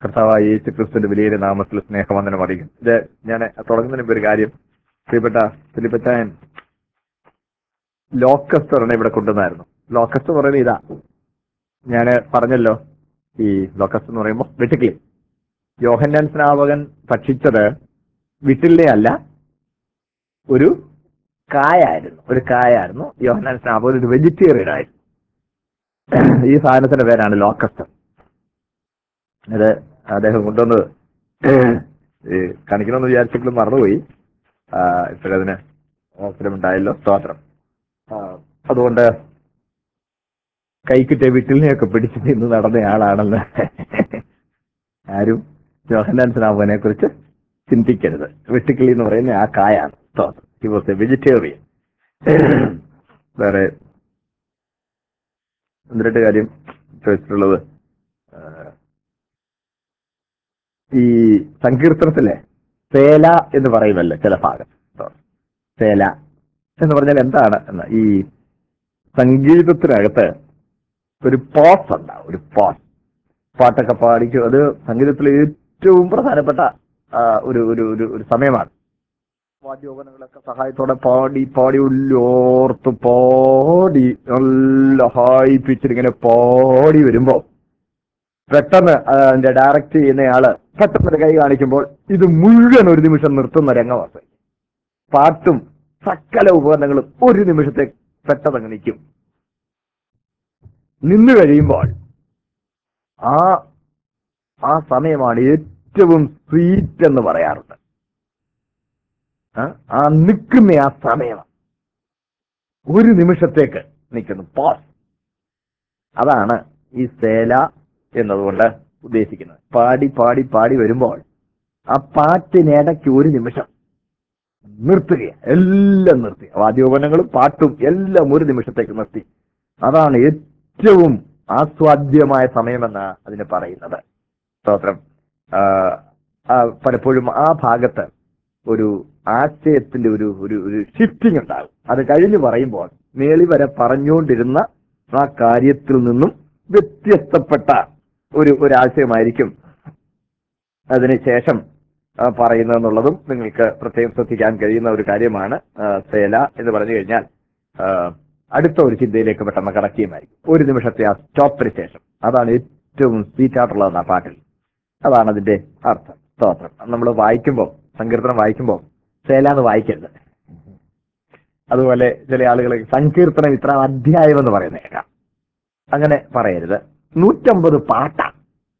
കർത്താവായ യേശു ക്രിസ്തുവിന്റെ വലിയ നാമത്തിൽ സ്നേഹവന്ദനം അറിയിക്കും ഇത് ഞാൻ തുടങ്ങുന്നതിന് മുമ്പ് ഒരു കാര്യം പ്രിയപ്പെട്ട ഫിലിപ്പച്ചായൻ ലോക്കസ്റ്റ് ഒരെണ്ണം ഇവിടെ കൊണ്ടുവന്നായിരുന്നു ലോക്കസ്റ്റ് പറയുന്നത് ഇതാ ഞാൻ പറഞ്ഞല്ലോ ഈ ലോക്കസ്റ്റ് എന്ന് പറയുമ്പോൾ വെട്ടുക്കിളി യോഹന്നാൻ സ്നാപകൻ ഭക്ഷിച്ചത് വിട്ടിലിനെ അല്ല ഒരു കായായിരുന്നു ഒരു കായായിരുന്നു യോഹന്നാൻ സ്നാപകൻ ഒരു വെജിറ്റേറിയൻ ആയിരുന്നു ഈ സാധനത്തിന്റെ പേരാണ് ലോക്കസ്റ്റ് അത് അദ്ദേഹം കൊണ്ടുവന്നത് ഈ കാണിക്കണമെന്ന് വിചാരിച്ചെങ്കിലും മറന്നുപോയി ആ, ഇപ്പോഴതിന് അവസരമുണ്ടായല്ലോ സ്തോത്രം ആ, അതുകൊണ്ട് കൈക്കിട്ട വീട്ടിലിനെയൊക്കെ പിടിച്ച് നിന്ന് നടന്നയാളാണെന്ന് ആരും ജോഹന്നാൻ സ്നാപകനെ കുറിച്ച് ചിന്തിക്കരുത് വെട്ടുക്കിളി എന്ന് പറയുന്ന ആ കായാണ് സ്തോത്രം ഹി വാസ് എ വെജിറ്റേറിയൻ വേറെ ഒന്ന് രണ്ട് കാര്യം ചോദിച്ചിട്ടുള്ളത് ആ, ഈ സങ്കീർത്തനത്തിലെ സേല എന്ന് പറയുമല്ലോ ചില ഭാഗം സേല എന്ന് പറഞ്ഞാൽ എന്താണ് എന്ന് ഈ സംഗീതത്തിനകത്ത് ഒരു പോസ് ഉണ്ടാവും ഒരു പോസ് പാട്ടൊക്കെ പാടിക്കും അത് സംഗീതത്തിലെ ഏറ്റവും പ്രധാനപ്പെട്ട ആ, ഒരു ഒരു ഒരു ഒരു സമയമാണ് വാദ്യോപനങ്ങളൊക്കെ സഹായത്തോടെ പാടി പാടി ഉല്ലോർത്ത് പാടി നല്ല ഹൈ പിച്ചിൽ ഇങ്ങനെ പാടി വരുമ്പോ പെട്ടെന്ന് അതിന്റെ ഡയറക്റ്റ് ചെയ്യുന്നയാള് പെട്ടെന്ന് ഒരു കൈ കാണിക്കുമ്പോൾ ഇത് മുഴുവൻ ഒരു നിമിഷം നിർത്തുന്ന രംഗമാണ് പാട്ടും സകല ഉപകരണങ്ങളും ഒരു നിമിഷത്തെ പെട്ടെന്ന് നിൽക്കും നിന്നു കഴിയുമ്പോൾ ആ ആ സമയമാണ് ഏറ്റവും സ്വീറ്റ് എന്ന് പറയാറുണ്ട് ആ? ആ നിൽക്കുന്ന ആ സമയം ഒരു നിമിഷത്തേക്ക് നിൽക്കുന്നു പോസ് അതാണ് ഈ സേല എന്നതുകൊണ്ട് ഉദ്ദേശിക്കുന്നത് പാടി പാടി പാടി വരുമ്പോൾ ആ പാട്ടിനിടയ്ക്ക് ഒരു നിമിഷം നിർത്തുകയാണ് എല്ലാം നിർത്തി വാദ്യോപനങ്ങളും പാട്ടും എല്ലാം ഒരു നിമിഷത്തേക്ക് നിർത്തി അതാണ് ഏറ്റവും ആസ്വാദ്യമായ സമയമെന്ന് അതിന് പറയുന്നത് സ്തോത്രം ആ, ആ, പലപ്പോഴും ആ ഭാഗത്ത് ഒരു ആശയത്തിന്റെ ഒരു ഒരു ഒരു ഷിഫ്റ്റിംഗ് ഉണ്ടാകും അത് കഴിഞ്ഞ് പറയുമ്പോൾ മേളി വരെ പറഞ്ഞുകൊണ്ടിരുന്ന ആ കാര്യത്തിൽ നിന്നും വ്യത്യസ്തപ്പെട്ട ഒരു ഒരു ആശയമായിരിക്കും അതിനുശേഷം ആ, പറയുന്നതെന്നുള്ളതും നിങ്ങൾക്ക് പ്രത്യേകം ശ്രദ്ധിക്കാൻ കഴിയുന്ന ഒരു കാര്യമാണ് ആ, സേല എന്ന് പറഞ്ഞു കഴിഞ്ഞാൽ ആ, അടുത്ത ഒരു ചിന്തയിലേക്ക് പെട്ടെന്ന് കടക്കുകയുമായിരിക്കും ഒരു നിമിഷത്തെ ആ സ്റ്റോപ്പിന് ശേഷം അതാണ് ഏറ്റവും സ്വീറ്റ് ആയിട്ടുള്ളത് ആ പാട്ടിൽ അതാണ് അതിന്റെ അർത്ഥം സ്തോത്രം നമ്മൾ വായിക്കുമ്പോൾ സങ്കീർത്തനം വായിക്കുമ്പോൾ സേല എന്ന് വായിക്കരുത് അതുപോലെ ചില ആളുകൾ സങ്കീർത്തനം ഇത്ര അധ്യായം എന്ന് പറയുന്നേക്കാം അങ്ങനെ പറയരുത് നൂറ്റമ്പത് പാട്ടാണ്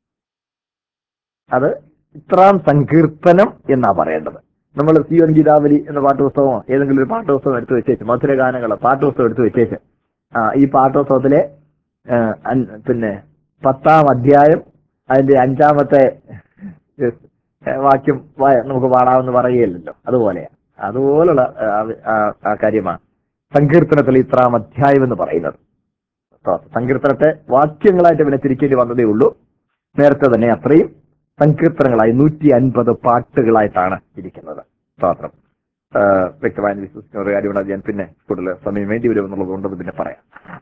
അത് ഇത്രാം സങ്കീർത്തനം എന്നാ പറയേണ്ടത് നമ്മൾ സിയോൻ ഗീതാവലി എന്ന പാട്ടുപുസ്തകമോ ഏതെങ്കിലും ഒരു പാട്ടുപുസ്തകം എടുത്തു വെച്ചേച്ച് മധുര ഗാനങ്ങളോ പാട്ടുപുസ്തകം എടുത്തു വെച്ചേച്ച് ആ ഈ പാട്ടുപുസ്തകത്തിലെ ആ, അൻ- പിന്നെ പത്താം അധ്യായം അതിന്റെ അഞ്ചാമത്തെ ഏ, വാക്യം വാ- നമുക്ക് പാടാമെന്ന് പറയുകയില്ലല്ലോ അതുപോലെയാ അതുപോലുള്ള ആ, ആ, ആ കാര്യമാണ് സങ്കീർത്തനത്തിൽ ഇത്രാം അധ്യായം എന്ന് പറയുന്നത് സ്തോത്രം. സങ്കീർത്തനത്തെ വാക്യങ്ങളായിട്ട് പിന്നെ തിരിക്കേണ്ടി വന്നതേ ഉള്ളൂ നേരത്തെ തന്നെ അത്രയും സങ്കീർത്തനങ്ങളായി നൂറ്റി അൻപത് പാട്ടുകളായിട്ടാണ് ഇരിക്കുന്നത് സ്തോത്രം ആ, വ്യക്തമായി വിശ്വസിക്കുന്ന ഒരു കാര്യമാണ് അത് ഞാൻ പിന്നെ കൂടുതൽ സമയം വേണ്ടി വരുമെന്നുള്ളത് കൊണ്ട് പിന്നെ പറയാം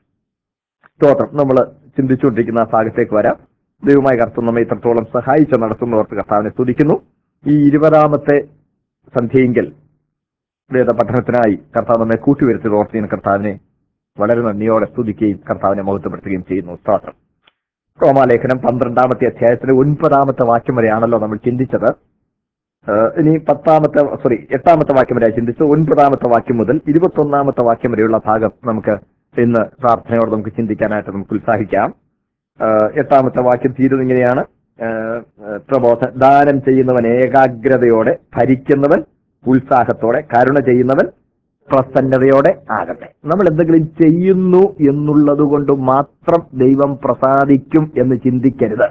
സ്തോത്രം നമ്മൾ ചിന്തിച്ചുകൊണ്ടിരിക്കുന്ന ആ ഭാഗത്തേക്ക് വരാം ദൈവമായ കർത്തം നമ്മെ ഇത്രത്തോളം സഹായിച്ച് നടത്തുന്നവർക്ക് കർത്താവിനെ സ്തുതിക്കുന്നു ഈ ഇരുപതാമത്തെ സന്ധ്യയെങ്കിൽ വേദ പഠനത്തിനായി കർത്താവ് നമ്മെ കൂട്ടിവരുത്തിയത് ഓർത്ത് ഞാൻ കർത്താവിനെ വളരെ നന്ദിയോടെ സ്തുതിക്കുകയും കർത്താവിനെ മഹത്വപ്പെടുത്തുകയും ചെയ്യുന്നു സ്തോത്രം റോമാലേഖനം പന്ത്രണ്ടാമത്തെ അധ്യായത്തിലെ ഒൻപതാമത്തെ വാക്യം വരെയാണല്ലോ നമ്മൾ ചിന്തിച്ചത് ഏഹ് ഇനി പത്താമത്തെ സോറി എട്ടാമത്തെ വാക്യം വരെ ചിന്തിച്ചു ഒൻപതാമത്തെ വാക്യം മുതൽ ഇരുപത്തൊന്നാമത്തെ വാക്യം വരെയുള്ള ഭാഗം നമുക്ക് ഇന്ന് പ്രാർത്ഥനയോടെ നമുക്ക് ചിന്തിക്കാനായിട്ട് നമുക്ക് ഉത്സാഹിക്കാം ഏഹ് എട്ടാമത്തെ വാക്യം തീരുന്നത് ഇങ്ങനെയാണ് ഏഹ് ഏഹ് പ്രബോധ ദാനം ചെയ്യുന്നവൻ ഏകാഗ്രതയോടെ ഭരിക്കുന്നവൻ ഉത്സാഹത്തോടെ കരുണ ചെയ്യുന്നവൻ പ്രസന്നതയോടെ ആകട്ടെ നമ്മൾ എന്തെങ്കിലും ചെയ്യുന്നു എന്നുള്ളത് കൊണ്ട് മാത്രം ദൈവം പ്രസാദിക്കും എന്ന് ചിന്തിക്കരുത്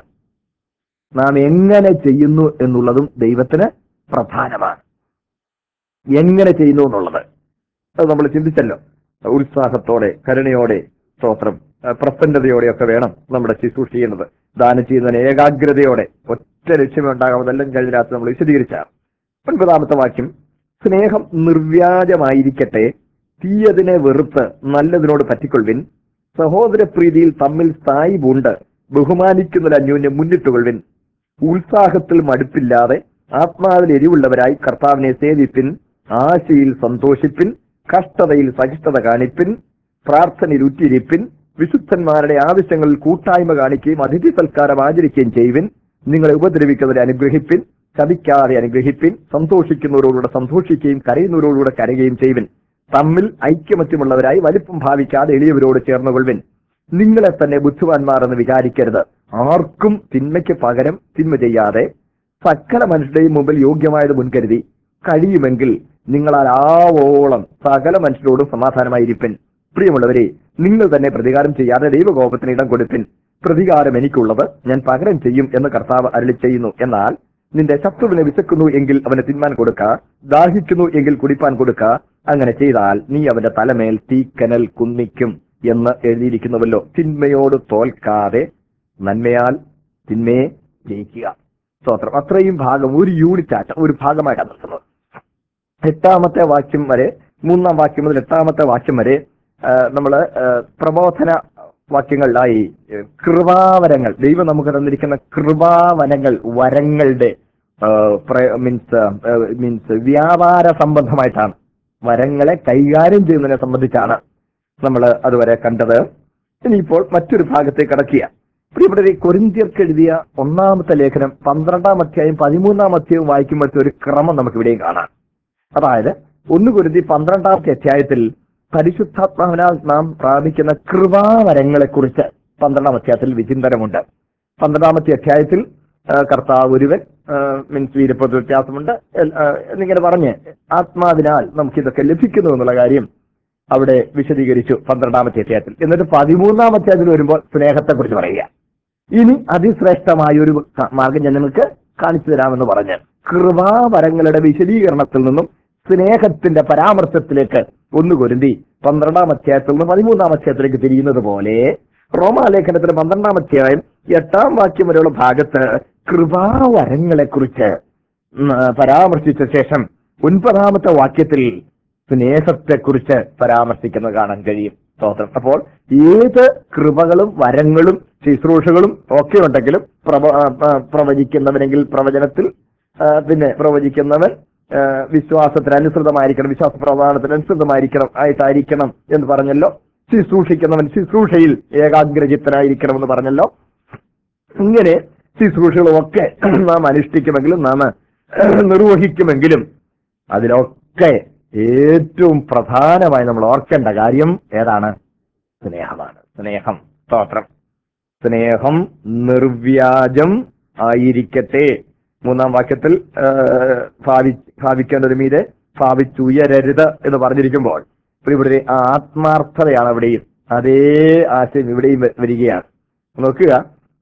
നാം എങ്ങനെ ചെയ്യുന്നു എന്നുള്ളതും ദൈവത്തിന് പ്രധാനമാണ് എങ്ങനെ ചെയ്യുന്നു എന്നുള്ളത് അത് നമ്മൾ ചിന്തിച്ചല്ലോ ഉത്സാഹത്തോടെ കരുണയോടെ സ്തോത്രം ആ, പ്രസന്നതയോടെയൊക്കെ വേണം നമ്മുടെ ശുശ്രൂഷ ചെയ്യുന്നത് ദാനം ചെയ്യുന്നതിന് ഏകാഗ്രതയോടെ ഒറ്റ ലക്ഷ്യമേ ഉണ്ടാകാം അതെല്ലാം കഴിഞ്ഞ രാത്രി നമ്മൾ വിശദീകരിച്ചാണ് ഒൻപതാമത്തെ വാക്യം സ്നേഹം നിർവ്യാജമായിരിക്കട്ടെ തീയതിനെ വെറുത്ത് നല്ലതിനോട് പറ്റിക്കൊള്ളുവിൻ സഹോദര പ്രീതിയിൽ തമ്മിൽ സ്ഥായി പൂണ്ട് ബഹുമാനിക്കുന്നതിൽ അന്യോന്യം മുന്നിട്ടുകൊള്ളുവിൻ ഉത്സാഹത്തിൽ മടുപ്പില്ലാതെ ആത്മാവിൽ എരിവുള്ളവരായി കർത്താവിനെ സേവിപ്പിൻ ആശയിൽ സന്തോഷിപ്പിൻ കഷ്ടതയിൽ സഹിഷ്ണുത കാണിപ്പിൻ പ്രാർത്ഥനയിൽ ഉറ്റിരിപ്പിൻ വിശുദ്ധന്മാരുടെ ആവശ്യങ്ങളിൽ കൂട്ടായ്മ കാണിക്കുകയും അതിഥി സൽക്കാരം ആചരിക്കുകയും ചെയ്യുവിൻ നിങ്ങളെ ഉപദ്രവിക്കുന്നവരെ അനുഗ്രഹിപ്പിൻ ചതിക്കാതെ അനുഗ്രഹിപ്പിൻ സന്തോഷിക്കുന്നവരോടുകൂടെ സന്തോഷിക്കുകയും കരയുന്നവരോടുകൂടെ കരയുകയും ചെയ്യുവിൻ തമ്മിൽ ഐക്യമത്യമുള്ളവരായി വലിപ്പം ഭാവിക്കാതെ എളിയവരോട് ചേർന്നുകൊള്ളുവിൻ നിങ്ങളെ തന്നെ ബുദ്ധിമാന്മാർ എന്ന് വിചാരിക്കരുത് ആർക്കും തിന്മയ്ക്ക് പകരം തിന്മ ചെയ്യാതെ സകല മനുഷ്യരുടെയും മുമ്പിൽ യോഗ്യമായത് മുൻകരുതി കഴിയുമെങ്കിൽ നിങ്ങളാൽ ആവോളം സകല മനുഷ്യരോടും സമാധാനമായിരിപ്പിൻ പ്രിയമുള്ളവരെ നിങ്ങൾ തന്നെ പ്രതികാരം ചെയ്യാതെ ദൈവകോപത്തിന് ഇടം കൊടുപ്പിൻ പ്രതികാരം എനിക്കുള്ളത് ഞാൻ പകരം ചെയ്യും എന്ന് കർത്താവ് അരളി ചെയ്യുന്നു എന്നാൽ നിന്റെ ശത്രുവിനെ വിശക്കുന്നു എങ്കിൽ അവന് തിന്മാൻ കൊടുക്ക ദാഹിക്കുന്നു എങ്കിൽ കുടിപ്പാൻ കൊടുക്ക അങ്ങനെ ചെയ്താൽ നീ അവന്റെ തലമേൽ തീക്കനൽ കുന്നിക്കും എന്ന് എഴുതിയിരിക്കുന്നുവല്ലോ തിന്മയോട് തോൽക്കാതെ നന്മയാൽ തിന്മയെ ജയിക്കുക സ്തോത്രം അത്രയും ഭാഗം ഒരു യൂണിറ്റ് ആയിട്ട് ഒരു ഭാഗമായിട്ടാണ് നിർത്തുന്നത് എട്ടാമത്തെ വാക്യം വരെ മൂന്നാം വാക്യം മുതൽ എട്ടാമത്തെ വാക്യം വരെ നമ്മൾ പ്രബോധന വാക്യങ്ങളിലായി ഏഹ്, കൃപാവരങ്ങൾ ദൈവം നമുക്ക് തന്നിരിക്കുന്ന കൃപാവനങ്ങൾ വരങ്ങളുടെ മീൻസ് മീൻസ് വ്യാപാര സംബന്ധമായിട്ടാണ് വരങ്ങളെ കൈകാര്യം ചെയ്യുന്നതിനെ സംബന്ധിച്ചാണ് നമ്മൾ അതുവരെ കണ്ടത് ഇനിയിപ്പോൾ മറ്റൊരു ഭാഗത്തേക്ക് കടക്കുക പ്രിയപ്പെട്ടവരെ കൊരിന്ത്യർക്ക് എഴുതിയ ഒന്നാമത്തെ ലേഖനം പന്ത്രണ്ടാം അധ്യായം പതിമൂന്നാം അധ്യായം വായിക്കുമ്പോഴത്തെ ഒരു ക്രമം നമുക്ക് ഇവിടെയും കാണാം അതായത് ഒന്ന് കുരുതി പന്ത്രണ്ടാമത്തെ അധ്യായത്തിൽ പരിശുദ്ധാത്മാവിനാൽ നാം പ്രാപിക്കുന്ന കൃപാവരങ്ങളെ കുറിച്ച് പന്ത്രണ്ടാം അധ്യായത്തിൽ വിചിന്തനമുണ്ട് പന്ത്രണ്ടാമത്തെ അധ്യായത്തിൽ ആ, കർത്താവ് ഒരുവൻ മീൻസ് വീരപ്പത്ത് വ്യത്യാസമുണ്ട് എൽ- ആ, എന്നിങ്ങനെ പറഞ്ഞ് ആത്മാവിനാൽ നമുക്കിതൊക്കെ ലഭിക്കുന്നു എന്നുള്ള കാര്യം അവിടെ വിശദീകരിച്ചു പന്ത്രണ്ടാമത്തെ അധ്യായത്തിൽ എന്നിട്ട് പതിമൂന്നാം അധ്യായത്തിൽ വരുമ്പോൾ സ്നേഹത്തെ കുറിച്ച് പറയുക ഇനി അതിശ്രേഷ്ഠമായ ഒരു ക- മാർഗം ഞാൻ നിങ്ങൾക്ക് കാണിച്ചു തരാമെന്ന് പറഞ്ഞ് കൃപാവരങ്ങളുടെ വിശദീകരണത്തിൽ നിന്നും സ്നേഹത്തിന്റെ പരാമർശത്തിലേക്ക് ഒന്ന് കൊരുന്തി പന്ത്രണ്ടാം അധ്യായത്തിൽ നിന്ന് പതിമൂന്നാം അധ്യായത്തിലേക്ക് തിരിയുന്നത് പോലെ റോമാലേഖനത്തിന് പന്ത്രണ്ടാം അധ്യായം എട്ടാം വാക്യം വരെയുള്ള ഭാഗത്ത് കൃപാവരങ്ങളെ കുറിച്ച് പരാമർശിച്ച ശേഷം ഒൻപതാമത്തെ വാക്യത്തിൽ സ്നേഹത്തെക്കുറിച്ച് പരാമർശിക്കുന്നത് കാണാൻ കഴിയും സ്തോത്രം അപ്പോൾ ഏത് കൃപകളും വരങ്ങളും ശുശ്രൂഷകളും ഒക്കെ ഉണ്ടെങ്കിലും പ്രവ ആ, ആ, പ്രവചിക്കുന്നവനെങ്കിൽ പ്രവചനത്തിൽ ആ, പിന്നെ പ്രവചിക്കുന്നവൻ ആ, വിശ്വാസത്തിന് അനുസൃതമായിരിക്കണം വിശ്വാസ പ്രമാണത്തിന് അനുസൃതമായിരിക്കണം ആയിട്ടായിരിക്കണം എന്ന് പറഞ്ഞല്ലോ ശുശ്രൂഷിക്കുന്നവൻ ശുശ്രൂഷയിൽ ഏകാഗ്രചിത്തനായിരിക്കണം എന്ന് പറഞ്ഞല്ലോ ഇങ്ങനെ ശുശ്രൂഷകളുമൊക്കെ നാം അനുഷ്ഠിക്കുമെങ്കിലും നാം നിർവഹിക്കുമെങ്കിലും അതിലൊക്കെ ഏറ്റവും പ്രധാനമായി നമ്മൾ ഓർക്കേണ്ട കാര്യം ഏതാണ് സ്നേഹമാണ് സ്നേഹം സ്തോത്രം സ്നേഹം നിർവ്യാജം ആയിരിക്കട്ടെ മൂന്നാം വാക്യത്തിൽ ആ, ഭാവി ഭാവിക്കേണ്ടത് മീതെ ഭാവിച്ചുയരരുത് എന്ന് പറഞ്ഞിരിക്കുമ്പോൾ ഇവിടെ ആ ആത്മാർത്ഥതയാണ് അവിടെയും അതേ ആശയം ഇവിടെയും വ- വരികയാണ് നോക്കുക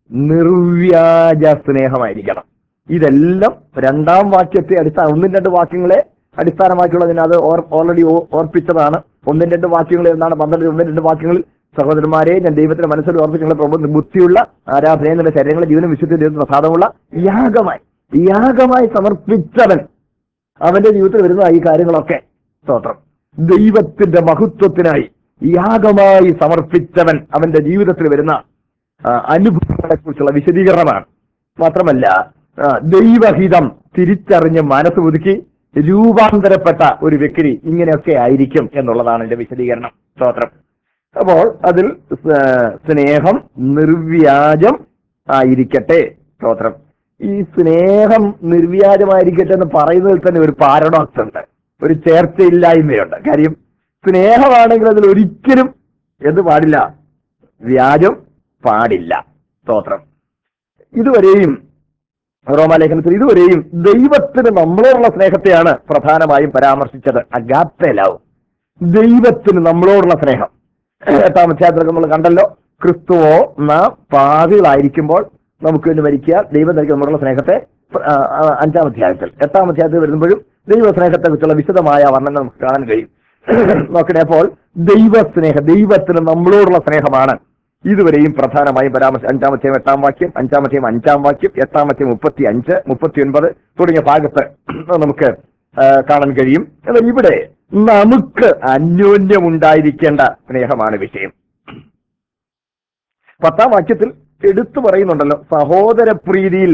നിർവ്യാജ സ്നേഹമായിരിക്കണം ഇതെല്ലാം രണ്ടാം വാക്യത്തെ അടിസ്ഥാന ഒന്നും രണ്ട് വാക്യങ്ങളെ അടിസ്ഥാനമാക്കിയുള്ളതിന് അത് ഓൾറെഡി ഓർപ്പിച്ചതാണ് ഒന്നും രണ്ട് വാക്യങ്ങൾ എന്നാണ് പന്ത്രണ്ട് ഒന്നും രണ്ട് വാക്യങ്ങളിൽ സഹോദരന്മാരെ ഞാൻ ദൈവത്തിന്റെ മനസ്സിൽ ഓർപ്പിച്ചുള്ള പ്രബോധ ബുദ്ധിയുള്ള ആരാധനയുടെ ശരീരങ്ങളെ ജീവനും വിശുദ്ധ ദൈവത്തിന് പ്രസാദമുള്ള യാഗമായി യാഗമായി സമർപ്പിച്ചവൻ അവന്റെ ജീവിതത്തിൽ വരുന്ന ഈ കാര്യങ്ങളൊക്കെ സ്തോത്രം ദൈവത്തിന്റെ മഹത്വത്തിനായി യാഗമായി സമർപ്പിച്ചവൻ അവന്റെ ജീവിതത്തിൽ വരുന്ന ആ, അനുഭവങ്ങളെ കുറിച്ചുള്ള വിശദീകരണമാണ് മാത്രമല്ല ആ, ദൈവഹിതം തിരിച്ചറിഞ്ഞ് മനസ്സ് പുതുക്കി രൂപാന്തരപ്പെട്ട ഒരു വ്യക്തി ഇങ്ങനെയൊക്കെ ആയിരിക്കും എന്നുള്ളതാണ് എന്റെ വിശദീകരണം സ്തോത്രം അപ്പോൾ അതിൽ സ്- സ്നേഹം നിർവ്യാജം ആയിരിക്കട്ടെ സ്തോത്രം ഈ സ്നേഹം നിർവ്യാജമായിരിക്കട്ടെ എന്ന് പറയുന്നതിൽ തന്നെ ഒരു പാരഡോക്സ് ഉണ്ട് ഒരു ചേർച്ചയില്ലായ്മയുണ്ട് കാര്യം സ്നേഹമാണെങ്കിൽ അതിൽ ഒരിക്കലും എന്ത് പാടില്ല വ്യാജം പാടില്ല സ്തോത്രം ഇതുവരെയും റോമാലേഖനത്തിൽ ഇതുവരെയും ദൈവത്തിന് നമ്മളോടുള്ള സ്നേഹത്തെയാണ് പ്രധാനമായും പരാമർശിച്ചത് അഗാപ്പേലാവും ദൈവത്തിന് നമ്മളോടുള്ള സ്നേഹം എട്ടാം അധ്യായത്തിലൊക്കെ നമ്മൾ കണ്ടല്ലോ ക്രിസ്തുവോ നാം പാതികളായിരിക്കുമ്പോൾ നമുക്ക് വേണ്ടി മരിക്കുക ദൈവം നൽകി നമ്മളുള്ള സ്നേഹത്തെ ആ, ആ, അഞ്ചാം അധ്യായത്തിൽ എട്ടാം അധ്യായത്തിൽ വരുമ്പോഴും ദൈവ സ്നേഹത്തെ കുറിച്ചുള്ള വിശദമായ വർണ്ണന നമുക്ക് കാണാൻ കഴിയും നോക്കണേ അപ്പോൾ ദൈവ സ്നേഹം ദൈവത്തിന് നമ്മളോടുള്ള സ്നേഹമാണ് ഇതുവരെയും പ്രധാനമായും പരാമർശ അഞ്ചാമത്തെയും എട്ടാം വാക്യം അഞ്ചാമത്തെയും അഞ്ചാം വാക്യം എട്ടാമത്തെയും മുപ്പത്തി അഞ്ച് മുപ്പത്തി ഒൻപത് തുടങ്ങിയ ഭാഗത്ത് നമുക്ക് ആ, കാണാൻ കഴിയും എന്നാൽ ഇവിടെ നമുക്ക് അന്യോന്യം ഉണ്ടായിരിക്കേണ്ട സ്നേഹമാണ് വിഷയം പത്താം വാക്യത്തിൽ എടുത്തു പറയുന്നുണ്ടല്ലോ സഹോദര പ്രീതിയിൽ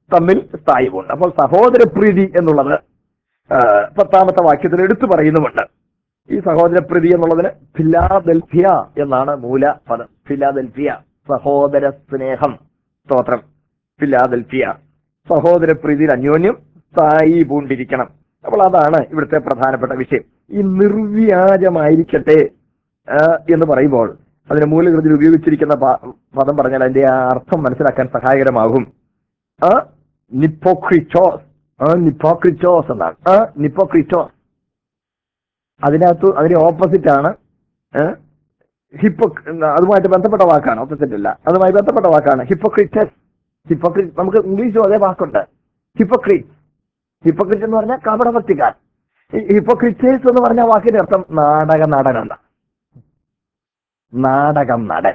തമ്മിൽ സ്ഥായിവുണ്ട് അപ്പോൾ സഹോദരപ്രീതി എന്നുള്ളത് ആ, പത്താമത്തെ വാക്യത്തിൽ എടുത്തു പറയുന്നുമുണ്ട് ഈ സഹോദരപ്രീതി എന്നുള്ളതിന് ഫിലാദൽഫിയ എന്നാണ് മൂല പദം ഫിലാദൽഫിയ സഹോദര സ്നേഹം സ്തോത്രം ഫിലാദൽഫിയ സഹോദരപ്രീതിയിൽ അന്യോന്യം സ്ഥായി പൂണ്ടിരിക്കണം അപ്പോൾ അതാണ് ഇവിടുത്തെ പ്രധാനപ്പെട്ട വിഷയം ഈ നിർവ്യാജമായിരിക്കട്ടെ ആ, എന്ന് പറയുമ്പോൾ അതിന് മൂലകൃതിയിൽ ഉപയോഗിച്ചിരിക്കുന്ന പ- പദം പറഞ്ഞാൽ അതിന്റെ ആ അർത്ഥം മനസ്സിലാക്കാൻ സഹായകരമാകും ആ നിപ്പോക്രിറ്റോസ് ആ നിപ്പോക്രിറ്റോസ് എന്നാണ് ആ നിപ്പോക്രിറ്റോസ് അതിനകത്ത് അതിന് ഓപ്പോസിറ്റ് ആണ് ഹിപ്പോ അതുമായിട്ട് ബന്ധപ്പെട്ട വാക്കാണ് ഓപ്പോസിറ്റ് അല്ല അതുമായി ബന്ധപ്പെട്ട വാക്കാണ് ഹിപ്പോക്രിറ്റസ് ഹിപ്പോക്രിറ്റ് നമുക്ക് ഇംഗ്ലീഷും അതേ വാക്കുണ്ട് ഹിപ്പോക്രിറ്റ് ഹിപ്പോക്രിറ്റ് എന്ന് പറഞ്ഞാൽ കപടഭക്തിക്കാർ ഹിപ്പോക്രിറ്റേഴ്സ് എന്ന് പറഞ്ഞ വാക്കിന്റെ അർത്ഥം നാടക നടൻ എന്നാണ് നാടകം നടൻ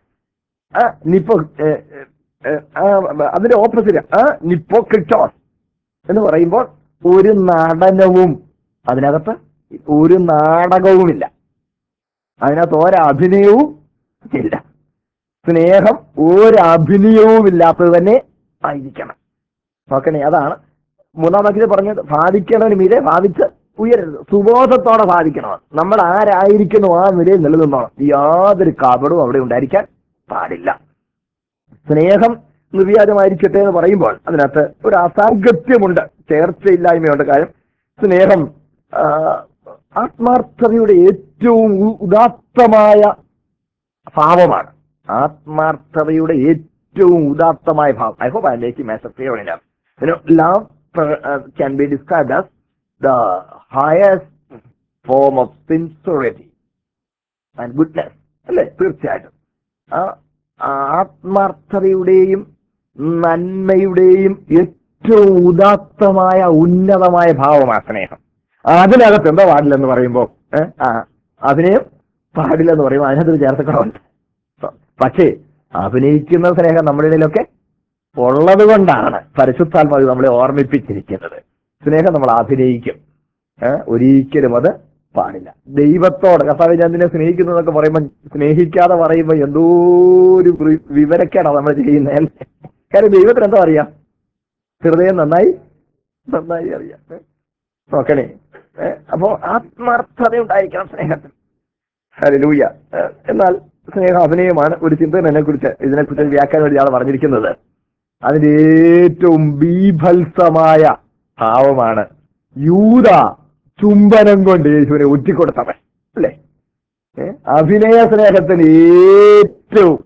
ആ നിപ്പോ ഏ, ഏ, ആ, അതിന്റെ ഓപ്പോസിറ്റ് ആ നിപ്പോക്രിറ്റോസ് എന്ന് പറയുമ്പോൾ ഒരു നടനവും അതിനകത്ത് ഒരു നാടകവുമില്ല അതിനകത്ത് ഒരഭിനയവും ഇല്ല സ്നേഹം ഒരു അഭിനയവും ഇല്ലാത്തത് തന്നെ ആയിരിക്കണം നോക്കണേ അതാണ് മൂന്നാം വാക്യത്തിൽ പറഞ്ഞത് ഭാവിക്കണവന് മീതെ ഭാവിച്ച് ഉയരരുത് സുബോധത്തോടെ ഭാവിക്കണം നമ്മൾ ആരായിരിക്കുന്നു ആ നിലയിൽ നിലനിന്നോണം യാതൊരു കപടവും അവിടെ ഉണ്ടായിരിക്കാൻ പാടില്ല സ്നേഹം നിർവ്യാജമായിരിക്കട്ടെ എന്ന് പറയുമ്പോൾ അതിനകത്ത് ഒരു അസാംഗത്യമുണ്ട് ചേർച്ചയില്ലായ്മയുണ്ട് കാര്യം സ്നേഹം ആ, ആത്മാർത്ഥതയുടെ ഏറ്റവും ഉ- ഉദാത്തമായ ഭാവമാണ് ആത്മാർത്ഥതയുടെ ഏറ്റവും ഉദാത്തമായ ഭാവം I hope I make message love can be described as the highest form of sincerity and goodness അല്ലേ തീർച്ചയായിട്ടും ആ ആ ആത്മാർത്ഥതയുടെയും നന്മയുടെയും ഏറ്റവും ഉദാത്തമായ ഉന്നതമായ ഭാവമാണ് സ്നേഹം അതിനകത്ത് എന്താ പാടില്ലെന്ന് പറയുമ്പോ ഏ? ആ അതിനെയും പാടില്ലെന്ന് പറയുമ്പോൾ അതിനകത്ത് ചേർത്തക്കണമുണ്ട് പക്ഷേ അഭിനയിക്കുന്ന സ്നേഹം നമ്മുടെ ഇടയിലൊക്കെ ഉള്ളത് കൊണ്ടാണ് പരിശുദ്ധാത്മാവ് നമ്മളെ ഓർമ്മിപ്പിച്ചിരിക്കുന്നത് സ്നേഹം നമ്മൾ അഭിനയിക്കും ഏ? ഒരിക്കലും അത് പാടില്ല ദൈവത്തോട് കർത്താവ് ഞാൻ നിന്നെ സ്നേഹിക്കുന്നു എന്നൊക്കെ പറയുമ്പോൾ സ്നേഹിക്കാതെ പറയുമ്പോൾ എന്തോ ഒരു വി- വിവരക്കേടാണ് നമ്മൾ ചെയ്യുന്നത് കാര്യം ദൈവത്തിന് എന്താ അറിയാം ഹൃദയം നന്നായി നന്നായി അറിയാം ഏ? നോക്കണേ ഏ? അപ്പോ ആത്മാർത്ഥത ഉണ്ടായിരിക്കണം സ്നേഹത്തിൽ ഹല്ലേലൂയ ഏ, എന്നാൽ സ്നേഹ അഭിനയമാണ് ഒരു ചിന്തനെ കുറിച്ച് ഇതിനെക്കുറിച്ച് വ്യാഖ്യാനം വേണ്ടി ആൾ പറഞ്ഞിരിക്കുന്നത് അതിന്റെ ഏറ്റവും ബീഭത്സമായ ഭാവമാണ് യൂത ചുംബനം കൊണ്ട് യേശുവിനെ ഒറ്റിക്കൊടുത്തവൻ അല്ലേ ഏ? അഭിനയ സ്നേഹത്തിന് ഏറ്റവും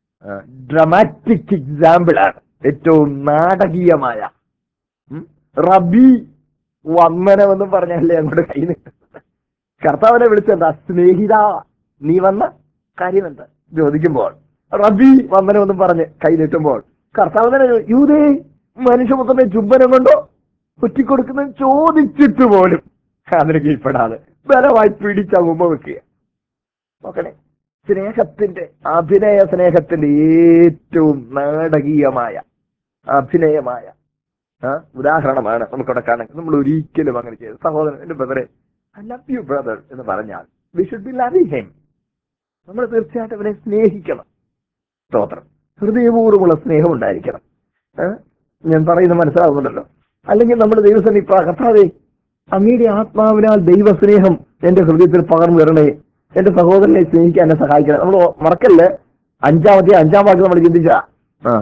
ഡ്രമാറ്റിക് എക്സാമ്പിൾ ആണ് ഏറ്റവും നാടകീയമായ ഉം? റബി വന്ദനമെന്നും പറഞ്ഞല്ലേ അങ്ങോട്ട് കൈ നീട്ടുന്നത് കർത്താവിനെ വിളിച്ചെന്താ സ്നേഹിത നീ വന്ന കാര്യമെന്ത് ചോദിക്കുമ്പോൾ റബി വന്ദനമെന്നും പറഞ്ഞ് കൈ നീട്ടുമ്പോൾ കർത്താവിനെ യൂതേ മനുഷ്യപുത്രനെ ചുംബനം കൊണ്ടോ ഒറ്റിക്കൊടുക്കുന്നത് ചോദിച്ചിട്ട് പോലും അതിന് കീഴ്പ്പെടാതെ ബലമായി പിടിച്ച മുമ്പ് വെക്കുക നോക്കണേ സ്നേഹത്തിന്റെ അഭിനയ സ്നേഹത്തിന്റെ ഏറ്റവും നാടകീയമായ അഭിനയമായ ആ, ഉദാഹരണമാണ് നമുക്കവിടെ കാണാൻ നമ്മൾ ഒരിക്കലും അങ്ങനെ ചെയ്ത് സഹോദരൻ എന്റെ ബ്രദറെ ഐ ലവ് യു ബ്രദർ എന്ന് പറഞ്ഞാൽ we should be love him നമ്മൾ തീർച്ചയായിട്ടും അവനെ സ്നേഹിക്കണം സ്തോത്രം ഹൃദയപൂർവ്വമുള്ള സ്നേഹം ഉണ്ടായിരിക്കണം ഏ? ഞാൻ പറയുന്നത് മനസ്സിലാവുന്നുണ്ടല്ലോ അല്ലെങ്കിൽ നമ്മൾ ദൈവസന്നി കർത്താവേ അങ്ങയുടെ ആത്മാവിനാൽ ദൈവസ്നേഹം എന്റെ ഹൃദയത്തിൽ പകർന്നു വരണേ എന്റെ സഹോദരനെ സ്നേഹിക്കാൻ എന്നെ സഹായിക്കണം നമ്മൾ മറക്കല്ലേ അഞ്ചാമത്തെ അഞ്ചാം വാക്ക് നമ്മൾ ചിന്തിച്ച ആ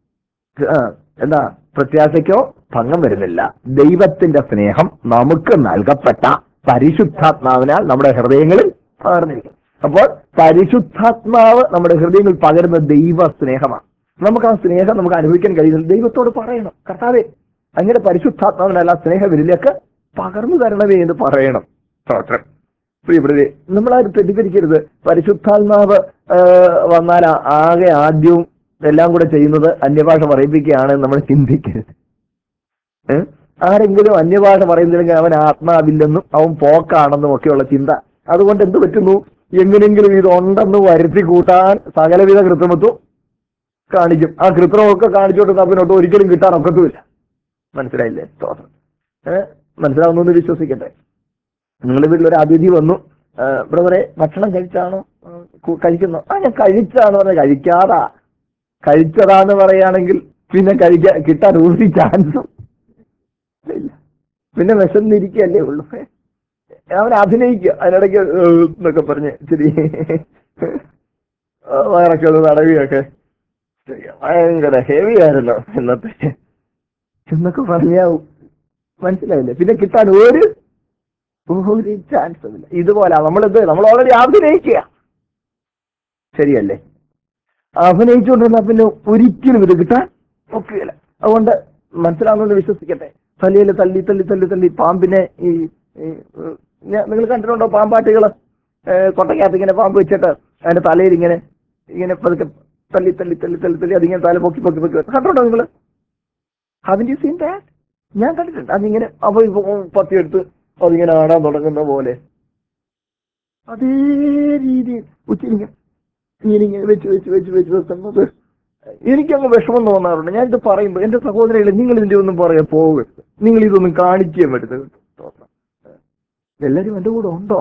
ആ, എന്താ പ്രത്യാശയ്ക്കോ ഭംഗം വരുന്നില്ല ദൈവത്തിന്റെ സ്നേഹം നമുക്ക് നൽകപ്പെട്ട പരിശുദ്ധാത്മാവിനാൽ നമ്മുടെ ഹൃദയങ്ങളിൽ പകർന്നിരിക്കും അപ്പോൾ പരിശുദ്ധാത്മാവ് നമ്മുടെ ഹൃദയങ്ങളിൽ പകരുന്ന ദൈവ സ്നേഹമാണ് നമുക്ക് ആ സ്നേഹം നമുക്ക് അനുഭവിക്കാൻ കഴിയുന്നത് ദൈവത്തോട് പറയണം കർത്താവേ അങ്ങനെ പരിശുദ്ധാത്മാവിനല്ല സ്നേഹവിരിലേക്ക് പകർന്നു തരണമേ എന്ന് പറയണം സ്തോത്രം പ്രിയപ്പെട്ടവരെ നമ്മളാരും തെറ്റിദ്ധരിക്കരുത് പരിശുദ്ധാത്മാവ് ആ, വന്നാൽ ആ- ആകെ ആദ്യവും എല്ലാം കൂടെ ചെയ്യുന്നത് അന്യഭാഷ പറയിപ്പിക്കുകയാണ് നമ്മൾ ചിന്തിക്കരുത് ഏ? ആരെങ്കിലും അന്യഭാഷ പറയുന്നില്ലെങ്കിൽ അവൻ ആത്മാവില്ലെന്നും അവൻ പോക്കാണെന്നും ഒക്കെയുള്ള ചിന്ത അതുകൊണ്ട് എന്ത് പറ്റുന്നു എങ്ങനെയെങ്കിലും ഇതുണ്ടെന്ന് വരുത്തി കൂട്ടാൻ സകലവിധ കൃത്രിമത്വം കാണിക്കും ആ കൃത്രിമമൊക്കെ കാണിച്ചോട്ട് പിന്നോട്ട് ഒരിക്കലും കിട്ടാൻ ഒക്കത്തുമില്ല മനസ്സിലായില്ലേ സ്തോത്രം ഏഹ് മനസ്സിലാവുന്നു എന്ന് വിശ്വസിക്കട്ടെ നിങ്ങളുടെ വീട്ടിൽ ഒരു അതിഥി വന്നു ആ, ബ്രദറെ ഭക്ഷണം കഴിച്ചാണോ ആ, കു- കഴിക്കുന്നു ആ ഞാൻ കഴിച്ചാന്ന് പറഞ്ഞ കഴിക്കാതാ കഴിച്ചതാന്ന് പറയുകയാണെങ്കിൽ പിന്നെ കഴിക്കാൻ കിട്ടാൻ ഒരു ചാൻസും ഇല്ല പിന്നെ വിശന്നിരിക്കല്ലേ ഉള്ളു അവൻ അഭിനയിക്കുക അതിനിടയ്ക്ക് ഏഹ് എന്നൊക്കെ പറഞ്ഞ് ഇച്ചിരി വയറൊക്കെ ഒന്ന് തടവിയൊക്കെ ഭയങ്കര ഹെവി ആയിരുന്നു ഇന്നത്തെ എന്നൊക്കെ പറഞ്ഞാ മനസ്സിലായില്ലേ പിന്നെ കിട്ടാൻ ഒരു ഒരു ചാൻസും ഇല്ല ഇതുപോലെ നമ്മളിത് നമ്മൾ ഓൾറെഡി അഭിനയിക്കുക ശരിയല്ലേ അഭിനയിച്ചുകൊണ്ടിരുന്ന പിന്നെ ഒരിക്കലും ഇത് കിട്ടാൻ ഒക്കുകയില്ല അതുകൊണ്ട് മനസ്സിലാവുന്നത് വിശ്വസിക്കട്ടെ തലയിൽ തല്ലി തല്ലി തല്ലി തല്ലി പാമ്പിനെ ഈ നിങ്ങൾ കണ്ടിട്ടുണ്ടോ പാമ്പാട്ടികൾ കൊട്ടയ്ക്കകത്ത് ഇങ്ങനെ പാമ്പ് വെച്ചിട്ട് അതിന്റെ തലയിൽ ഇങ്ങനെ ഇങ്ങനെ പതുക്കെ തല്ലി തല്ലി തല്ലി തല്ലി തല്ലി അതിങ്ങനെ തല പൊക്കി പൊക്കി പൊക്കി വെക്കും. കണ്ടിട്ടുണ്ടോ നിങ്ങൾ ഹാവിൻ യു സീൻ ദാറ്റ് ഞാൻ കണ്ടിട്ടുണ്ട് അതിങ്ങനെ അപ്പൊ ഇപ്പൊ പത്തിയെടുത്ത് അതിങ്ങനെ ആടാൻ തുടങ്ങുന്ന പോലെ അതേ രീതിയിൽ ഉച്ചിരിങ്ങനെ ഇങ്ങനെ ഇങ്ങനെ വെച്ച് വെച്ച് വെച്ച് വെച്ച് വെക്കുന്നത് എനിക്കങ്ങ് വിഷമം തോന്നാറുണ്ട് ഞാൻ ഇത് പറയുമ്പോൾ എന്റെ സഹോദരങ്ങളെ നിങ്ങൾ ഇതിന്റെ ഒന്നും പറയാൻ പോകരുത് നിങ്ങൾ ഇതൊന്നും കാണിക്കാൻ പറ്റുന്നത് എല്ലാരും എന്റെ കൂടെ ഉണ്ടോ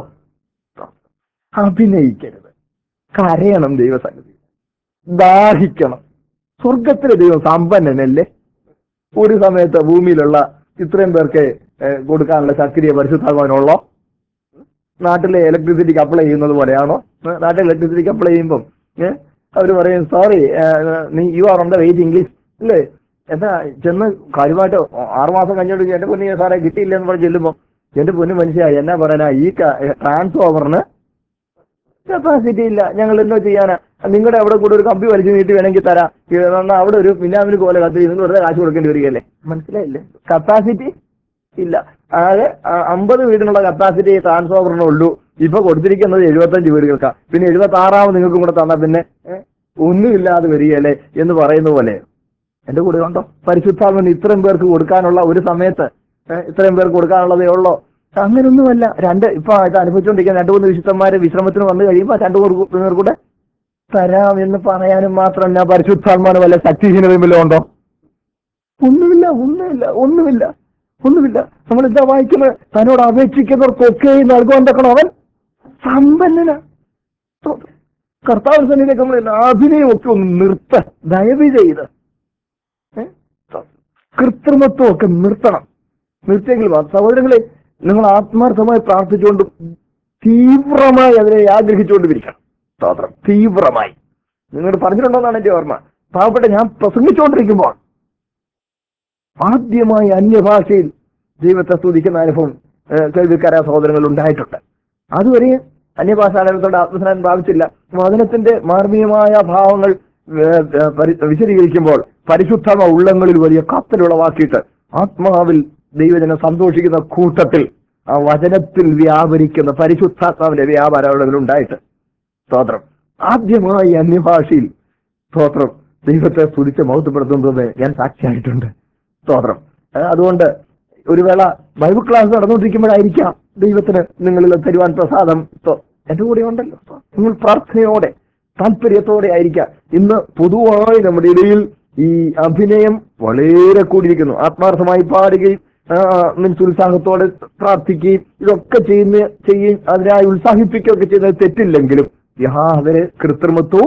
അഭിനയിക്കരുത് കരയണം ദൈവസന്നിധി ദാഹിക്കണം സ്വർഗത്തിലെ ദൈവം സമ്പന്നനല്ലേ ഒരു സമയത്ത് ഭൂമിയിലുള്ള ഇത്രയും പേർക്ക് ഏഹ്, കൊടുക്കാനുള്ള സക്രിയ പരിശുദ്ധാത്മാവിനുള്ളോ നാട്ടിലെ ഇലക്ട്രിസിറ്റിക്ക് അപ്ലൈ ചെയ്യുന്നത് പോലെയാണോ ഏഹ്, നാട്ടിലെ ഇലക്ട്രിസിറ്റിക്ക് അപ്ലൈ ചെയ്യുമ്പം ഏഹ്, അവര് പറയും സോറി നീ you are on the waiting list അല്ലേ എന്താ ചെന്ന് കാര്യമായിട്ട് ആറുമാസം കഴിഞ്ഞോട്ട് എന്റെ പൊന്നു സാറേ കിട്ടിയില്ല എന്ന് പറഞ്ഞ് ചെല്ലുമ്പോ എന്റെ പൊന്നു മനുഷ്യ എന്നാ പറയാനാ ഈ ട്രാൻസ്ഫോമറിന് കപ്പാസിറ്റി ഇല്ല ഞങ്ങൾ എന്തോ ചെയ്യാനാ നിങ്ങളുടെ അവിടെ കൂടെ ഒരു കമ്പി വലിച്ചു നീട്ടി വേണമെങ്കിൽ തരാം ഇത് എന്നാ അവിടെ ഒരു മിന്നാമിന് പോലെ കത്തി നിങ്ങൾ വെറുതെ കാശ് കൊടുക്കേണ്ടി വരികയല്ലേ മനസ്സിലായില്ലേ കപ്പാസിറ്റി ഇല്ല ആകെ ആ- അമ്പത് വീടിനുള്ള കപ്പാസിറ്റി ട്രാൻസ്ഫോമറിനേ ഉള്ളൂ ഇപ്പൊ കൊടുത്തിരിക്കുന്നത് എഴുപത്തഞ്ച് വീടുകൾക്കാ പിന്നെ എഴുപത്തി ആറാമത് നിങ്ങൾക്കും കൂടെ തന്നാ പിന്നെ ഏ, ഒന്നുമില്ലാതെ വരികയല്ലേ എന്ന് പറയുന്ന പോലെ എന്റെ കൂടെ ഉണ്ടോ പരിശുദ്ധാത്മന് ഇത്രയും പേർക്ക് കൊടുക്കാനുള്ള ഒരു സമയത്ത് ഏ, ഇത്രയും പേർക്ക് കൊടുക്കാനുള്ളതേ ഉള്ളോ അങ്ങനൊന്നുമല്ല രണ്ട് ഇപ്പൊ ഇത് അനുഭവിച്ചുകൊണ്ടിരിക്കുന്ന രണ്ടു മൂന്ന് വിശുദ്ധന്മാര് വിശ്രമത്തിന് വന്നു കഴിയുമ്പോ രണ്ടു പേർക്ക് പേർ കൂടെ തരാം എന്ന് പറയാനും മാത്രം ഞാൻ പരിശുദ്ധാത്മാന് വല്ല ശക്തിഹീനതയും വല്ലതും ഉണ്ടോ ഒന്നുമില്ല ഒന്നുമില്ല ഒന്നുമില്ല ഒന്നുമില്ല നമ്മൾ എന്താ വായിക്കുന്നത് തന്നോട് അപേക്ഷിക്കുന്നവർക്കൊക്കെ നൽകുവാൻ തക്കണം അവൻ സമ്പന്നന കർത്താവ് സന്നിധിയിലേക്ക് നമ്മൾ അഭിനയമൊക്കെ ഒന്ന് നിർത്ത ദയവ് ചെയ്ത് ഏ? കൃത്രിമത്വം ഒക്കെ നിർത്തണം നിർത്തിയെങ്കിൽ മാത്രം. സഹോദരങ്ങളെ നിങ്ങൾ ആത്മാർത്ഥമായി പ്രാർത്ഥിച്ചുകൊണ്ട് തീവ്രമായി അതിനെ ആഗ്രഹിച്ചുകൊണ്ടിരിക്കണം സ്തോത്രം തീവ്രമായി നിങ്ങൾ പറഞ്ഞിട്ടുണ്ടോന്നാണ് എന്റെ ഓർമ്മ പാവപ്പെട്ട ഞാൻ പ്രസംഗിച്ചുകൊണ്ടിരിക്കുമ്പോൾ ആദ്യമായി അന്യഭാഷയിൽ ദൈവത്തെ സ്തുതിക്കുന്ന അനുഭവം ഏഹ്, കേൾവിക്കാരായ സഹോദരങ്ങൾ ഉണ്ടായിട്ടുണ്ട് അതുവരെ അന്യഭാഷാലയത്തോടെ ആത്മസ്നാനം പ്രാപിച്ചില്ല വചനത്തിന്റെ മാർമീയമായ ഭാവങ്ങൾ ഏഹ്, ഏഹ്, പരി- വിശദീകരിക്കുമ്പോൾ പരിശുദ്ധമ ഉള്ളങ്ങളിൽ വലിയ കത്തലുളവാക്കിയിട്ട് ആത്മാവിൽ ദൈവജനം സന്തോഷിക്കുന്ന കൂട്ടത്തിൽ ആ വചനത്തിൽ വ്യാപരിക്കുന്ന പരിശുദ്ധാത്മാവിന്റെ വ്യാപാരം അവിടെ ഉണ്ടായിട്ട് സ്തോത്രം ആദ്യമായി അന്യഭാഷയിൽ സ്തോത്രം ദൈവത്തെ സ്തുതിച്ച് മഹത്വപ്പെടുത്തുന്നത് ഞാൻ സാക്ഷിയായിട്ടുണ്ട് സ്തോത്രം ഏ, അതുകൊണ്ട് ഒരു വേള ബൈബിൾ ക്ലാസ് നടന്നുകൊണ്ടിരിക്കുമ്പോഴായിരിക്കാം ദൈവത്തിന് നിങ്ങളിൽ തരുവാൻ പ്രസാദം സ്തോ- എന്റെ കൂടെ ഉണ്ടല്ലോ നിങ്ങൾ പ്രാർത്ഥനയോടെ താല്പര്യത്തോടെ ആയിരിക്കാം ഇന്ന് പൊതുവായി നമ്മുടെ ഇടയിൽ ഈ അഭിനയം വളരെ കൂടിയിരിക്കുന്നു ആത്മാർത്ഥമായി പാടുകയും മീൻസ് ഉത്സാഹത്തോടെ പ്രാർത്ഥിക്കുകയും ഇതൊക്കെ ചെയ്യുന്ന ചെയ്യും അതിനായി ഉത്സാഹിപ്പിക്കുകയൊക്കെ ചെയ്യുന്നത് തെറ്റില്ലെങ്കിലും യാതൊരു കൃത്രിമത്വവും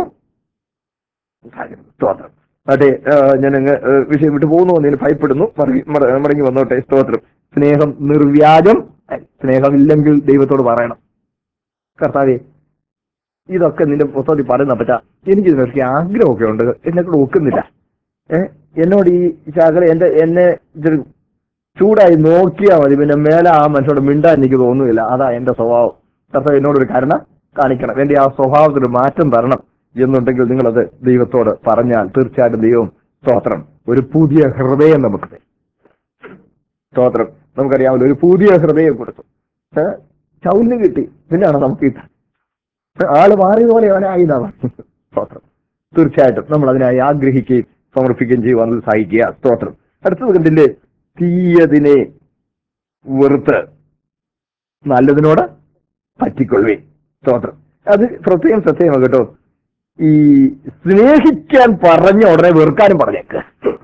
സ്തോത്രം അതെ ഞാൻ അങ്ങ് വിഷയം വിട്ടു പോകുന്നു എന്നതിന് ഭയപ്പെടുന്നു മടങ്ങി മട- മടങ്ങി വന്നോട്ടെ സ്തോത്രം സ്നേഹം നിർവ്യാജം അയ്, സ്നേഹമില്ലെങ്കിൽ ദൈവത്തോട് പറയണം കർത്താവേ ഇതൊക്കെ നിന്റെ പുസ്തകത്തിൽ പറയുന്ന പറ്റാ എനിക്ക് ഇതിനൊക്കെ ആഗ്രഹമൊക്കെ ഉണ്ട് എന്നെ കൂടെ ഒക്കുന്നില്ല ഏ എന്നോട് ഈ ശാഖല എന്റെ എന്നെ ഇച്ചിരി ചൂടായി നോക്കിയാൽ മതി പിന്നെ മേലെ ആ മനുഷ്യനോട് മിണ്ടാൻ എനിക്ക് തോന്നുന്നില്ല അതാ എന്റെ സ്വഭാവം കർത്താവ് എന്നോടൊരു കരുണ കാണിക്കണം എന്റെ ആ സ്വഭാവത്തിന് മാറ്റം തരണം എന്നുണ്ടെങ്കിൽ നിങ്ങളത് ദൈവത്തോട് പറഞ്ഞാൽ തീർച്ചയായിട്ടും ദൈവം സ്തോത്രം ഒരു പുതിയ ഹൃദയം നമുക്ക് തരും സ്തോത്രം നമുക്കറിയാമല്ലോ ഒരു പുതിയ ഹൃദയം കൊടുത്തു ഏ? ചൗല് കിട്ടി പിന്നെയാണ് നമുക്ക് കിട്ടാൻ ആള് മാറിയ പോലെ അവനായിതാണ് സ്തോത്രം തീർച്ചയായിട്ടും നമ്മൾ അതിനായി ആഗ്രഹിക്കുകയും സമർപ്പിക്കുകയും ചെയ്യുവാൻ സഹായിക്കുക സ്തോത്രം അടുത്തത് കണ്ടില്ലേ തീയതിനെ വെറുത്ത് നല്ലതിനോട് പറ്റിക്കൊള്ളുവേ സ്തോത്രം അത് പ്രത്യേകം സത്യമാണ് കേട്ടോ ഈ സ്നേഹിക്കാൻ പറഞ്ഞ ഉടനെ വെറുക്കാനും പറഞ്ഞേക്ക്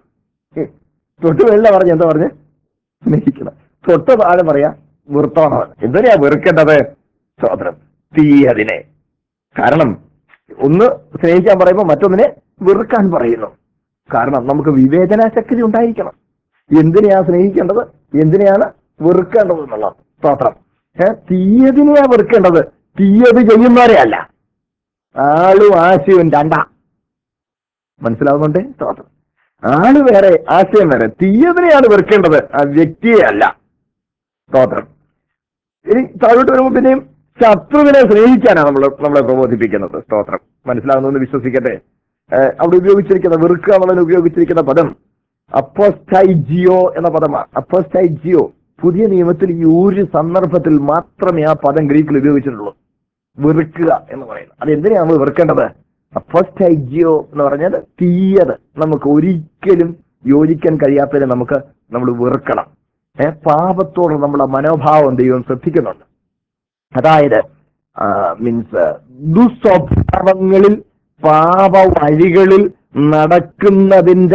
തൊട്ട് വെള്ള പറഞ്ഞ എന്താ പറഞ്ഞ് സ്നേഹിക്കണം തൊട്ട് താഴെ പറയാ വെറുത്തോണം എന്തിനാ വെറുക്കേണ്ടത് സ്തോത്രം തീയതിനെ കാരണം ഒന്ന് സ്നേഹിക്കാൻ പറയുമ്പോൾ മറ്റൊന്നിനെ വെറുക്കാൻ പറയുന്നു കാരണം നമുക്ക് വിവേചന ശക്തി ഉണ്ടായിരിക്കണം എന്തിനെയാ സ്നേഹിക്കേണ്ടത് എന്തിനെയാണ് വെറുക്കേണ്ടത് എന്നുള്ളത് സ്തോത്രം ഏഹ് തീയതിനെയാ വെറുക്കേണ്ടത് തീയത് ചെയ്യുന്നവരെ അല്ല ആളും ആശയവും രണ്ടാ മനസ്സിലാവുന്നുണ്ടേ സ്തോത്രം ആള് വേറെ ആശയം വേറെ തീയതിനെയാണ് വെറുക്കേണ്ടത് ആ വ്യക്തിയെ അല്ല സ്തോത്രം ഇനി താഴോട്ട് വരുമ്പോൾ പിന്നെയും ശത്രുവിനെ സ്നേഹിക്കാനാണ് നമ്മൾ നമ്മളെ പ്രബോധിപ്പിക്കുന്നത് സ്തോത്രം മനസ്സിലാകുന്നു വിശ്വസിക്കട്ടെ ഏഹ് അവിടെ ഉപയോഗിച്ചിരിക്കുന്ന വെറുക്കുക എന്നുള്ളതിന് ഉപയോഗിച്ചിരിക്കുന്ന പദം അപ്പോസ്റ്റൈജിയോ എന്ന പദമാണ് അപ്പോസ്റ്റൈജിയോ പുതിയ നിയമത്തിൽ ഈ ഒരു സന്ദർഭത്തിൽ മാത്രമേ ആ പദം ഗ്രീക്കിൽ ഉപയോഗിച്ചിട്ടുള്ളൂ വെറുക്കുക എന്ന് പറയുന്നത് അത് എന്തിനാണ് നമ്മൾ വെറുക്കേണ്ടത് അപ്പോസ്റ്റൈജിയോ എന്ന് പറഞ്ഞാൽ തീയത് നമുക്ക് ഒരിക്കലും യോജിക്കാൻ കഴിയാത്തതിനെ നമുക്ക് നമ്മൾ വെറുക്കണം ഏഹ് പാപത്തോട് നമ്മുടെ മനോഭാവം ദൈവം ശ്രദ്ധിക്കുന്നുണ്ട് അതായത് മീൻസ് ദുസ്വഭാവങ്ങളിൽ പാപ വഴികളിൽ നടക്കുന്നതിന്റെ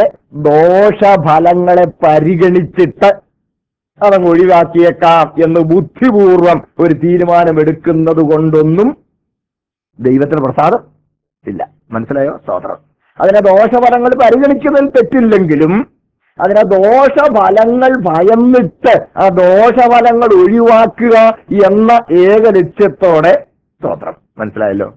ദോഷഫലങ്ങളെ പരിഗണിച്ചിട്ട് അതങ്ങ് ഒഴിവാക്കിയേക്കാം എന്ന് ബുദ്ധിപൂർവം ഒരു തീരുമാനമെടുക്കുന്നത് കൊണ്ടൊന്നും ദൈവത്തിന് പ്രസാദം ഇല്ല മനസ്സിലായോ സ്തോത്രം അതിനെ ദോഷഫലങ്ങൾ പരിഗണിക്കുന്നതിൽ തെറ്റില്ലെങ്കിലും അതിനെ ദോഷഫലങ്ങൾ ഭയന്നിട്ട് ആ ദോഷഫലങ്ങൾ ഒഴിവാക്കുക എന്ന ഏക ലക്ഷ്യത്തോടെ സ്തോത്രം മനസ്സിലായല്ലോ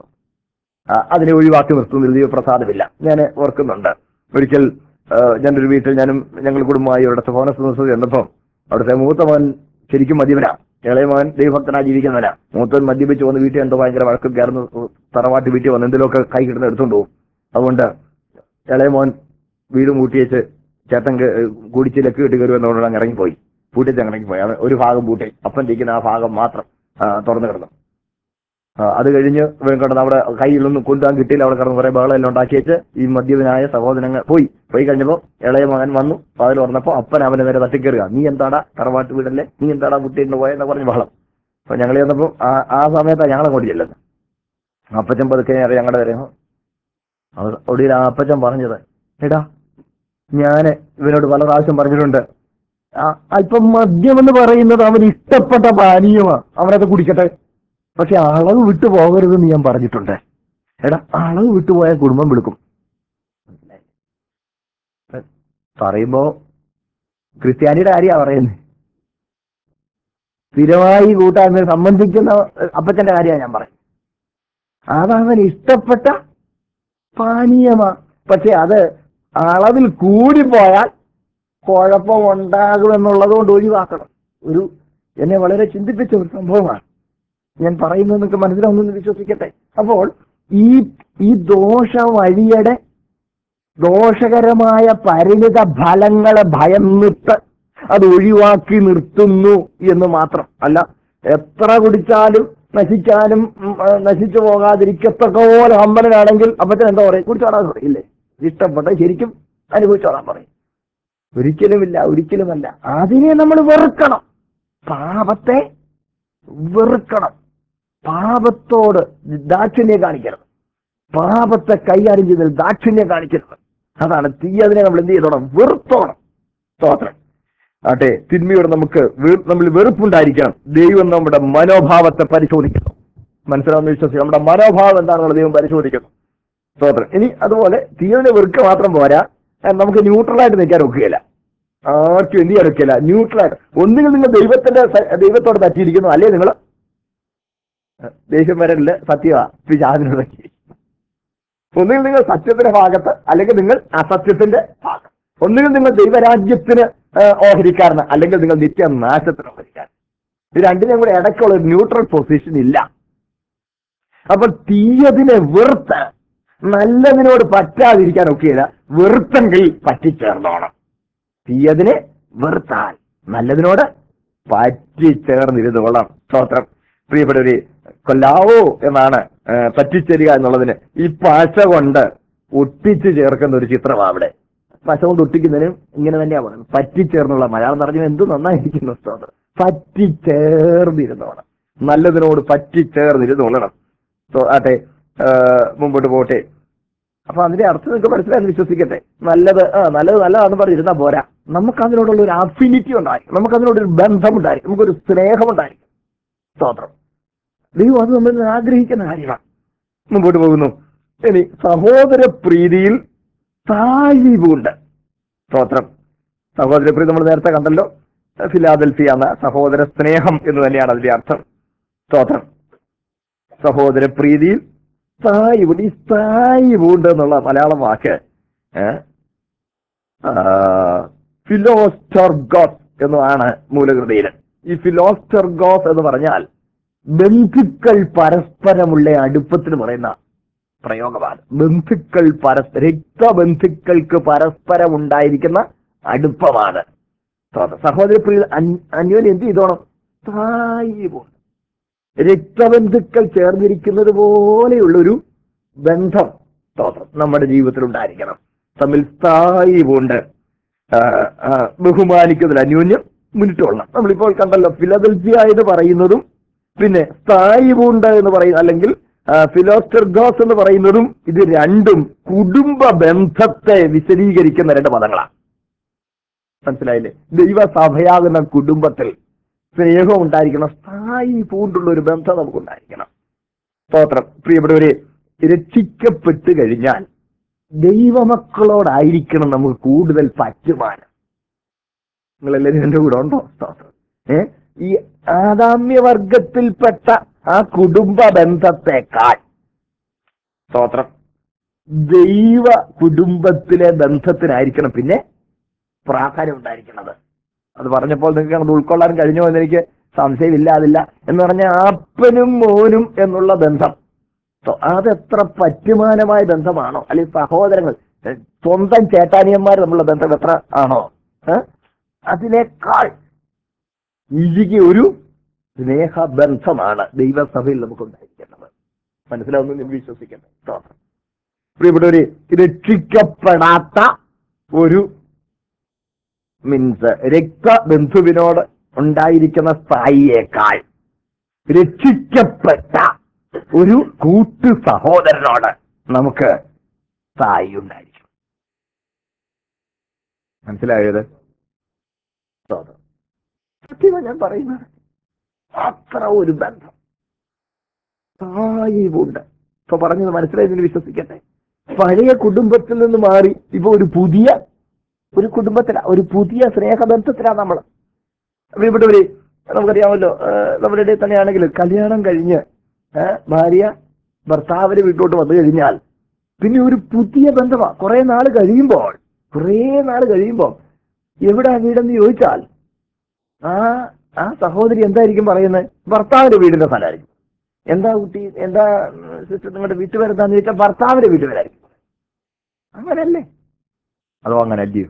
ആ, അതിനെ ഒഴിവാക്കി നിർത്തുന്നതിൽ ദൈവപ്രസാദമില്ല ഞാൻ ഓർക്കുന്നുണ്ട് ഒരിക്കൽ ആ, ഞാനൊരു വീട്ടിൽ ഞാനും ഞങ്ങൾ കുടുംബമായി അവിടുത്തെ ഭവനസ്ഥ ചെന്നപ്പം അവിടുത്തെ മൂത്ത മോൻ ശരിക്കും മദ്യപനാ ഇളയ മോൻ ദൈവഭക്തനായി ജീവിക്കുന്നവനാ മൂത്തവൻ മദ്യപിച്ച് വന്ന് വീട്ടിൽ എന്തോ ഭയങ്കര വഴക്കും കയറുന്നു തറവാട്ട് വീട്ടിൽ വന്ന് എന്തെങ്കിലുമൊക്കെ കൈ കിട്ടുന്ന എടുത്തുകൊണ്ട് പോകും അതുകൊണ്ട് ഇളയ മോൻ വീട് മൂട്ടിയേച്ച് ചേട്ടൻ കേ- കുടിച്ച് ലക്ക് കിട്ടി കയറി വന്നതുകൊണ്ട് അങ്ങ് ഇറങ്ങിപ്പോയി പൂട്ടിച്ച് അങ്ങ് ഇറങ്ങിപ്പോയി അവൻ ഒരു ഭാഗം പൂട്ടി അപ്പൻ ഇരിക്കുന്ന ആ ഭാഗം മാത്രം ആ, തുറന്നു കിടന്നു ആ, അത് കഴിഞ്ഞ് ഇവൻ കിടന്ന് അവിടെ കയ്യിലൊന്നും കൊണ്ടുപോകാൻ കിട്ടിയില്ല അവിടെ കിടന്ന് കുറെ ബഹളം എല്ലാം ഉണ്ടാക്കിയേച്ച് ഈ മദ്യപനായ സഹോദരങ്ങൾ പോയി പോയി കഴിഞ്ഞപ്പോൾ ഇളയ മകൻ വന്നു അതിൽ തുറന്നപ്പോൾ അപ്പൻ അവനെ നേരെ തട്ടിക്കയറുക നീ എന്താടാ തറവാട്ട് വീടല്ലേ നീ എന്താടാ കുട്ടിയിട്ട് പോയെന്ന് പറഞ്ഞ് ബഹളം അപ്പൊ ഞങ്ങൾ ചെന്നപ്പോൾ ആ ആ സമയത്താണ് ഞങ്ങൾ അങ്ങോട്ട് ചെല്ലുന്നത് അപ്പച്ചൻ പതുക്കെ അറിയാം ഞങ്ങളുടെ വരെ അത് ഒടുവിൽ ആ അപ്പച്ചൻ പറഞ്ഞത് എടാ ഞാൻ ഇവനോട് പല പ്രാവശ്യം പറഞ്ഞിട്ടുണ്ട് ആ, അല്പം മദ്യം എന്ന് പറയുന്നത് അവന് ഇഷ്ടപ്പെട്ട പാനീയമാണ് അവനത് കുടിക്കട്ടെ പക്ഷെ അളവ് വിട്ടു പോകരുതെന്ന് ഞാൻ പറഞ്ഞിട്ടുണ്ട് എടാ അളവ് വിട്ടുപോയാൽ കുടുംബം വിളിക്കും പറയുമ്പോ ക്രിസ്ത്യാനിയുടെ കാര്യമാണ് പറയുന്നത് സ്ഥിരമായി കൂട്ടാൻ സംബന്ധിക്കുന്ന അപ്പച്ചന്റെ കാര്യമാണ് ഞാൻ പറയുന്നത് അതവന് ഇഷ്ടപ്പെട്ട പാനീയമാ പക്ഷെ അത് അളവിൽ കൂടിപ്പോയാൽ കുഴപ്പമുണ്ടാകുമെന്നുള്ളത് കൊണ്ട് ഒഴിവാക്കണം ഒരു എന്നെ വളരെ ചിന്തിപ്പിച്ച ഒരു സംഭവമാണ് ഞാൻ പറയുന്നത് നിങ്ങൾക്ക് മനസ്സിലാവുന്നെന്ന് വിശ്വസിക്കട്ടെ അപ്പോൾ ഈ ഈ ദോഷ വഴിയുടെ ദോഷകരമായ പരിണിത ഫലങ്ങളെ ഭയന്നിട്ട് അത് ഒഴിവാക്കി നിർത്തുന്നു എന്ന് മാത്രം അല്ല എത്ര കുടിച്ചാലും നശിക്കാനും ഉം, ആ, നശിച്ചു പോകാതിരിക്കത്തക്ക പോലെ അമ്പലനാണെങ്കിൽ അപ്പച്ചൻ എന്താ പറയും കുടിച്ചോടാൻ പറയില്ലേ ഇഷ്ടപ്പെട്ട ശരിക്കും അനുഭവിച്ചോളാൻ പറയും ഒരിക്കലുമില്ല ഒരിക്കലുമല്ല അതിനെ നമ്മൾ വെറുക്കണം പാപത്തെ വെറുക്കണം പാപത്തോട് ദാക്ഷിണ്യം കാണിക്കരുത് പാപത്തെ കൈകാര്യം ചെയ്തതിൽ ദാക്ഷിണ്യം കാണിക്കരുത് അതാണ് തീയതിനെ നമ്മൾ എന്ത് ചെയ്തോണം വെറുത്തോണം സ്തോത്രം ആട്ടെ തിന്മയോട് നമുക്ക് വെ- നമ്മൾ വെറുപ്പുണ്ടായിരിക്കണം ദൈവം നമ്മുടെ മനോഭാവത്തെ പരിശോധിക്കുന്നു മനസ്സിലാവുന്ന വിശ്വസിക്കും നമ്മുടെ മനോഭാവം എന്താണെന്നുള്ള ദൈവം പരിശോധിക്കുന്നു സ്തോത്രം ഇനി അതുപോലെ തീയതിനെ വെറുക്കുക മാത്രം പോരാ ഏഹ് നമുക്ക് ന്യൂട്രലായിട്ട് നിൽക്കാൻ ഒക്കുകയില്ല ആർക്കും എന്ത് ചെയ്യാൻ ഒക്കുകയില്ല ന്യൂട്രലായിട്ട് ഒന്നുകിൽ നിങ്ങൾ ദൈവത്തിന്റെ സ- ദൈവത്തോട് തറ്റിയിരിക്കുന്നു അല്ലേ നിങ്ങൾ ദേഷ്യം വരലില് സത്യമാ പിശാചിനോട് പറ്റി ഒന്നുകിൽ നിങ്ങൾ സത്യത്തിന്റെ ഭാഗത്ത് അല്ലെങ്കിൽ നിങ്ങൾ അസത്യത്തിന്റെ ഭാഗം ഒന്നുകിൽ നിങ്ങൾ ദൈവരാജ്യത്തിന് ആ, ഓഹരിക്കാരന് അല്ലെങ്കിൽ നിങ്ങൾ നിത്യനാശത്തിന് ഓഹരിക്കാരൻ ഇത് രണ്ടിനും കൂടെ ഇടയ്ക്കുള്ള ഒരു ന്യൂട്രൽ പൊസിഷൻ ഇല്ല അപ്പൊ തീയതിനെ വെറുത്ത് നല്ലതിനോട് പറ്റാതിരിക്കാൻ ഒക്കെയില്ല വെറുത്തെങ്കിൽ പറ്റിച്ചേർന്നോണം തീയതിനെ വെറുത്താൽ നല്ലതിനോട് പറ്റിച്ചേർന്നിരുന്നോളാം സ്തോത്രം പ്രിയപ്പെട്ടവര് കൊല്ലാവോ എന്നാണ് ആ, പറ്റിച്ചേരുക എന്നുള്ളതിന് ഈ പശ കൊണ്ട് ഒട്ടിച്ചു ചേർക്കുന്ന ഒരു ചിത്രമാണ് അവിടെ പശ കൊണ്ട് ഒട്ടിക്കുന്നതിനും ഇങ്ങനെ തന്നെയാ പറയുന്നത് പറ്റിച്ചേർന്നുള്ള മലയാളം പറഞ്ഞു എന്ത് നന്നായിരിക്കുന്നു സ്തോത്രം പറ്റിച്ചേർന്നിരുന്നോണം നല്ലതിനോട് പറ്റിച്ചേർന്നിരുന്നോളണം സോ ആട്ടെ ആ, മുമ്പോട്ട് പോട്ടെ അപ്പൊ അതിന്റെ അർത്ഥം നിങ്ങൾക്ക് മനസ്സിലായെന്ന് വിശ്വസിക്കട്ടെ നല്ലത് ആ നല്ലത് നല്ലതാണെന്ന് പറഞ്ഞിരുന്നാ പോരാ നമുക്ക് അതിനോടുള്ള ഒരു അഫിനിറ്റി ഉണ്ടായിരിക്കും നമുക്ക് അതിനോടൊരു ബന്ധം ഉണ്ടായിരിക്കും നമുക്കൊരു സ്നേഹം ഉണ്ടായിരിക്കും സ്തോത്രം ദൈവം അത് നമ്മൾ ആഗ്രഹിക്കുന്ന കാര്യമാണ് മുമ്പോട്ട് പോകുന്നു ഇനി സഹോദര പ്രീതിയിൽ സായിവുണ്ട് സ്തോത്രം സഹോദരപ്രിയ നമ്മൾ നേരത്തെ കണ്ടല്ലോ ഫിലാദൽഫിയ എന്ന സഹോദര സ്നേഹം എന്ന് തന്നെയാണ് അതിന്റെ അർത്ഥം സ്തോത്രം സഹോദര പ്രീതിയിൽ സ്ഥായിവുണ്ട് ഈ സ്ഥായിവുണ്ട് എന്നുള്ള മലയാളം വാക്ക് ഫിലോസ്റ്റർഗോസ് എന്നതാണ് മൂലകൃതിയിൽ ഈ ഫിലോസ്റ്റർഗോസ് എന്ന് പറഞ്ഞാൽ ബന്ധുക്കൾ പരസ്പരമുള്ള അടുപ്പത്തിന് പറയുന്ന പ്രയോഗമാണ് ബന്ധുക്കൾ പരസ്പര രക്തബന്ധുക്കൾക്ക് പരസ്പരം ഉണ്ടായിരിക്കുന്ന അടുപ്പമാണ് സഹോദര പ്രിയ അന്യോന്യം എന്ത് ചെയ്തോണം സ്ഥായിവുണ്ട് രക്തബന്ധുക്കൾ ചേർന്നിരിക്കുന്നത് പോലെയുള്ളൊരു ബന്ധം സ്തോത്രം നമ്മുടെ ജീവിതത്തിൽ ഉണ്ടായിരിക്കണം തമ്മിൽ സ്ഥായിവുണ്ട് ബഹുമാനിക്കുന്നതിൽ അന്യോന്യം മുന്നിട്ടുകൊള്ളണം നമ്മളിപ്പോൾ കണ്ടല്ലോ ഫിലദൽഫിയ എന്ന് പറയുന്നതും പിന്നെ സ്ഥായിവുണ്ട് എന്ന് പറയുന്ന അല്ലെങ്കിൽ ഫിലോസ്റ്റർഗോസ് എന്ന് പറയുന്നതും ഇത് രണ്ടും കുടുംബ ബന്ധത്തെ വിശദീകരിക്കുന്ന രണ്ട് പദങ്ങളാണ് മനസ്സിലായില്ലേ ദൈവസഭയാകുന്ന കുടുംബത്തിൽ സ്നേഹം ഉണ്ടായിരിക്കണം സ്ഥായി പൂണ്ടുള്ള ഒരു ബന്ധം നമുക്കുണ്ടായിരിക്കണം സ്തോത്രം പ്രിയപ്പെട്ടവരെ രക്ഷിക്കപ്പെട്ട് കഴിഞ്ഞാൽ ദൈവമക്കളോടായിരിക്കണം നമുക്ക് കൂടുതൽ പറ്റുമാനം നിങ്ങളെല്ലാവരും എന്റെ കൂടെ ഉണ്ടോ സ്തോത്രം ഏ ഈ ആദാമ്യവർഗത്തിൽപ്പെട്ട ആ കുടുംബ ബന്ധത്തെക്കാൾ സ്തോത്രം ദൈവ കുടുംബത്തിലെ ബന്ധത്തിനായിരിക്കണം പിന്നെ പ്രാധാന്യം ഉണ്ടായിരിക്കുന്നത് അത് പറഞ്ഞപ്പോൾ നിങ്ങൾക്ക് അത് ഉൾക്കൊള്ളാൻ കഴിഞ്ഞോ എന്ന് എനിക്ക് സംശയമില്ല അതില്ല എന്ന് പറഞ്ഞ അപ്പനും മോനും എന്നുള്ള ബന്ധം അതെത്ര പറ്റുമാനമായ ബന്ധമാണോ അല്ലെങ്കിൽ സഹോദരങ്ങൾ സ്വന്തം ചേട്ടാനിയന്മാർ തമ്മിലുള്ള ബന്ധം എത്ര ആണോ അതിനേക്കാൾ ഇഴുകി ഒരു സ്നേഹബന്ധമാണ് ദൈവസഭയിൽ നമുക്കുണ്ടായിരിക്കേണ്ടത് മനസ്സിലാവുന്നു ഞാൻ വിശ്വസിക്കുന്നത് പ്രിയപ്പെട്ടവര് രക്ഷിക്കപ്പെടാത്ത ഒരു മീൻസ് രക്തബന്ധുവിനോട് ഉണ്ടായിരിക്കുന്ന സ്ഥായിയേക്കാൾ രക്ഷിക്കപ്പെട്ട ഒരു കൂട്ടു സഹോദരനോട് നമുക്ക് സ്ഥായി ഉണ്ടായിരിക്കും മനസ്സിലായത് സത്യമാണ് ഞാൻ പറയുന്നത് അത്ര ഒരു ബന്ധം സ്ഥായിവുണ്ട് ഇപ്പൊ പറഞ്ഞത് മനസ്സിലായതിന് വിശ്വസിക്കട്ടെ പഴയ കുടുംബത്തിൽ നിന്ന് മാറി ഇപ്പൊ ഒരു പുതിയ ഒരു കുടുംബത്തിലാ ഒരു പുതിയ സ്നേഹബന്ധത്തിലാണ് നമ്മൾ ഇവിടെ ഒരു നമുക്കറിയാമല്ലോ നമ്മുടെ ഇടയിൽ തന്നെയാണെങ്കിൽ കല്യാണം കഴിഞ്ഞ് ഭാര്യ ഭർത്താവിന് വീട്ടിലോട്ട് വന്നു കഴിഞ്ഞാൽ പിന്നെ ഒരു പുതിയ ബന്ധമാണ് കുറെ നാൾ കഴിയുമ്പോൾ കുറെ നാൾ കഴിയുമ്പോൾ എവിടെ വീടെന്ന് ചോദിച്ചാൽ ആ ആ സഹോദരി എന്തായിരിക്കും പറയുന്നത് ഭർത്താവിന്റെ വീടിന്റെ സ്ഥലമായിരിക്കും എന്താ കുട്ടി എന്താ സിസ്റ്റർ നിങ്ങളുടെ വീട്ടുപേരെന്താന്ന് ചോദിച്ചാൽ ഭർത്താവിന്റെ വീട്ടുപേരായിരിക്കും അങ്ങനല്ലേ അതോ അങ്ങനെ അല്ലയോ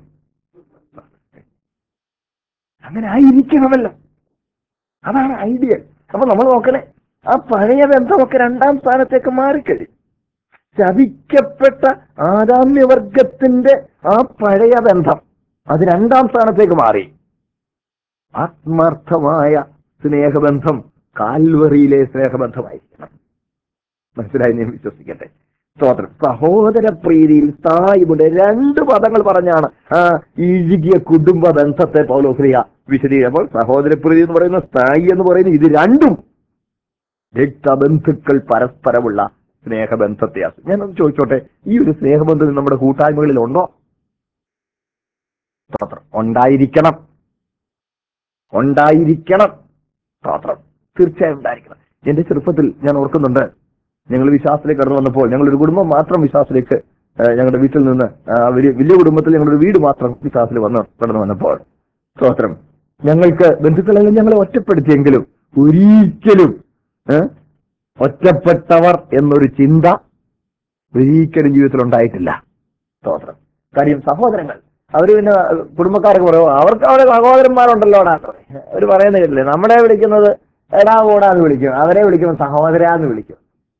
അങ്ങനെ ആയിരിക്കണമല്ലോ അതാണ് ഐഡിയ അപ്പൊ നമ്മൾ നോക്കണേ ആ പഴയ ബന്ധമൊക്കെ രണ്ടാം സ്ഥാനത്തേക്ക് മാറിക്കഴിയും ചതിക്കപ്പെട്ട ആദാമ്യവർഗത്തിന്റെ ആ പഴയ ബന്ധം അത് രണ്ടാം സ്ഥാനത്തേക്ക് മാറി ആത്മാർത്ഥമായ സ്നേഹബന്ധം കാൽവറിയിലെ സ്നേഹബന്ധമായിരിക്കണം മനസ്സിലായി ഞാൻ വിശ്വസിക്കട്ടെ സ്തോത്രം സഹോദര പ്രീതിയിൽ സ്ഥായിമുണ്ട് രണ്ട് പദങ്ങൾ പറഞ്ഞാണ് ആ ഇഴുകിയ കുടുംബ ബന്ധത്തെ പൗലോസ്ലിയ വിശദീകരിക്കുമ്പോൾ സഹോദര പ്രീതി എന്ന് പറയുന്ന സ്ഥായി എന്ന് പറയുന്ന ഇത് രണ്ടും രക്തബന്ധുക്കൾ പരസ്പരമുള്ള സ്നേഹബന്ധത്തെയാണ് ഞാനൊന്ന് ചോദിച്ചോട്ടെ ഈ ഒരു സ്നേഹബന്ധം നമ്മുടെ കൂട്ടായ്മകളിൽ ഉണ്ടോ സ്തോത്രം ഉണ്ടായിരിക്കണം ഉണ്ടായിരിക്കണം സ്തോത്രം തീർച്ചയായും ഉണ്ടായിരിക്കണം എന്റെ ചെറുപ്പത്തിൽ ഞാൻ ഓർക്കുന്നുണ്ട് ഞങ്ങൾ വിശ്വാസത്തിലേക്ക് കടന്നു വന്നപ്പോൾ ഞങ്ങളൊരു കുടുംബം മാത്രം വിശ്വാസത്തിലേക്ക് ഞങ്ങളുടെ വീട്ടിൽ നിന്ന് വലിയ വലിയ കുടുംബത്തിൽ ഞങ്ങളുടെ വീട് മാത്രം വിശ്വാസത്തിൽ വന്ന് കടന്നു വന്നപ്പോൾ സ്തോത്രം ഞങ്ങൾക്ക് ബന്ധുക്കളെല്ലാം ഞങ്ങളെ ഒറ്റപ്പെടുത്തിയെങ്കിലും ഒരിക്കലും ഒറ്റപ്പെട്ടവർ എന്നൊരു ചിന്ത ഒരിക്കലും ജീവിതത്തിൽ ഉണ്ടായിട്ടില്ല സ്തോത്രം കാര്യം സഹോദരങ്ങൾ അവര് പിന്നെ കുടുംബക്കാർക്ക് പറയുമോ അവർക്ക് അവരെ സഹോദരന്മാരുണ്ടല്ലോടാ അവർ പറയുന്ന കേട്ടില്ലേ നമ്മളെ വിളിക്കുന്നത് എടാ കൂടാന്ന് വിളിക്കും അവരെ വിളിക്കുമ്പോൾ സഹോദരാന്ന് വിളിക്കും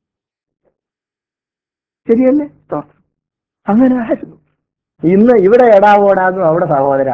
ശരിയല്ലേ സ്തോത്രം അങ്ങനെ ആയിരുന്നു ഇന്ന് ഇവിടെ എടാ ഓടാന്നും അവിടെ സഹോദര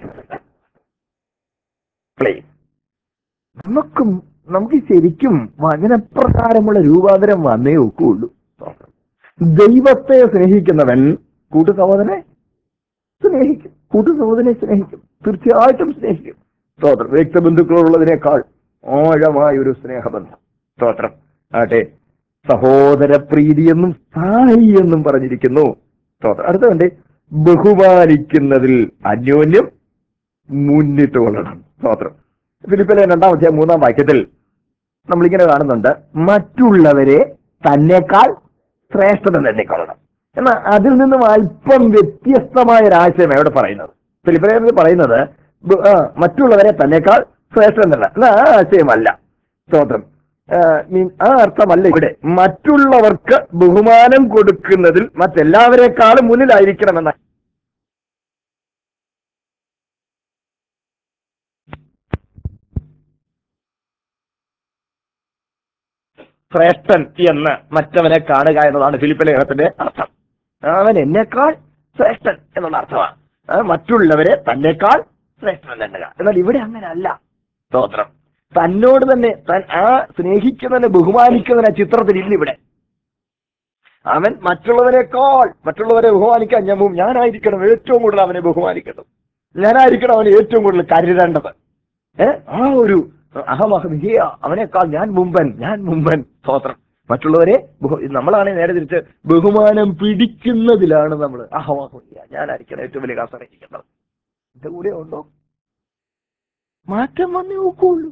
നമുക്കും നമുക്ക് ശരിക്കും വചനപ്രകാരമുള്ള രൂപാന്തരം വന്നേ ഒക്കുള്ളൂ ദൈവത്തെ സ്നേഹിക്കുന്നവൻ കൂട്ടു സഹോദരനെ സ്നേഹിക്കും കൂട്ടു സഹോദരനെ സ്നേഹിക്കും തീർച്ചയായിട്ടും സ്നേഹിക്കും സ്തോത്രം രക്തബന്ധുക്കളുള്ളതിനേക്കാൾ ആഴമായ ഒരു സ്നേഹബന്ധം സ്തോത്രം ആട്ടെ സഹോദര പ്രീതി എന്നും സ്ഥായി എന്നും പറഞ്ഞിരിക്കുന്നു സ്തോത്രം അടുത്ത കണ്ടേ ബഹുമാനിക്കുന്നതിൽ അന്യോന്യം മുന്നിട്ട് കൊള്ളണം സ്തോത്രം ഫിലിപ്പിലെ രണ്ടാം അധ്യായം മൂന്നാം വാക്യത്തിൽ നമ്മളിങ്ങനെ കാണുന്നുണ്ട് മറ്റുള്ളവരെ തന്നെക്കാൾ ശ്രേഷ്ഠത എണ്ണിക്കൊള്ളണം എന്നാൽ അതിൽ നിന്നും അല്പം വ്യത്യസ്തമായ ഒരു ആശയം എവിടെ പറയുന്നത് ഫിലിപ്പിനെ പറയുന്നത് ബ- ആ, മറ്റുള്ളവരെ തന്നെക്കാൾ ശ്രേഷ്ഠം എന്നല്ല എന്നാൽ ആ ആശയമല്ല സ്തോത്രം ആ, മീൻ- ആ അർത്ഥമല്ല ഇവിടെ മറ്റുള്ളവർക്ക് ബഹുമാനം കൊടുക്കുന്നതിൽ മറ്റെല്ലാവരെക്കാളും മുന്നിലായിരിക്കണമെന്ന ശ്രേഷ്ഠൻ എന്ന് മറ്റവനെ കാണുക എന്നതാണ് ഫിലിപ്പ് ലേഖനത്തിന്റെ അർത്ഥം അവൻ എന്നെക്കാൾ ശ്രേഷ്ഠൻ എന്നുള്ള അർത്ഥമാണ് ആ, മറ്റുള്ളവരെ തന്നെക്കാൾ ശ്രേഷ്ഠൻ എന്നുക എന്നാൽ ഇവിടെ അങ്ങനെ അല്ല സ്തോത്രം തന്നോട് തന്നെ താൻ ആ സ്നേഹിക്കുന്നതിനെ ബഹുമാനിക്കുന്നതിനെ ചിത്രത്തിൽ ഇല്ല ഇവിടെ അവൻ മറ്റുള്ളവരെക്കാൾ മറ്റുള്ളവരെ ബഹുമാനിക്കാൻ ഞാൻ മു- ഞാനായിരിക്കണം ഏറ്റവും കൂടുതൽ അവനെ ബഹുമാനിക്കേണ്ടത് ഞാനായിരിക്കണം അവനെ ഏറ്റവും കൂടുതൽ കരുതേണ്ടത് ഏ ആ ഒരു അഹമഹിയ അവനേക്കാൾ ഞാൻ മുമ്പൻ ഞാൻ മുമ്പൻ സ്തോത്രം മറ്റുള്ളവരെ ബഹു- നമ്മളാണ് നേരെ തിരിച്ച് ബഹുമാനം പിടിക്കുന്നതിലാണ് നമ്മൾ അഹമഹിയ ഞാനായിരിക്കണം ഏറ്റവും വലിയ കാസറിയിരിക്കുന്നത് എന്റെ കൂടെ ഉണ്ടോ മാറ്റം വന്നേ നോക്കുള്ളൂ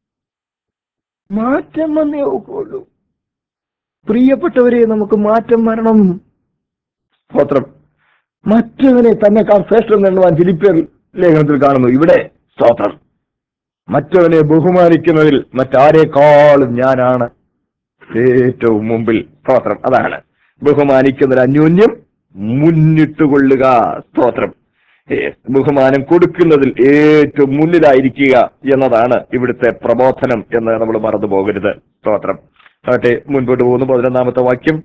മാറ്റം വന്നേ നോക്കുള്ളൂ പ്രിയപ്പെട്ടവരെ നമുക്ക് മാറ്റം വരണം സ്തോത്രം മറ്റവനെ തന്നെക്കാൾ ശ്രേഷ്ഠം എന്നുവാൻ ഫിലിപ്പിയർ ലേഖനത്തിൽ കാണുന്നു ഇവിടെ സ്തോത്രം മറ്റവനെ ബഹുമാനിക്കുന്നതിൽ മറ്റാരേക്കാളും ഞാനാണ് ഏറ്റവും മുമ്പിൽ സ്തോത്രം അതാണ് ബഹുമാനിക്കുന്നതിൽ അന്യോന്യം മുന്നിട്ടുകൊള്ളുക സ്തോത്രം ഏ, ബഹുമാനം കൊടുക്കുന്നതിൽ ഏറ്റവും മുന്നിലായിരിക്കുക എന്നതാണ് ഇവിടുത്തെ പ്രബോധനം എന്ന് നമ്മൾ മറന്നു പോകരുത് സ്തോത്രം ആട്ടെ മുൻപോട്ട് പോകുന്നു പതിനൊന്നാമത്തെ വാക്യം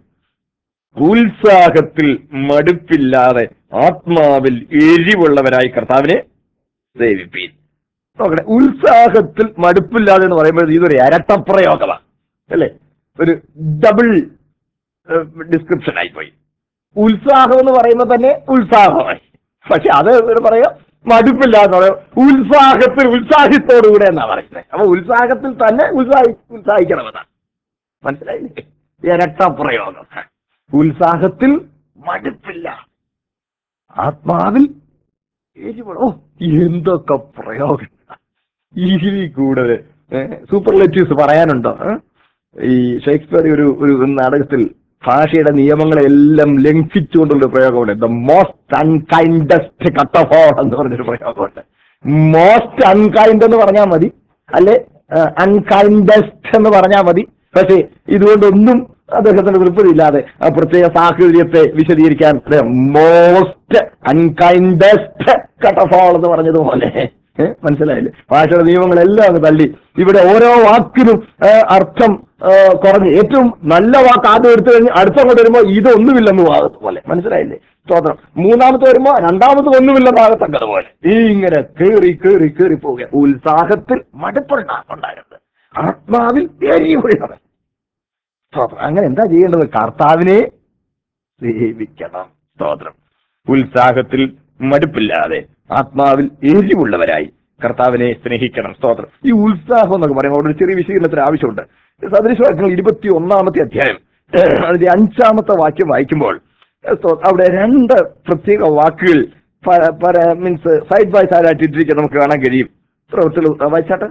ഉത്സാഹത്തിൽ മടുപ്പില്ലാതെ ആത്മാവിൽ എരിവുള്ളവരായി കർത്താവിനെ സേവിപ്പീൻ നോക്കണേ ഉത്സാഹത്തിൽ മടുപ്പില്ലാതെ എന്ന് പറയുമ്പോൾ ഇതൊരു ഇരട്ടപ്രയോഗമാണ് അല്ലേ ഒരു ഡബിൾ ഡിസ്ക്രിപ്ഷൻ ആയിപ്പോയി ഉത്സാഹം എന്ന് പറയുമ്പോൾ തന്നെ ഉത്സാഹമായി പക്ഷെ അത് ഒരു പറയാം മടുപ്പില്ലാന്ന് പറയാം ഉത്സാഹത്തിൽ ഉത്സാഹത്തോടുകൂടെ എന്നാ പറയുന്നത് അപ്പൊ ഉത്സാഹത്തിൽ തന്നെ ഉത്സാഹി ഉത്സാഹിക്കണമെന്നാണ് മനസ്സിലായില്ലേ ഇരട്ടപ്രയോഗം ഉത്സാഹത്തിൽ മടുപ്പില്ല ആത്മാവിൽ എരിവുള്ള ഓ എന്തൊക്കെ പ്രയോഗം ഇതിൽ കൂടുതൽ സൂപ്പർലെറ്റീവ്സ് പറയാനുണ്ടോ ഏ? ഈ ഷേക്സ്പിയർ ഒരു ഒരു നാടകത്തിൽ ഭാഷയുടെ നിയമങ്ങളെല്ലാം ലംഘിച്ചുകൊണ്ടുള്ള ഒരു പ്രയോഗമുണ്ട് the most unkindest cut of all എന്ന് പറഞ്ഞൊരു പ്രയോഗമുണ്ട് മോസ്റ്റ് അൺകൈൻഡ് എന്ന് പറഞ്ഞാൽ മതി അല്ലെ അൺകൈൻഡസ്റ്റ് എന്ന് പറഞ്ഞാൽ മതി പക്ഷേ ഇതുകൊണ്ടൊന്നും അദ്ദേഹത്തിന് തൃപ്തിയില്ലാതെ ആ പ്രത്യേക സാഹചര്യത്തെ വിശദീകരിക്കാൻ most unkindest cut of all എന്ന് പറഞ്ഞതുപോലെ ഏ, മനസ്സിലായില്ലേ ഭാഷയുടെ നിയമങ്ങളെല്ലാം അങ്ങ് തള്ളി ഇവിടെ ഓരോ വാക്കിനും ഏ, അർത്ഥം ഏ, കുറഞ്ഞ് ഏറ്റവും നല്ല വാക്ക് ആദ്യം എടുത്തു കഴിഞ്ഞ് അടുത്ത കൊണ്ട് വരുമ്പോൾ ഇതൊന്നുമില്ലെന്ന് ഭാഗത്ത് പോലെ മനസ്സിലായില്ലേ സ്തോത്രം മൂന്നാമത്തെ വരുമ്പോ രണ്ടാമത് ഒന്നുമില്ലെന്ന് ഭാഗത്തക്കത് പോലെ ഈ ഇങ്ങനെ കേറി കേറി കേറി പോവുക ഉത്സാഹത്തിൽ മടുപ്പുണ്ടാകരുത് ആത്മാവിൽ എരിവുള്ളവൻ സ്തോത്രം അങ്ങനെ എന്താ ചെയ്യേണ്ടത് കർത്താവിനെ സേവിക്കണം സ്തോത്രം ഉത്സാഹത്തിൽ മടുപ്പില്ലാതെ ആത്മാവിൽ എരിവുള്ളവരായി കർത്താവിനെ സ്നേഹിക്കണം സ്തോത്രം ഈ ഉത്സാഹം എന്നൊക്കെ പറയുമ്പോൾ അവിടെ ഒരു ചെറിയ വിശകലനത്തിന് ആവശ്യമുണ്ട് സദൃശവാക്യങ്ങൾ ഇരുപത്തി ഒന്നാമത്തെ അധ്യായം ഏഹ്, അതിന്റെ അഞ്ചാമത്തെ വാക്യം വായിക്കുമ്പോൾ ഏഹ്, സ്തോ- അവിടെ രണ്ട് പ്രത്യേക വാക്കുകൾ മീൻസ് സൈഡ് ബൈ സൈഡ് ആയിട്ട് ഇട്ടിരിക്കാൻ നമുക്ക് കാണാൻ കഴിയും പ്രവൃത്തികൾ വായിച്ചാട്ടെ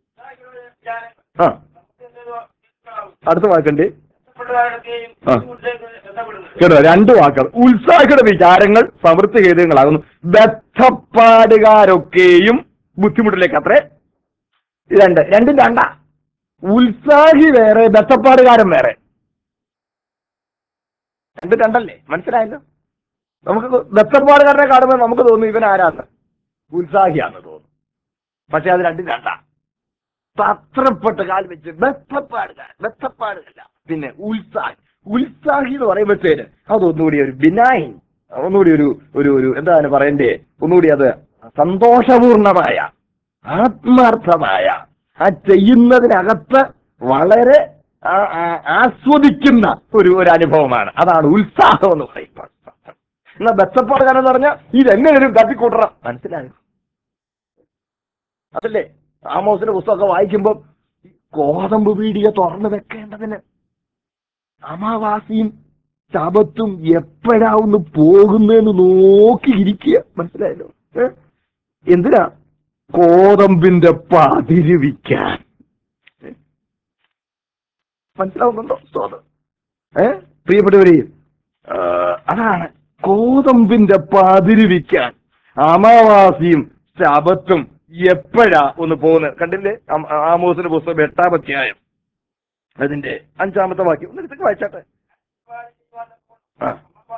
ആ അടുത്ത വാക്കുണ്ട് ആ. കേട്ടോ രണ്ട് വാക്കുകൾ ഉത്സാഹിയുടെ വിചാരങ്ങൾ സമൃദ്ധി ഹേതുകളാകുന്നു ബദ്ധപ്പാടുകാരൊക്കെയും ബുദ്ധിമുട്ടിലേക്ക് അത്രേ രണ്ട് രണ്ടും രണ്ടാ ഉത്സാഹി വേറെ ബദ്ധപ്പാടുകാരൻ വേറെ രണ്ടും രണ്ടല്ലേ മനസ്സിലായല്ലോ നമുക്ക് ബദ്ധപ്പാടുകാരനെ കാണുമ്പോൾ നമുക്ക് തോന്നും ഇവൻ ആരാന്ന് ഉത്സാഹിയാന്ന് തോന്നും പക്ഷെ അത് രണ്ടും രണ്ടാ പത്രപ്പെട്ട് കാൽ വെച്ച് ബന്ധപ്പാടുകാർ ബന്ധപ്പാടുകല്ല പിന്നെ ഉത്സാഹി ഉത്സാഹി എന്ന് പറയുമ്പോഴത്തേന് അതൊന്നുകൂടി ഒരു ബിനായിൻ ഒന്നുകൂടി ഒരു ഒരു ഒരു എന്താണ് പറയണ്ടേ ഒന്നുകൂടി അത് സന്തോഷപൂർണമായ ആത്മാർത്ഥമായ ആ ചെയ്യുന്നതിനകത്ത് വളരെ ആ- ആ- ആസ്വദിക്കുന്ന ഒരു ഒരു അനുഭവമാണ് അതാണ് ഉത്സാഹം എന്ന് പറയുമ്പോൾ എന്നാ ബന്ധപ്പാടുകാരൻ എന്ന് പറഞ്ഞാൽ ഇതെങ്ങനെയും തട്ടിക്കൂട്ടണം മനസ്സിലായോ അതല്ലേ ആമോസിന്റെ പുസ്തകമൊക്കെ വായിക്കുമ്പോൾ ഗോതമ്പ് പീടിക തുറന്നു വെക്കേണ്ടതിന് അമാവാസിയും ശബത്തും എപ്പോഴാ ഒന്ന് പോകുന്നതെന്ന് നോക്കിയിരിക്കുക മനസ്സിലായല്ലോ ഏ? എന്തിനാ കോതമ്പിന്റെ പതിരുവിക്കാൻ ഏ? മനസ്സിലാവുന്നുണ്ടോ സ്തോത്രം ഏ പ്രിയപ്പെട്ടവരെ ആ, അതാണ് കോതമ്പിന്റെ പതിരുവിക്കാൻ അമാവാസിയും ശബത്തും എപ്പോഴാ ഒന്ന് പോകുന്നത് കണ്ടില്ലേ ആം- ആമോസിന്റെ പുസ്തകം എട്ടാം അധ്യായം അതിന്റെ അഞ്ചാമത്തെ വാക്യം ഒന്ന് എടുത്തൊക്കെ വായിച്ചാട്ടെ ആ.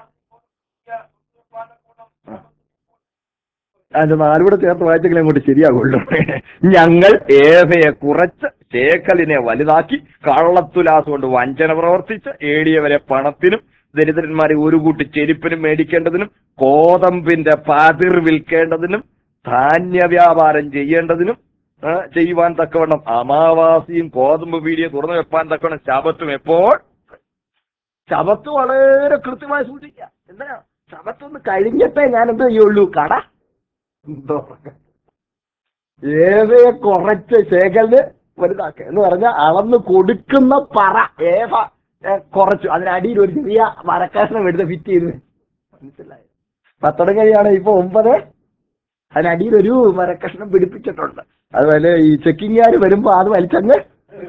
അതിന്റെ നാലുകൂടെ ചേർത്ത് വായിച്ചെങ്കിലും അങ്ങോട്ട് ശരിയാകുള്ളൂ ഞങ്ങൾ ഏവയെ കുറച്ച് ചേക്കലിനെ വലുതാക്കി കള്ളത്തുലാസ് കൊണ്ട് വഞ്ചന പ്രവർത്തിച്ച് ഏടിയവരെ പണത്തിനും ദരിദ്രന്മാരെ ഒരു കൂട്ടി ചെരുപ്പിനും മേടിക്കേണ്ടതിനും കോതമ്പിന്റെ പാതിർ വിൽക്കേണ്ടതിനും ധാന്യ വ്യാപാരം ചെയ്യേണ്ടതിനും ആ, ചെയ്യുവാൻ തക്കവണ്ണം അമാവാസിയും കോതമ്പ് പീടിയെ തുറന്നു വെപ്പാൻ തക്കവണ്ണം ശബത്തും എപ്പോൾ ശബത്ത് വളരെ കൃത്യമായി സൂക്ഷിക്കുക എന്താ ശബത്തൊന്ന് കഴിഞ്ഞിട്ടേ ഞാൻ എന്ത് ചെയ്യുള്ളൂ കട എന്തോ ഏവയെ കുറച്ച് ശേഖലിന് വലുതാക്കുക എന്ന് പറഞ്ഞാൽ അളന്ന് കൊടുക്കുന്ന പറ ഏവ ഏ, കുറച്ചു അതിനടിയിൽ ഒരു ചെറിയ മരക്കഷ്ണം എടുത്ത് ഫിറ്റ് ചെയ്ത് മനസ്സിലായോ പത്തടം കഴിയാണ് ഇപ്പൊ ഒമ്പത് അതിനടിയിൽ ഒരു മരക്കഷ്ണം പിടിപ്പിച്ചിട്ടുണ്ട് അതുപോലെ ഈ ചെക്കിങ്ങുകാർ വരുമ്പോ അത് വലിച്ചങ്ങ്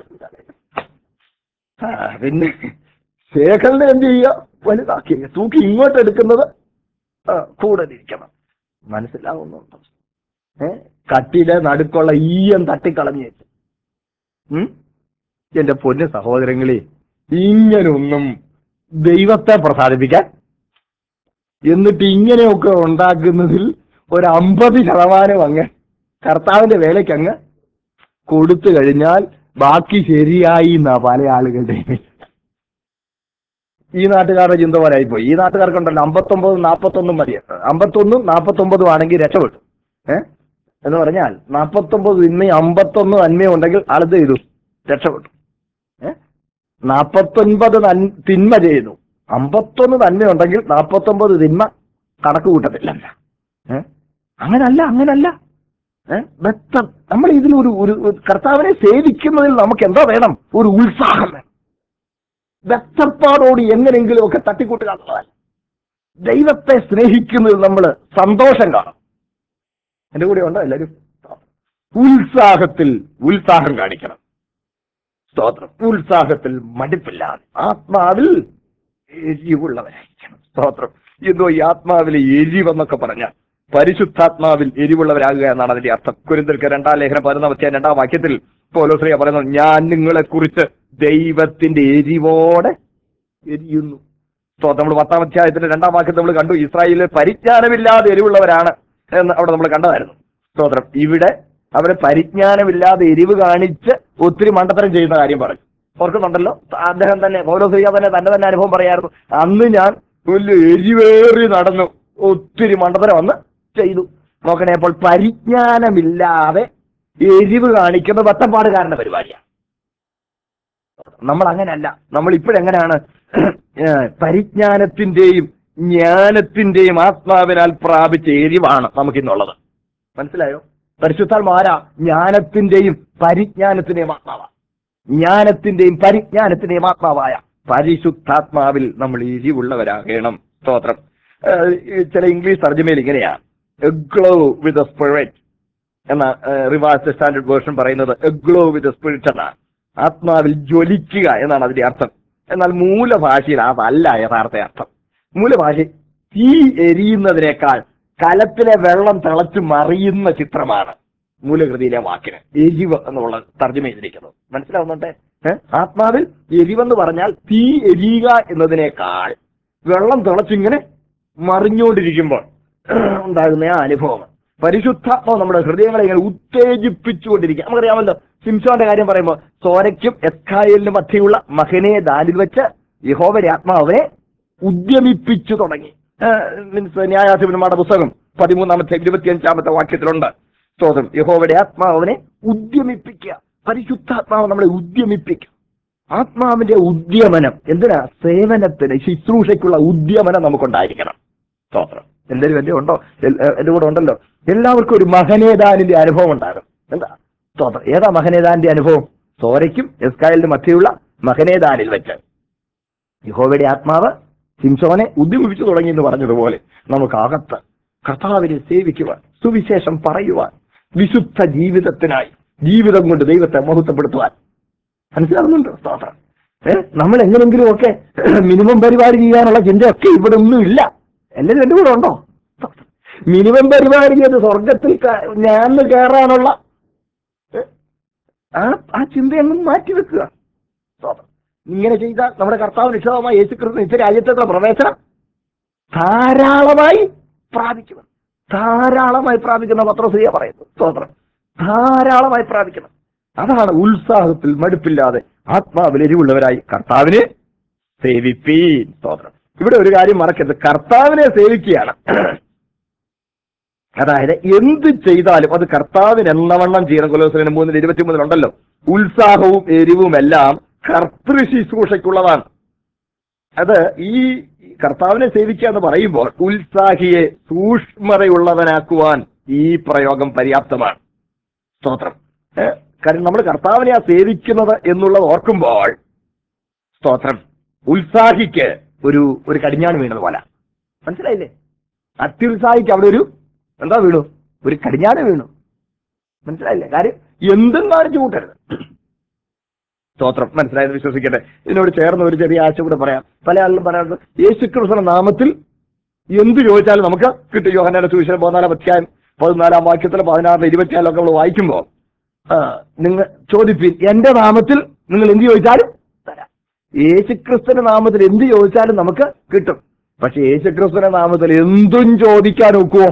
ആ, പിന്നെ ശേഖരനെ എന്ത് ചെയ്യുക വലുതാക്കി തൂക്കി ഇങ്ങോട്ട് എടുക്കുന്നത് ആ, കൂടെ ഇരിക്കണം മനസ്സിലാവുന്നുണ്ടോ ഏ കട്ടിയിലെ നടുക്കുള്ള ഈയം തട്ടിക്കളഞ്ഞേച്ച് ഉം എന്റെ പൊന്നു സഹോദരങ്ങളെ ഇങ്ങനൊന്നും ദൈവത്തെ പ്രസാദിപ്പിക്കാൻ എന്നിട്ട് ഇങ്ങനെയൊക്കെ ഉണ്ടാക്കുന്നതിൽ ഒരു അമ്പത് ശതമാനം അങ്ങ് കർത്താവിന്റെ വേലയ്ക്ക് അങ്ങ് കൊടുത്തു കഴിഞ്ഞാൽ ബാക്കി ശരിയായി എന്നാ പല ആളുകളുടെ ഈ നാട്ടുകാരുടെ ചിന്ത പോലെ ആയിപ്പോയി ഈ നാട്ടുകാർക്കുണ്ടല്ലോ അമ്പത്തൊമ്പതും നാൽപ്പത്തൊന്നും മതി അമ്പത്തൊന്നും നാൽപ്പത്തൊമ്പതും ആണെങ്കിൽ രക്ഷപ്പെട്ടു ഏ എന്ന് പറഞ്ഞാൽ നാൽപ്പത്തൊമ്പത് തിന്മയും അമ്പത്തൊന്ന് നന്മയും ഉണ്ടെങ്കിൽ ആളെന്ത് ചെയ്തു രക്ഷപ്പെട്ടു ഏ നാൽപ്പത്തൊൻപത് നൻ- തിന്മ ചെയ്തു അമ്പത്തൊന്ന് നന്മയുണ്ടെങ്കിൽ നാൽപ്പത്തൊമ്പത് തിന്മ കണക്ക് കൂട്ടത്തില്ല ഏ അങ്ങനല്ല അങ്ങനല്ല ഏ വ്യക്തം നമ്മൾ ഇതിലൊരു ഒരു ഒരു കർത്താവിനെ സേവിക്കുന്നതിൽ നമുക്ക് എന്താ വേണം ഒരു ഉത്സാഹം വേണം വ്യക്തപ്പാടോട് എങ്ങനെയെങ്കിലും ഒക്കെ തട്ടിക്കൂട്ടുക എന്നുള്ളതല്ല ദൈവത്തെ സ്നേഹിക്കുന്നതിൽ നമ്മൾ സന്തോഷം കാണും എന്റെ കൂടെ ഉണ്ടോ എല്ലാവരും ഉത്സാഹത്തിൽ ഉത്സാഹം കാണിക്കണം സ്തോത്രം ഉത്സാഹത്തിൽ മടുപ്പില്ലാതെ ആത്മാവിൽ എരിവുള്ളവരായിരിക്കണം സ്തോത്രം എന്തോ ഈ ആത്മാവിലെ എരിവെന്നൊക്കെ പറഞ്ഞാൽ പരിശുദ്ധാത്മാവിൽ എരിവുള്ളവരാകുക എന്നാണ് അതിന്റെ അർത്ഥം കുരിന്തൽക്ക് രണ്ടാം ലേഖനം പതിനൊന്നാം അധ്യായം രണ്ടാം വാക്യത്തിൽ പോലോശ്രീയ പറയുന്നത് ഞാൻ നിങ്ങളെ കുറിച്ച് ദൈവത്തിന്റെ എരിവോടെ എരിയുന്നു സ്തോത്രം നമ്മൾ പത്താം അധ്യായത്തിന്റെ രണ്ടാം വാക്യത്തിൽ നമ്മൾ കണ്ടു ഇസ്രായേലിൽ പരിജ്ഞാനമില്ലാതെ എരിവുള്ളവരാണ് എന്ന് അവിടെ നമ്മൾ കണ്ടതായിരുന്നു സ്തോത്രം ഇവിടെ അവരെ പരിജ്ഞാനമില്ലാതെ എരിവ് കാണിച്ച് ഒത്തിരി മണ്ടത്തരം ചെയ്യുന്ന കാര്യം പറഞ്ഞു ഓർക്കുന്നുണ്ടല്ലോ അദ്ദേഹം തന്നെ പൗലോസ്ലിയ തന്നെ തന്റെ തന്നെ അനുഭവം പറയായിരുന്നു അന്ന് ഞാൻ വലിയ എരിവേറി നടന്നു ഒത്തിരി മണ്ടത്തരം വന്ന് ചെയ്തു നോക്കണേ അപ്പോൾ പരിജ്ഞാനമില്ലാതെ എരിവ് കാണിക്കുന്ന വട്ടപ്പാടുകാരന്റെ പരിപാടിയാണ് നമ്മൾ അങ്ങനെയല്ല നമ്മൾ ഇപ്പോഴെങ്ങനെയാണ് ഏഹ് പരിജ്ഞാനത്തിന്റെയും ജ്ഞാനത്തിന്റെയും ആത്മാവിനാൽ പ്രാപിച്ച എരിവാണ് നമുക്കിന്നുള്ളത് മനസ്സിലായോ പരിശുദ്ധാത്മാരാ ജ്ഞാനത്തിന്റെയും പരിജ്ഞാനത്തിന്റെയും ആത്മാവ ജ്ഞാനത്തിന്റെയും പരിജ്ഞാനത്തിന്റെയും ആത്മാവായ പരിശുദ്ധാത്മാവിൽ നമ്മൾ എരിവുള്ളവരാകണം സ്തോത്രം ഏഹ് ഈ ചില ഇംഗ്ലീഷ് തർജ്ജമയിൽ ഇങ്ങനെയാണ് ഗ്ലോ വിത്ത് സ്പിരിറ്റ് എന്ന റിവാഴ്സ് സ്റ്റാൻഡേർഡ് വേർഷൻ പറയുന്നത് ഗ്ലോ വിത്ത് സ്പിരിറ്റ് എന്നാണ് ആത്മാവിൽ ജ്വലിക്കുക എന്നാണ് അതിന്റെ അർത്ഥം എന്നാൽ മൂലഭാഷയിൽ അതല്ല യഥാർത്ഥ അർത്ഥം മൂലഭാഷ തീ എരിയുന്നതിനേക്കാൾ കലത്തിലെ വെള്ളം തിളച്ച് മറിയുന്ന ചിത്രമാണ് മൂലകൃതിയിലെ വാക്കിന് എരിവ് എന്നുള്ള തർജ്ജമ ചെയ്തിരിക്കുന്നത് മനസ്സിലാവുന്നുണ്ടേ ഏഹ് ആത്മാവിൽ എരിവെന്ന് പറഞ്ഞാൽ തീ എരിയുക എന്നതിനേക്കാൾ വെള്ളം തിളച്ചിങ്ങനെ മറിഞ്ഞുകൊണ്ടിരിക്കുമ്പോൾ ഉണ്ടാകുന്ന ആ അനുഭവം പരിശുദ്ധാത്മാവ് നമ്മുടെ ഹൃദയങ്ങളെ ഇങ്ങനെ ഉത്തേജിപ്പിച്ചുകൊണ്ടിരിക്കുക നമുക്കറിയാമല്ലോ സിംസോന്റെ കാര്യം പറയുമ്പോൾ സോരയ്ക്കും എസ്കായലിനും മധ്യയുള്ള മകനെ ദാനിൽ വെച്ച് യഹോവന്റെ ആത്മാവിനെ ഉദ്യമിപ്പിച്ചു തുടങ്ങി മീൻസ് ന്യായാധിപന്മാരുടെ പുസ്തകം പതിമൂന്നാമത്തെ ഇരുപത്തിയഞ്ചാമത്തെ വാക്യത്തിലുണ്ട് സ്തോത്രം യഹോവയുടെ ആത്മാവിനെ ഉദ്യമിപ്പിക്കുക പരിശുദ്ധാത്മാവ് നമ്മളെ ഉദ്യമിപ്പിക്കുക ആത്മാവിന്റെ ഉദ്യമനം എന്തിനാ സേവനത്തിന് ശുശ്രൂഷയ്ക്കുള്ള ഉദ്യമനം നമുക്കുണ്ടായിരിക്കണം സ്തോത്രം എന്തെങ്കിലും എന്റെ ഉണ്ടോ എൽ- ഏ, എന്റെ കൂടെ ഉണ്ടല്ലോ എല്ലാവർക്കും ഒരു മഹനേദാനിന്റെ അനുഭവം ഉണ്ടാകും എന്താ സ്തോത്രം ഏതാ മഹനേദാന്റെ അനുഭവം സോരയ്ക്കും എസ്കായലിനും മധ്യയുള്ള മഹനേദാനിൽ വെച്ച് യഹോവയുടെ ആത്മാവ് സിംസോനെ ഉദ്യമിപ്പിച്ചു തുടങ്ങി എന്ന് പറഞ്ഞതുപോലെ നമുക്ക് അകത്ത് കർത്താവിനെ സേവിക്കുവാൻ സുവിശേഷം പറയുവാൻ വിശുദ്ധ ജീവിതത്തിനായി ജീവിതം കൊണ്ട് ദൈവത്തെ മഹത്വപ്പെടുത്തുവാൻ മനസ്സിലാകുന്നുണ്ടോ സ്തോത്രം ഏ നമ്മൾ എങ്ങനെങ്കിലും ഒക്കെ മിനിമം പരിപാടി ചെയ്യാനുള്ള ചിന്തയൊക്കെ ഇവിടെ ഒന്നും ഇല്ല എല്ലാവരും എന്റെ കൂടെ ഉണ്ടോ മിനിമം പരിപാടി ചെയ്ത് സ്വർഗത്തിൽ ക- ഞാൻ കയറാനുള്ള ഏ, ആ ആ ചിന്തയൊന്നും മാറ്റിവെക്കുക സ്തോത്രം ഇങ്ങനെ ചെയ്താൽ നമ്മുടെ കർത്താവ് നിശ്ചയമായ യേശു ക്രിസ്തു നിത്യ രാജ്യത്തേക്കുള്ള പ്രവേശനം ധാരാളമായി പ്രാപിക്കണം ധാരാളമായി പ്രാപിക്കുന്ന പത്രശ്രീയ പറയുന്നു സ്തോത്രം ധാരാളമായി പ്രാപിക്കണം അതാണ് ഉത്സാഹത്തിൽ മടുപ്പില്ലാതെ ആത്മാവിൽ എരിവുള്ളവരായി കർത്താവിനെ സേവിപ്പീൻ സ്തോത്രം ഇവിടെ ഒരു കാര്യം മറക്കരുത് കർത്താവിനെ സേവിക്കുകയാണ് അതായത് എന്ത് ചെയ്താലും അത് കർത്താവിന് എന്നവണ്ണം ചെയ്യണം കൊലോസിന് മൂന്നിൽ ഇരുപത്തിമൂന്നിലുണ്ടല്ലോ ഉത്സാഹവും എരിവും എല്ലാം കർത്തൃ ശുശ്രൂഷയ്ക്കുള്ളതാണ് അത് ഈ കർത്താവിനെ സേവിക്കുക എന്ന് പറയുമ്പോൾ ഉത്സാഹിയെ സൂക്ഷ്മതയുള്ളവനാക്കുവാൻ ഈ പ്രയോഗം പര്യാപ്തമാണ് സ്തോത്രം ഏ? കാരണം നമ്മൾ കർത്താവിനെ ആ സേവിക്കുന്നത് എന്നുള്ളത് ഓർക്കുമ്പോൾ സ്തോത്രം ഉത്സാഹിക്ക് ഒരു ഒരു കടിഞ്ഞാണ് വീണത് പോലെ മനസ്സിലായില്ലേ അത്യുത്സാഹിക്ക് അവിടെ ഒരു എന്താ വീണു ഒരു കടിഞ്ഞാണ് വീണു മനസ്സിലായില്ലേ കാര്യം എന്തും കാണിച്ചു കൂട്ടരുത് സ്തോത്രം മനസ്സിലായെന്ന് വിശ്വസിക്കട്ടെ ഇതിനോട് ചേർന്ന് ഒരു ചെറിയ ആശ കൂടെ പറയാം പല ആളുകളും പറയാറുണ്ട് യേശു ക്രിസ്തുവിന്റെ നാമത്തിൽ എന്ത് ചോദിച്ചാലും നമുക്ക് കിട്ടും യോഹനാന്റെ സുവിശേഷം പതിനാലാം അധ്യായം പതിനാലാം വാക്യത്തിൽ പതിനാറിന് ഇരുപത്തിയാലൊക്കെ നമ്മൾ വായിക്കുമ്പോൾ നിങ്ങൾ ചോദിപ്പിൻ എന്റെ നാമത്തിൽ നിങ്ങൾ എന്ത് ചോദിച്ചാലും തരാം യേശുക്രിസ്തുവിന്റെ നാമത്തിൽ എന്ത് ചോദിച്ചാലും നമുക്ക് കിട്ടും പക്ഷെ യേശുക്രിസ്തുവിന്റെ നാമത്തിൽ എന്തും ചോദിക്കാൻ ഒക്കുവോ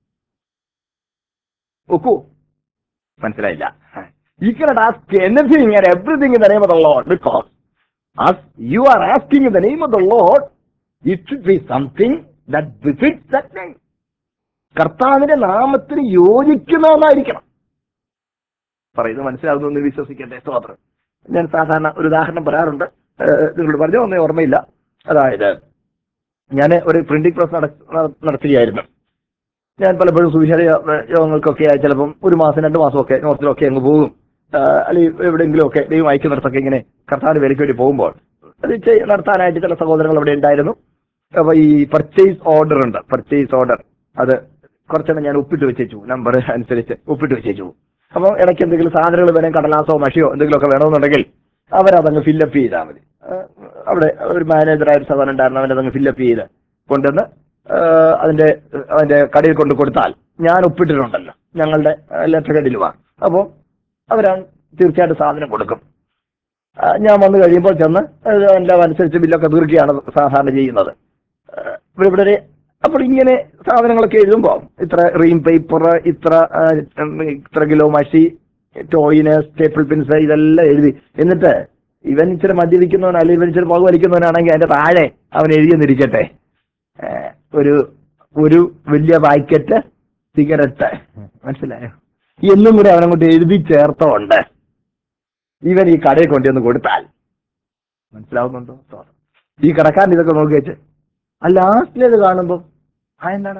ഒക്കുവോ മനസ്സിലായില്ല You cannot ask anything and everything in the name of the Lord because as you are asking in the name of the Lord, it should be something that befits that name. കർത്താവിന്റെ നാമത്തിന് യോജിക്കുന്ന ഒന്നായിരിക്കണം പറയുന്നത് മനസ്സിലാവുന്നു എന്ന് വിശ്വസിക്കട്ടെ സ്തോത്രം ഞാൻ സാധാരണ ഒരു ഉദാഹരണം പറയാറുണ്ട് ഏഹ് നിങ്ങളോട് പറഞ്ഞു ഒന്നേ ഓർമ്മയില്ല അതായത് ഞാൻ ഒരു പ്രിന്റിംഗ് പ്രസ് നടത്തുകയായിരുന്നു ഞാൻ പലപ്പോഴും സുവിശേഷ യോഗങ്ങൾക്കൊക്കെ ആയി ചിലപ്പം ഒരു മാസം രണ്ട് മാസമൊക്കെ നോർത്തിലൊക്കെ അങ്ങ് പോകും ആഹ് അല്ലെങ്കിൽ എവിടെയെങ്കിലും ഒക്കെ ദൈവം അയക്കുന്നിടത്തൊക്കെ ഇങ്ങനെ കർത്താവിന് വിലയ്ക്ക് വേണ്ടി പോകുമ്പോൾ അത് ചെയ്- നടത്താനായിട്ട് ചില സഹോദരങ്ങൾ അവിടെ ഉണ്ടായിരുന്നു അപ്പൊ ഈ പർച്ചേസ് ഓർഡർ ഉണ്ട് പർച്ചേസ് ഓർഡർ അത് കുറച്ചെണ്ണം ഞാൻ ഒപ്പിട്ട് വെച്ചേച്ചു നമ്പർ അനുസരിച്ച് ഒപ്പിട്ട് വെച്ചേച്ചു അപ്പോൾ ഇടയ്ക്ക് എന്തെങ്കിലും സാധനങ്ങൾ വേണം കടലാസോ മഷിയോ എന്തെങ്കിലുമൊക്കെ വേണമെന്നുണ്ടെങ്കിൽ അവരതങ്ങ് ഫില്ലപ്പ് ചെയ്താൽ മതി ആഹ് അവിടെ ഒരു മാനേജറായ ഒരു സാധനം ഉണ്ടായിരുന്നു അവനതങ്ങ് ഫില്ലപ്പ് ചെയ്ത് കൊണ്ടുവന്ന് ആഹ് അതിന്റെ അതിന്റെ കടയിൽ കൊണ്ട് കൊടുത്താൽ ഞാൻ ഒപ്പിട്ടിട്ടുണ്ടല്ലോ ഞങ്ങളുടെ ലെറ്റർ കടിയിലുമാണ് അപ്പോൾ അവരാ തീർച്ചയായിട്ടും സാധനം കൊടുക്കും ആ, ഞാൻ വന്നു കഴിയുമ്പോൾ ചെന്ന് അത് എല്ലാം അനുസരിച്ച് ബില്ലൊക്കെ തീർക്കുകയാണ് സാധാരണ ചെയ്യുന്നത് ആ, ഇവിടെ ഇവിടെ ഒരു- അപ്പോൾ ഇങ്ങനെ സാധനങ്ങളൊക്കെ എഴുതുമ്പോൾ ഇത്ര റീം പേപ്പർ ഇത്ര ആ, ഉം, ഇത്ര കിലോ മഷി ടോയിന് സ്റ്റേപ്പിൾ പിൻസ് ഇതെല്ലാം എഴുതി എന്നിട്ട് ഇവൻ ഇച്ചിരി മദ്യപിക്കുന്നവൻ അല്ലെങ്കിൽ ഇവൻ ഇച്ചിരി പുക വലിക്കുന്നവനാണെങ്കിൽ അതിന്റെ താഴെ അവൻ എഴുതിയെന്നിരിക്കട്ടെ ഏ, ഒരു ഒരു വലിയ പാക്കറ്റ് സിഗരറ്റ് മനസ്സിലായോ എന്നും കൂടെ അവനങ്ങോട്ട് എഴുതി ചേർത്തോണ്ട് ഇവൻ ഈ കടയിൽ കൊണ്ടുവന്ന് കൊടുത്താൽ മനസ്സിലാവുന്നുണ്ടോ തോന്നും ഈ കടക്കാരൻ ഇതൊക്കെ നോക്കി വെച്ച് ആ ലാസ്റ്റിലേത് കാണുമ്പോ ആ എന്താണ്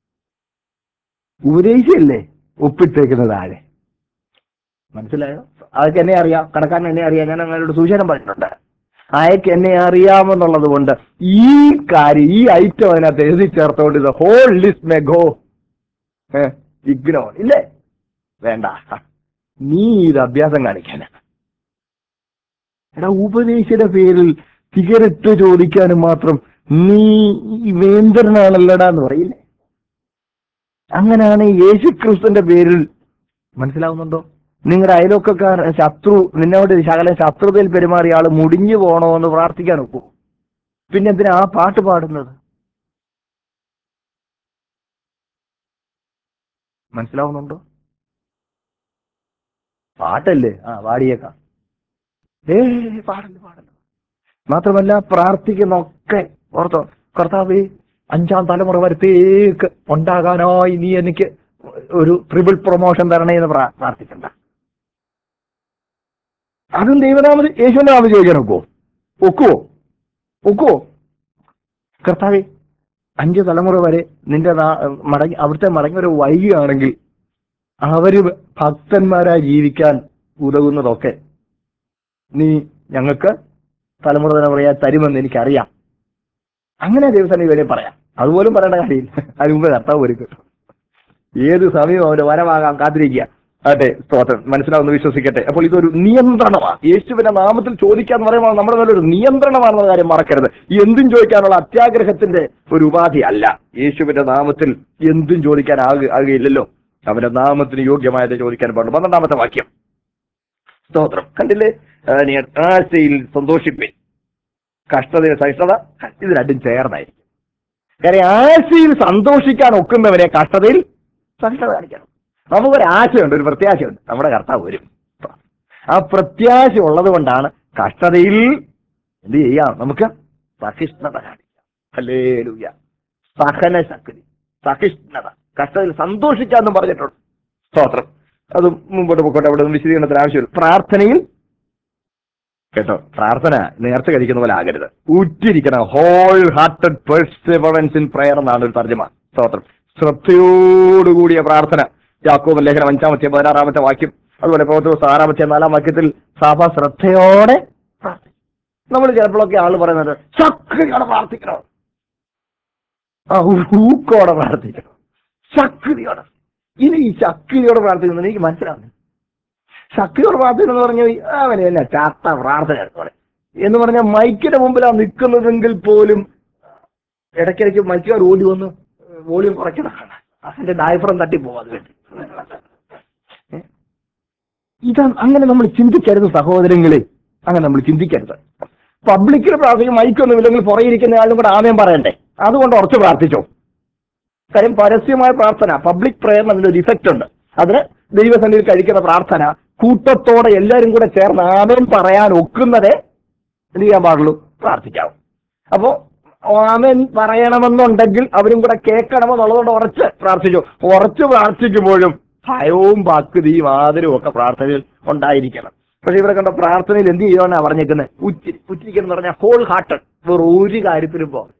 ഉപദേശിയല്ലേ ഒപ്പിട്ടേക്കുന്നത് താഴെ മനസ്സിലായോ അതൊക്കെ എന്നെ അറിയാം കടക്കാരൻ എന്നെ അറിയാം ഞാൻ അങ്ങനോട് സൂചന പറഞ്ഞിട്ടുണ്ട് അയക്ക് എന്നെ അറിയാമെന്നുള്ളത് കൊണ്ട് ഈ കാര്യം ഈ ഐറ്റം അതിനകത്ത് എഴുതി ചേർത്തോണ്ട് ഇത് whole list may go ignore ഇല്ലേ വേണ്ട നീ ഇത് അഭ്യാസം കാണിക്കാനാ എടാ ഉപദേശിയുടെ പേരിൽ സിഗരറ്റ് ചോദിക്കാനും മാത്രം നീ ഈ വേന്ദ്രനാണല്ലടാ എന്ന് പറയില്ലേ അങ്ങനെയാണ് യേശുക്രിസ്തുവിന്റെ പേരിൽ മനസ്സിലാവുന്നുണ്ടോ നിങ്ങളുടെ അയലൊക്കക്കാർ ശത്രു നിന്നോട് ശകലം ശത്രുതയിൽ പെരുമാറിയ ആള് മുടിഞ്ഞു പോണോ എന്ന് പ്രാർത്ഥിക്കാൻ ഒക്കും പിന്നെ എന്തിനാ ആ പാട്ട് പാടുന്നത് മനസ്സിലാവുന്നുണ്ടോ പാട്ടല്ലേ ആ പാടിയേക്കാം ഏ പാടല്ല പാടല്ല മാത്രമല്ല പ്രാർത്ഥിക്കുന്നൊക്കെ ഓർത്തോ കർത്താവേ അഞ്ചാം തലമുറ വരത്തേക്ക് ഉണ്ടാകാനായി നീ എനിക്ക് ഒരു ട്രിപ്പിൾ പ്രൊമോഷൻ തരണേ എന്ന് പ്രാ- പ്രാർത്ഥിക്കണ്ട അതും ദൈവനാമത് യേശുവിന്റെ നാമം ചോദിക്കാൻ ഒക്കുവോ ഒക്കുവോ ഒക്കുവോ കർത്താവേ അഞ്ച് തലമുറ വരെ നിന്റെ നാ- മടങ്ങി അവിടുത്തെ മടങ്ങി ഒരു വൈകിയാണെങ്കിൽ അവര് ഭക്തന്മാരായി ജീവിക്കാൻ ഉതകുന്നതൊക്കെ നീ ഞങ്ങൾക്ക് തലമുറ തലമുറയായി തരുമെന്ന് എനിക്കറിയാം അങ്ങനെ ദൈവസേന വേണേ പറയാം അതുപോലും പറയേണ്ട കാര്യമില്ല അതിന് മുമ്പ് കർത്താവ് ഒരുക്കും ഏത് സമയവും അവന്റെ വരവാകാൻ കാത്തിരിക്കുക അതെ സ്തോത്രം മനസ്സിലാവുന്ന വിശ്വസിക്കട്ടെ അപ്പോൾ ഇതൊരു നിയന്ത്രണമാണ് യേശുവിന്റെ നാമത്തിൽ ചോദിക്കാന്ന് പറയുമ്പോൾ നമ്മുടെ മേലെ ഒരു നിയന്ത്രണമാണെന്ന കാര്യം മറക്കരുത് എന്തും ചോദിക്കാനുള്ള അത്യാഗ്രഹത്തിന്റെ ഒരു ഉപാധി അല്ല യേശുവിന്റെ നാമത്തിൽ എന്തും ചോദിക്കാൻ ആക ആകുകയില്ലല്ലോ അവന്റെ നാമത്തിന് യോഗ്യമായത് ചോദിക്കാൻ പാടുള്ളൂ പന്ത്രണ്ടാമത്തെ വാക്യം സ്തോത്രം കണ്ടില്ലേ ആ, നീ ആശയിൽ സന്തോഷിപ്പിൻ കഷ്ടതയിൽ സഹിഷ്ണുത ഇത് രണ്ടും ചേർന്നായിരിക്കും കാര്യം ആശയിൽ സന്തോഷിക്കാൻ ഒക്കുന്നവരെ കഷ്ടതയിൽ സഹിഷ്ണുത കാണിക്കണം നമുക്കൊരു ആശയുണ്ട് ഒരു പ്രത്യാശയുണ്ട് നമ്മുടെ കർത്താവ് വരും ആ പ്രത്യാശ ഉള്ളത് കൊണ്ടാണ് കഷ്ടതയിൽ എന്ത് ചെയ്യാം നമുക്ക് സഹിഷ്ണുത കാണിക്കാം അല്ലേ സഹന ശക്തി സഹിഷ്ണുത കഷ്ടതയിൽ സന്തോഷിക്കാന്നും പറഞ്ഞിട്ടുണ്ട് സ്തോത്രം അത് മുമ്പോട്ട് പോയിക്കോട്ടെ അവിടെ ഒന്നും വിശദീകരണത്തിന് ആവശ്യമില്ല പ്രാർത്ഥനയിൽ കേട്ടോ പ്രാർത്ഥന നേർച്ച കഴിക്കുന്ന പോലെ ആകരുത് ഊറ്റിരിക്കണം whole hearted perseverance in prayer എന്നാണ് ഒരു തർജ്ജമ സ്തോത്രം ശ്രദ്ധയോടുകൂടിയ പ്രാർത്ഥന യാക്കോബ് ലേഖനം അഞ്ചാമത്തെ പതിനാറാമത്തെ വാക്യം അതുപോലെ പ്രവർത്തന ആറാമത്തെ നാലാം വാക്യത്തിൽ സഭ ശ്രദ്ധയോടെ പ്രാർത്ഥിക്കും നമ്മൾ ചിലപ്പോഴൊക്കെ ആള് പറയുന്നത് ശക്തിയോടെ പ്രാർത്ഥിക്കണം ആ ഊക്കോടെ പ്രാർത്ഥിക്കണം ശക്തിയോടെ ഇനി ഈ ശക്തിയോടെ പ്രാർത്ഥിക്കുന്നത് എനിക്ക് മനസ്സിലാവുന്നില്ല ശക്തിയോട് പ്രാർത്ഥന എന്ന് പറഞ്ഞാൽ അവനെ തന്നെ ചാത്ത പ്രാർത്ഥന എന്ന് പറയും. എന്ന് പറഞ്ഞാൽ മൈക്കിന്റെ മുമ്പിലാണ് നിൽക്കുന്നതെങ്കിൽ പോലും ഇടയ്ക്കിടയ്ക്ക് മൈക്കുകാർ ഓടി വന്ന് വോളിയം കുറയ്ക്കണതാണ് അതിന്റെ ഡയഫ്രം തട്ടിപ്പോകും അത് വേണ്ടി ഇതാ അങ്ങനെ നമ്മൾ ചിന്തിക്കരുത് സഹോദരങ്ങളെ അങ്ങനെ നമ്മൾ ചിന്തിക്കരുത് പബ്ലിക്കിൽ പ്രാർത്ഥിക്കും മൈക്കൊന്നും ഇല്ലെങ്കിൽ പുറകെ ഇരിക്കുന്ന ആളും കൂടെ ആമയം പറയണ്ടേ അതുകൊണ്ട് ഉറച്ച് പ്രാർത്ഥിച്ചോ കാര്യം പരസ്യമായ പ്രാർത്ഥന പബ്ലിക് പ്രയറിന് അതിന്റെ ഒരു ഇഫക്റ്റ് ഉണ്ട് അതിന് ദൈവസന്നിധിയിൽ കഴിക്കുന്ന പ്രാർത്ഥന കൂട്ടത്തോടെ എല്ലാവരും കൂടെ ചേർന്ന് ആമേൻ പറയാൻ ഒക്കുന്നതേ എന്ത് ചെയ്യാൻ പാടുള്ളൂ പ്രാർത്ഥിക്കാവും അപ്പോ ആമേൻ പറയണമെന്നുണ്ടെങ്കിൽ അവരും കൂടെ കേൾക്കണമെന്നുള്ളതുകൊണ്ട് ഉറച്ച് പ്രാർത്ഥിച്ചു ഉറച്ച് പ്രാർത്ഥിക്കുമ്പോഴും ഭയവും ഭക്തിയും ആദരവും ഒക്കെ പ്രാർത്ഥനയിൽ ഉണ്ടായിരിക്കണം പക്ഷെ ഇവിടെ കണ്ട പ്രാർത്ഥനയിൽ എന്ത് ചെയ്യുവാനാ പറഞ്ഞേക്കുന്നത് ഉച്ചി ഉച്ചിരിക്കണം എന്ന് പറഞ്ഞാൽ ഹോൾ ഹാർട്ടഡ് വേറെ ഒരു കാര്യത്തിലും പോ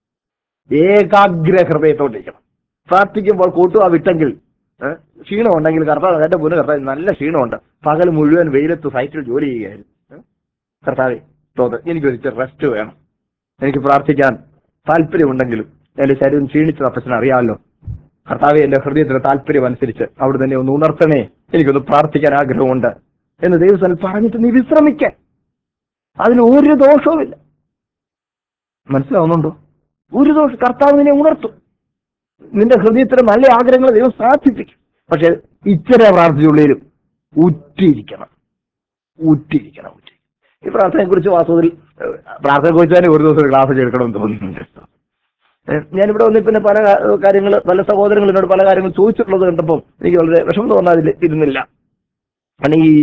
ഏകാഗ്ര ഹൃദയത്തോട്ടിരിക്കണം പ്രാർത്ഥിക്കുമ്പോൾ കൂട്ടുക വിട്ടെങ്കിൽ ഏ, ക്ഷീണം ഉണ്ടെങ്കിൽ കർത്താവ് എന്റെ മുന്നേ കർത്താവ് നല്ല ക്ഷീണമുണ്ട് പകൽ മുഴുവൻ വെയിലത്ത് സൈറ്റിൽ ജോലി ചെയ്യുകയായിരുന്നു ഏ, കർത്താവേ തോന്നുന്നു എനിക്കൊരു റെസ്റ്റ് വേണം എനിക്ക് പ്രാർത്ഥിക്കാൻ താല്പര്യമുണ്ടെങ്കിലും എന്റെ ശരീരം ക്ഷീണിച്ചത് അപ്പച്ചന് അറിയാമല്ലോ കർത്താവെ എന്റെ ഹൃദയത്തിന് താല്പര്യം അനുസരിച്ച് അവിടെ തന്നെ ഒന്ന് ഉണർത്തണേ എനിക്കൊന്ന് പ്രാർത്ഥിക്കാൻ ആഗ്രഹമുണ്ട് എന്ന് ദൈവസ്ഥനിൽ പറഞ്ഞിട്ട് നീ വിശ്രമിക്കാൻ അതിന് ഒരു ദോഷവുമില്ല മനസ്സിലാവുന്നുണ്ടോ ഒരു ദോഷം കർത്താവ് നിന്നെ ഉണർത്തും നിന്റെ ഹൃദയത്തിന് നല്ല ആഗ്രഹങ്ങൾ ദൈവം സാധിപ്പിക്കും പക്ഷെ ഇച്ചിരി പ്രാർത്ഥിച്ചുള്ളിലും ഊറ്റിയിരിക്കണം ഊറ്റിയിരിക്കണം ഊറ്റി ഈ പ്രാർത്ഥനയെ കുറിച്ച് വാസ്തവത്തിൽ പ്രാർത്ഥനയെ കുറിച്ച് തന്നെ ഒരു ദിവസം ഒരു ക്ലാസ് എടുക്കണമെന്ന് തോന്നുന്നുണ്ട് ഏഹ് ഞാനിവിടെ വന്ന് പിന്നെ പല കാര്യങ്ങൾ പല സഹോദരങ്ങൾ എന്നോട് പല കാര്യങ്ങൾ ചോദിച്ചിട്ടുള്ളത് കണ്ടപ്പോൾ എനിക്ക് വളരെ വിഷമം തോന്നാതിൽ ഇരുന്നില്ല കാരണം ഈ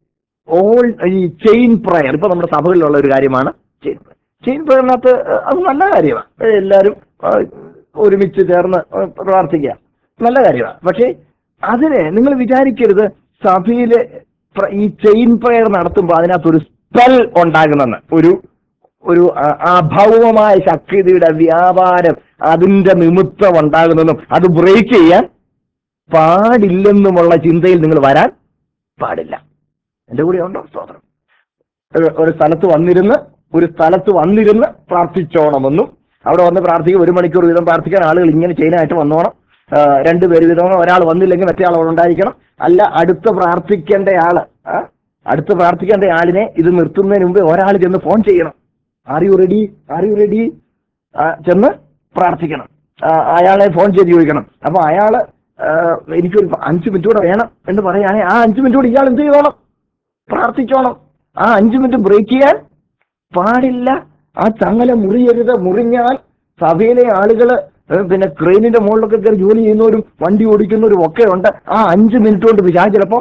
ഓൾ ഈ ചെയിൻ പ്രയർ ഇപ്പൊ നമ്മുടെ സഭകളിലുള്ള ഒരു കാര്യമാണ് ചെയിൻ പ്രയർ ചെയിൻ പ്രയറിനകത്ത് അത് നല്ല കാര്യമാണ് ഏഹ് എല്ലാവരും ആ, ഒരുമിച്ച് ചേർന്ന് ആ, പ്രാർത്ഥിക്കുക നല്ല കാര്യമാണ് പക്ഷേ അതിനെ നിങ്ങൾ വിചാരിക്കരുത് സഭയിലെ പ്ര- ഈ ചെയിൻ പ്രയർ നടത്തുമ്പോൾ അതിനകത്തൊരു സ്പെൽ ഉണ്ടാകുന്നെന്ന് ഒരു ഒരു അ- അഭൗമമായ ശക്തിയുടെ വ്യാപാരം അതിന്റെ നിമിത്തം ഉണ്ടാകുന്നതും അത് ബ്രേക്ക് ചെയ്യാൻ പാടില്ലെന്നുമുള്ള ചിന്തയിൽ നിങ്ങൾ വരാൻ പാടില്ല എന്റെ കൂടെ ഉണ്ടോ സ്തോത്രം ഒരു- ഒരു സ്ഥലത്ത് വന്നിരുന്ന് ഒരു സ്ഥലത്ത് വന്നിരുന്ന് പ്രാർത്ഥിച്ചോണമെന്നും അവിടെ വന്ന് പ്രാർത്ഥിക്കുക ഒരു മണിക്കൂർ വീതം പ്രാർത്ഥിക്കാൻ ആളുകൾ ഇങ്ങനെ ചെയിനായിട്ട് വന്നോണം ആ, രണ്ടുപേര് വീതം ഒരാൾ വന്നില്ലെങ്കിൽ മറ്റേ ആൾ അവിടെ ഉണ്ടായിരിക്കണം അല്ല അടുത്ത് പ്രാർത്ഥിക്കേണ്ട ആള് ആ, അടുത്ത് പ്രാർത്ഥിക്കേണ്ട ആളിനെ ഇത് നിർത്തുന്നതിന് മുമ്പ് ഒരാൾ ചെന്ന് ഫോൺ ചെയ്യണം are you ready are you ready ചെന്ന് പ്രാർത്ഥിക്കണം ആ, അയാളെ ഫോൺ ചെയ്ത് ചോദിക്കണം അപ്പൊ അയാള് ആ, എനിക്കൊരു അഞ്ച് മിനിറ്റ് കൂടെ വേണം എന്ന് പറയുകയാണെങ്കിൽ ആ അഞ്ച് മിനിറ്റ് കൂടെ ഇയാൾ എന്ത് ചെയ്തോണം പ്രാർത്ഥിച്ചോണം ആ അഞ്ച് മിനിറ്റ് ബ്രേക്ക് ചെയ്യാൻ പാടില്ല ആ ചങ്ങല മുറിയരുത് മുറിഞ്ഞാൽ സഭയിലെ ആളുകള് ഏ, പിന്നെ ക്രെയിനിന്റെ മുകളിലൊക്കെ കയറി ജോലി ചെയ്യുന്നവരും വണ്ടി ഓടിക്കുന്നവരും ഒക്കെ ഉണ്ട് ആ അഞ്ച് മിനിറ്റ് കൊണ്ട് പിശാച് ചിലപ്പോ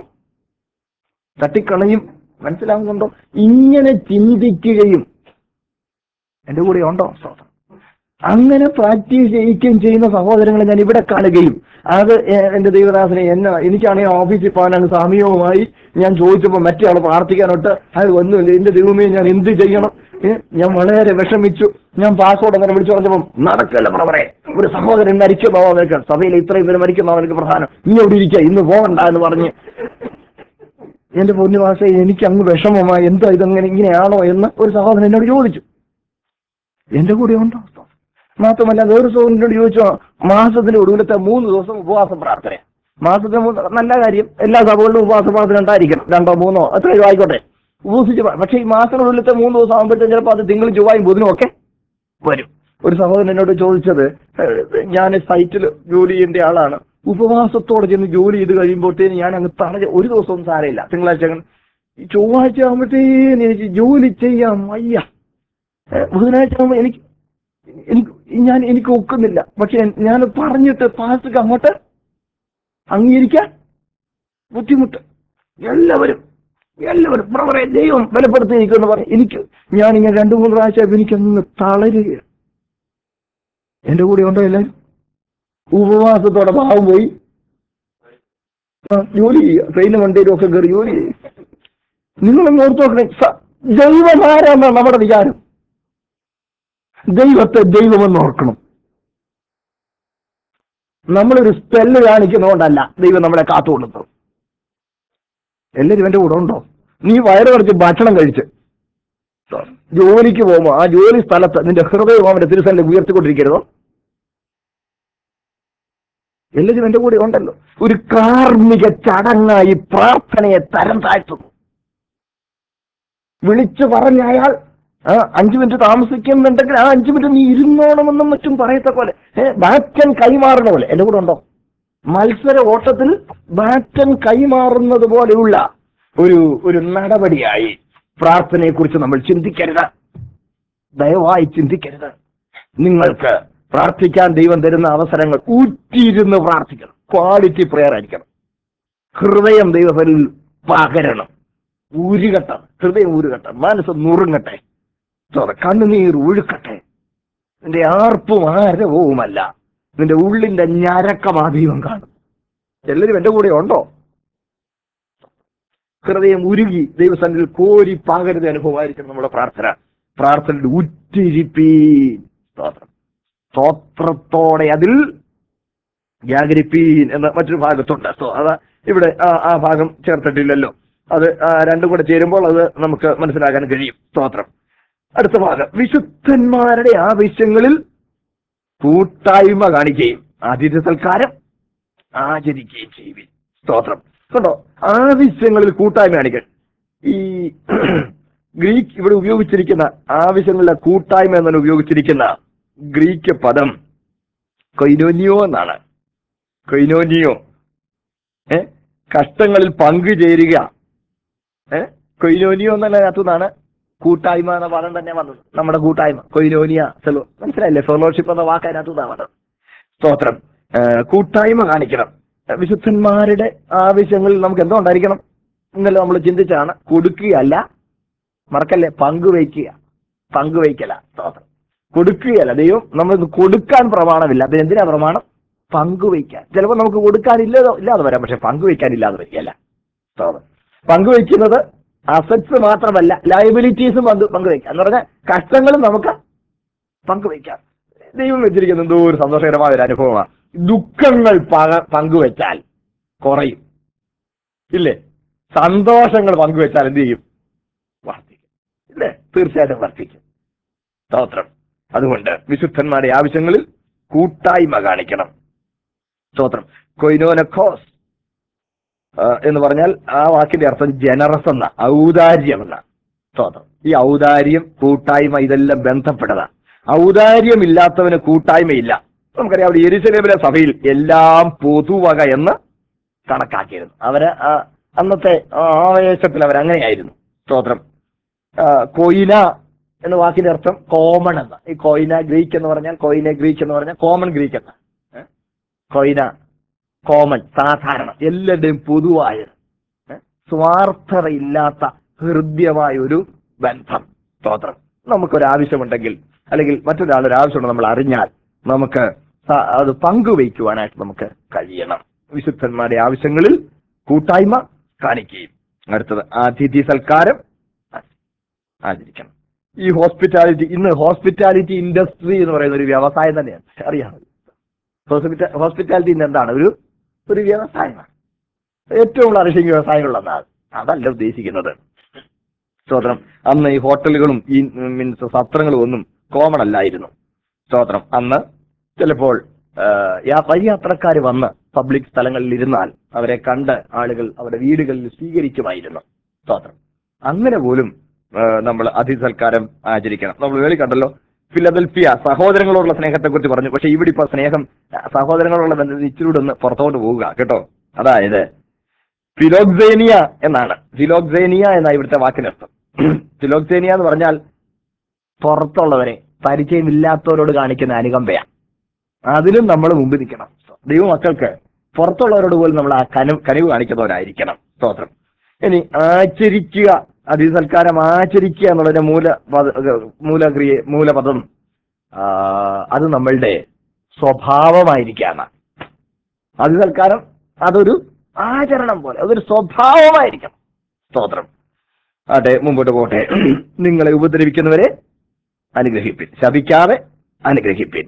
തട്ടിക്കളയും മനസ്സിലാകുന്നുണ്ടോ ഇങ്ങനെ ചിന്തിക്കുകയും എന്റെ കൂടെ ഉണ്ടോ സ്തോത്രം അങ്ങനെ പ്രാക്ടീസ് ചെയ്യിക്കുകയും ചെയ്യുന്ന സഹോദരങ്ങളെ ഞാൻ ഇവിടെ കാണുകയും അത് എ- എന്റെ ദൈവദാസനെ എന്നെ എനിക്കാണെങ്കിൽ ഓഫീസിൽ പോകാനാണ് സമയവുമായി ഞാൻ ചോദിച്ചപ്പോൾ മറ്റേ ആൾ പ്രാർത്ഥിക്കാനോട്ട് അത് ഒന്നുമില്ല എന്റെ ദൈവമേ ഞാൻ എന്ത് ചെയ്യണം ഏ, ഞാൻ വളരെ വിഷമിച്ചു ഞാൻ പാസ്പോർട്ട് അങ്ങനെ വിളിച്ചു പറഞ്ഞപ്പോൾ നടക്കല്ല പ്രവറെ ഒരു സഹോദരൻ മരിക്കുന്നോ അവനക്ക് സഭയിൽ ഇത്രയും പേര് മരിക്കുന്നോ അവനക്ക് പ്രധാനം നീ അവിടെ ഇരിക്കുക ഇന്ന് പോകണ്ട എന്ന് പറഞ്ഞ് എന്റെ പൊന്നുവാസ എനിക്ക് അങ്ങ് വിഷമമായി എന്താ ഇതങ്ങനെ ഇങ്ങനെയാണോ എന്ന് ഒരു സഹോദരൻ എന്നോട് ചോദിച്ചു എന്റെ കൂടെ ഉണ്ടോ മാത്രമല്ല വേറെ സഹോദരനോട് ചോദിച്ചോ മാസത്തിന്റെ ഒടുവിലത്തെ മൂന്ന് ദിവസം ഉപവാസം പ്രാർത്ഥന മാസത്തിന് മൂന്ന് നല്ല കാര്യം എല്ലാ സഭകളിലും ഉപവാസ പ്രാർത്ഥന ഉണ്ടായിരിക്കണം രണ്ടോ മൂന്നോ എത്രയോ ആയിക്കോട്ടെ ഉപവസിച്ച് പ്രാ- പക്ഷേ ഈ മാസത്തിനുള്ളിലത്തെ മൂന്ന് ദിവസം ആകുമ്പോഴത്തേക്കും ചിലപ്പോൾ അത് തിങ്കളും ചൊവ്വായും ബുധനും ഒക്കെ വരും ഒരു സഹോദരൻ എന്നോട് ചോദിച്ചത് ഏഹ്, ഞാൻ സൈറ്റിൽ ജോലി ചെയ്യേണ്ട ആളാണ് ഉപവാസത്തോടെ ചെന്ന് ജോലി ചെയ്ത് കഴിയുമ്പോഴത്തേന് ഞാൻ അങ്ങ് തളഞ്ഞ ഒരു ദിവസവും സാരമില്ല തിങ്കളാഴ്ച അങ്ങ് ഈ ചൊവ്വാഴ്ച ആകുമ്പോഴത്തേന് എനിക്ക് ജോലി ചെയ്യാൻ വയ്യ ഏഹ്, ബുധനാഴ്ച ആകുമ്പോൾ എനിക്ക് എനിക്ക് ഞാൻ എനിക്ക് ഒക്കുന്നില്ല പക്ഷെ ഞാൻ പറഞ്ഞിട്ട് പാസ്റ്റർക്ക് അങ്ങോട്ട് അംഗീകരിക്കാൻ ബുദ്ധിമുട്ട് എല്ലാവരും എല്ലാവരും ബ്രദറെ ദൈവം ബലപ്പെടുത്തിയിരിക്കുമെന്ന് പറയും എനിക്ക് ഞാൻ ഇങ്ങനെ രണ്ടു മൂന്ന് പ്രാവശ്യം എനിക്കങ്ങ് തളരുകയാണ് എന്റെ കൂടെ ഉണ്ടോ എല്ലാവരും ഉപവാസത്തോടെ ഭാവം പോയി ആ, ജോലി ചെയ്യുക ട്രെയിനും വണ്ടിയിലും ഒക്കെ കയറി ജോലി ചെയ്യുക നിങ്ങളൊന്ന് ഓർത്ത് നോക്കണേ സ- ദൈവമാരാന്നാണ് നമ്മുടെ വിചാരം ദൈവത്തെ ദൈവമെന്ന് ഓർക്കണം നമ്മളൊരു സ്പെല്ല് കാണിക്കുന്നതുകൊണ്ടല്ല ദൈവം നമ്മളെ കാത്തുകൊള്ളുന്നത് എല്ലാവരും എന്റെ കൂടെ ഉണ്ടോ നീ വയറ് കുറച്ച് ഭക്ഷണം കഴിച്ച് ജോലിക്ക് പോകുമ്പോ ആ ജോലി സ്ഥലത്ത് നിന്റെ ഹൃദയം അവന്റെ തിരുസന്നിൽ ഉയർത്തിക്കൊണ്ടിരിക്കരുതോ എല്ലാവരും എന്റെ കൂടെ ഉണ്ടല്ലോ ഒരു കാർമിക ചടങ്ങായി പ്രാർത്ഥനയെ തരം താഴ്ത്തുന്നു വിളിച്ചു പറഞ്ഞ അയാൾ ആ അഞ്ചു മിനിറ്റ് താമസിക്കുന്നുണ്ടെങ്കിൽ ആ അഞ്ചു മിനിറ്റ് നീ ഇരുന്നോണമെന്നും മറ്റും പറയത്ത പോലെ ഏ ബാറ്റൻ കൈമാറുന്ന പോലെ എന്റെ കൂടെ ഉണ്ടോ മത്സര ഓട്ടത്തിൽ ബാറ്റൻ കൈമാറുന്നത് പോലെയുള്ള ഒരു ഒരു നടപടിയായി പ്രാർത്ഥനയെക്കുറിച്ച് നമ്മൾ ചിന്തിക്കരുത് ദയവായി ചിന്തിക്കരുത് നിങ്ങൾക്ക് പ്രാർത്ഥിക്കാൻ ദൈവം തരുന്ന അവസരങ്ങൾ ഊറ്റിയിരുന്ന് പ്രാർത്ഥിക്കണം ക്വാളിറ്റി പ്രെയർ ആയിരിക്കണം ഹൃദയം ദൈവത്തിൽ പകരണം ഊരുകട്ടം ഹൃദയം ഊരുകട്ടം മനസ്സ് നുറുങ്ങട്ടെ സോറി, കണ്ണുനീർ ഒഴുക്കട്ടെ നിന്റെ ആർപ്പും ആരവവുമല്ല നിന്റെ ഉള്ളിന്റെ ഞരക്കം ആ ദൈവം കാണും എല്ലാവരും എന്റെ കൂടെ ഉണ്ടോ ഹൃദയം ഉരുകി ദൈവസന്നിധിയിൽ കോരി പകരുന്ന അനുഭവമായിരിക്കും നമ്മുടെ പ്രാർത്ഥന പ്രാർത്ഥനയുടെ ഉറ്റിരിപ്പീൻ സ്തോത്രം സ്തോത്രത്തോടെ അതിൽ ജാഗരിപ്പീൻ എന്ന മറ്റൊരു ഭാഗത്തുണ്ട് സോ അത് ഇവിടെ ആ ആ ഭാഗം ചേർത്തിട്ടില്ലല്ലോ അത് ആ രണ്ടും കൂടെ ചേരുമ്പോൾ അത് നമുക്ക് മനസ്സിലാക്കാൻ കഴിയും സ്തോത്രം അടുത്ത ഭാഗം വിശുദ്ധന്മാരുടെ ആവശ്യങ്ങളിൽ കൂട്ടായ്മ കാണിക്കുകയും ആതിഥ്യ സൽക്കാരം ആചരിക്കുകയും ചെയ്യുവിൻ സ്തോത്രം കണ്ടോ ആവശ്യങ്ങളിൽ കൂട്ടായ്മ കാണിക്കാൻ ഈ ഗ്രീക്ക് ഇവിടെ ഉപയോഗിച്ചിരിക്കുന്ന ആവശ്യങ്ങളിലെ കൂട്ടായ്മ എന്നാണ് ഉപയോഗിച്ചിരിക്കുന്ന ഗ്രീക്ക് പദം കൊയിനോനിയോ എന്നാണ് കൊയിനോനിയോ ഏ കഷ്ടങ്ങളിൽ പങ്കുചേരുക ഏ കൊയിനോനിയോ എന്നുള്ള അതിനകത്തുനിന്നാണ് കൂട്ടായ്മ എന്ന പദം തന്നെ വന്നത് നമ്മുടെ കൂട്ടായ്മ കൊയിനോനിയ സെലോ മനസ്സിലായില്ലേ ഫെലോഷിപ്പ് എന്ന വാക്ക് അതിനകത്തുനിന്നാണ് വന്നത് സ്തോത്രം ഏ, കൂട്ടായ്മ കാണിക്കണം വിശുദ്ധന്മാരുടെ ആവശ്യങ്ങളിൽ നമുക്ക് എന്തോ ഉണ്ടായിരിക്കണം ഇന്നലെ നമ്മൾ ചിന്തിച്ചാണ് കൊടുക്കുകയല്ല മറക്കല്ലേ പങ്കുവയ്ക്കുക പങ്കുവയ്ക്കല സ്തോത്രം കൊടുക്കുകയല്ല ദൈവം നമ്മൾ കൊടുക്കാൻ പ്രമാണമില്ല പിന്നെ എന്തിനാ പ്രമാണം പങ്കുവയ്ക്കാൻ ചിലപ്പോൾ നമുക്ക് കൊടുക്കാനില്ലാതെ ഇല്ലാതെ വരാം പക്ഷെ പങ്കുവയ്ക്കാനില്ലാതെ വരികയല്ല സ്തോത്രം പങ്കുവയ്ക്കുന്നത് അസറ്റ്സ് മാത്രമല്ല ലയബിലിറ്റീസും പങ്ക് പങ്കുവയ്ക്കാം എന്ന് പറഞ്ഞാൽ കഷ്ടങ്ങളും നമുക്ക് പങ്കുവയ്ക്കാം ദൈവം വെച്ചിരിക്കുന്ന എന്തോ ഒരു സന്തോഷകരമായ ഒരു അനുഭവമാണ് ദുഃഖങ്ങൾ പക പങ്കുവെച്ചാൽ കുറയും ഇല്ലേ സന്തോഷങ്ങൾ പങ്കുവെച്ചാൽ എന്ത് ചെയ്യും വർദ്ധിക്കും ഇല്ലേ തീർച്ചയായിട്ടും വർദ്ധിക്കും സ്തോത്രം അതുകൊണ്ട് വിശുദ്ധന്മാരുടെ ആവശ്യങ്ങളിൽ കൂട്ടായ്മ കാണിക്കണം സ്തോത്രം കൊയിനോനക്കോസ് ആ, എന്ന് പറഞ്ഞാൽ ആ വാക്കിന്റെ അർത്ഥം ജനറസ് എന്ന ഔദാര്യം എന്ന സ്തോത്രം ഈ ഔദാര്യം കൂട്ടായ്മ ഇതെല്ലാം ബന്ധപ്പെട്ടതാ ഔദാര്യമില്ലാത്തവന് കൂട്ടായ്മയില്ല നമുക്കറിയാം അവിടെ എരിശലേമിലെ സഭയിൽ എല്ലാം പൊതുവക എന്ന് കണക്കാക്കിയിരുന്നു അവര് ആ അന്നത്തെ ആ ആവേശത്തിൽ അവരങ്ങനെയായിരുന്നു സ്തോത്രം ആ, കൊയിന എന്ന വാക്കിന്റെ അർത്ഥം കോമൺ എന്ന ഈ കൊയിന ഗ്രീക്ക് എന്ന് പറഞ്ഞാൽ കൊയിന ഗ്രീക്ക് എന്ന് പറഞ്ഞാൽ കോമൺ ഗ്രീക്ക് എന്ന ഏ? കൊയിന കോമൺ സാധാരണ എല്ലാവരുടെയും പൊതുവായത് ഏ? സ്വാർത്ഥതയില്ലാത്ത ഹൃദ്യമായ ഒരു ബന്ധം സ്തോത്രം നമുക്കൊരാവശ്യമുണ്ടെങ്കിൽ അല്ലെങ്കിൽ മറ്റൊരാളൊരു ആവശ്യമുണ്ട് നമ്മൾ അറിഞ്ഞാൽ നമുക്ക് സ- അത് പങ്കുവയ്ക്കുവാനായിട്ട് നമുക്ക് കഴിയണം വിശുദ്ധന്മാരുടെ ആവശ്യങ്ങളിൽ കൂട്ടായ്മ കാണിക്കുകയും അടുത്തത് അതിഥി സൽക്കാരം ആചരിക്കണം ഈ ഹോസ്പിറ്റാലിറ്റി ഇന്ന് ഹോസ്പിറ്റാലിറ്റി ഇൻഡസ്ട്രി എന്ന് പറയുന്ന ഒരു വ്യവസായം തന്നെയാണ് അറിയാം ഹോസ്പിറ്റ ഹോസ്പിറ്റാലിറ്റി ഇന്ന് എന്താണ് ഒരു ഒരു വ്യവസായമാണ് ഏറ്റവും ഫ്ലറിഷിംഗ് വ്യവസായങ്ങളുള്ളതാണ് അതല്ല ഉദ്ദേശിക്കുന്നത് സ്തോത്രം അന്ന് ഈ ഹോട്ടലുകളും ഈ മീൻസ് സത്രങ്ങളും ഒന്നും കോമൺ അല്ലായിരുന്നു സ്തോത്രം അന്ന് ചിലപ്പോൾ ആ, യാ- വഴിയാത്രക്കാർ വന്ന് പബ്ലിക് സ്ഥലങ്ങളിൽ ഇരുന്നാൽ അവരെ കണ്ട് ആളുകൾ അവരുടെ വീടുകളിൽ സ്വീകരിക്കുമായിരുന്നു സ്തോത്രം അങ്ങനെ പോലും നമ്മൾ അതിസൽക്കാരം ആചരിക്കണം നമ്മൾ വേളി കണ്ടല്ലോ ഫിലദൽഫിയ സഹോദരങ്ങളോടുള്ള സ്നേഹത്തെ കുറിച്ച് പറഞ്ഞു പക്ഷെ ഇവിടെ ഇപ്പൊ സ്നേഹം ആ, സഹോദരങ്ങളോടുള്ള ബന്ധത്തിൽ ഇച്ചിരി കൂടെ ഒന്ന് പുറത്തോട്ട് പോവുക കേട്ടോ അതായത് ഫിലോക്സേനിയ എന്നാണ് ഫിലോക്സേനിയ എന്ന ഇവിടുത്തെ വാക്കിനർത്ഥം ഫിലോക്സേനിയ എന്ന് പറഞ്ഞാൽ പുറത്തുള്ളവരെ പരിചയമില്ലാത്തവരോട് കാണിക്കുന്ന അനുകമ്പയാണ് അതിലും നമ്മൾ മുമ്പ് നിൽക്കണം ദൈവമക്കൾക്ക് പുറത്തുള്ളവരോട് പോലും നമ്മൾ ആ കനവ് കനിവ് കാണിക്കുന്നവരായിരിക്കണം സ്തോത്രം ഇനി ആചരിക്കുക അതിസൽക്കാരം ആചരിക്കുക എന്നുള്ളതിന്റെ മൂല പദ- മൂലക്രിയ മൂലപദം ആ, അത് നമ്മളുടെ സ്വഭാവമായിരിക്കാണ് അതിസൽക്കാരം അതൊരു ആചരണം പോലെ അതൊരു സ്വഭാവമായിരിക്കണം സ്തോത്രം അതെ മുമ്പോട്ട് പോട്ടെ നിങ്ങളെ ഉപദ്രവിക്കുന്നവരെ അനുഗ്രഹിപ്പിൻ ശപിക്കാതെ അനുഗ്രഹിപ്പിൻ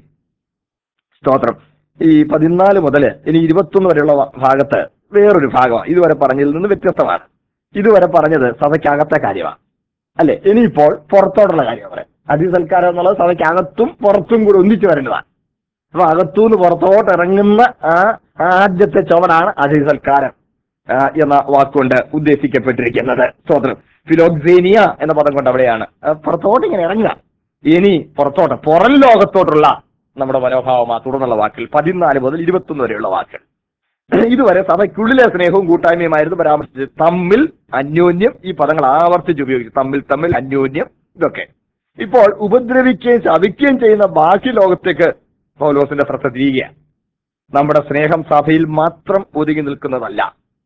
സ്തോത്രം ഈ പതിനാല് മുതൽ ഇനി ഇരുപത്തൊന്ന് വരെയുള്ള വ- ഭാഗത്ത് വേറൊരു ഭാഗമാണ് ഇതുവരെ പറഞ്ഞതിൽ നിന്ന് വ്യത്യസ്തമാണ് ഇതുവരെ പറഞ്ഞത് സഭയ്ക്കകത്തെ കാര്യമാണ് അല്ലെ ഇനിയിപ്പോൾ പുറത്തോട്ടുള്ള കാര്യം പറയാം അതിസൽക്കാരം എന്നുള്ളത് സഭയ്ക്കകത്തും പുറത്തും കൂടി ഒന്നിച്ചു വരേണ്ടതാണ് അപ്പൊ അകത്തുനിന്ന് പുറത്തോട്ട് ഇറങ്ങുന്ന ആ ആദ്യത്തെ ചുവടാണ് അതിസൽക്കാരം ആ, എന്ന വാക്കുകൊണ്ട് ഉദ്ദേശിക്കപ്പെട്ടിരിക്കുന്നത് സ്തോത്രം ഫിലോക്സേനിയ എന്ന പദം കൊണ്ട് അവിടെയാണ് ആ, പുറത്തോട്ട് ഇങ്ങനെ ഇറങ്ങുക ഇനി പുറത്തോട്ട് പുറം ലോകത്തോട്ടുള്ള നമ്മുടെ മനോഭാവമാ തുടർന്നുള്ള വാക്കുകൾ പതിനാല് മുതൽ ഇരുപത്തൊന്ന് വരെയുള്ള വാക്കുകൾ ഇതുവരെ സഭയ്ക്കുള്ളിലെ സ്നേഹവും കൂട്ടായ്മയുമായിരുന്നു പരാമർശിച്ചത് തമ്മിൽ അന്യോന്യം ഈ പദങ്ങൾ ആവർത്തിച്ച് ഉപയോഗിച്ചു തമ്മിൽ തമ്മിൽ അന്യോന്യം ഇതൊക്കെ ഇപ്പോൾ ഉപദ്രവിക്കുകയും ശപിക്കുകയും ചെയ്യുന്ന ബാക്കി ലോകത്തേക്ക് പൗലോസിന്റെ ശ്രദ്ധ തിരിയുകയാണ് നമ്മുടെ സ്നേഹം സഭയിൽ മാത്രം ഒതുങ്ങി നിൽക്കുന്നതല്ല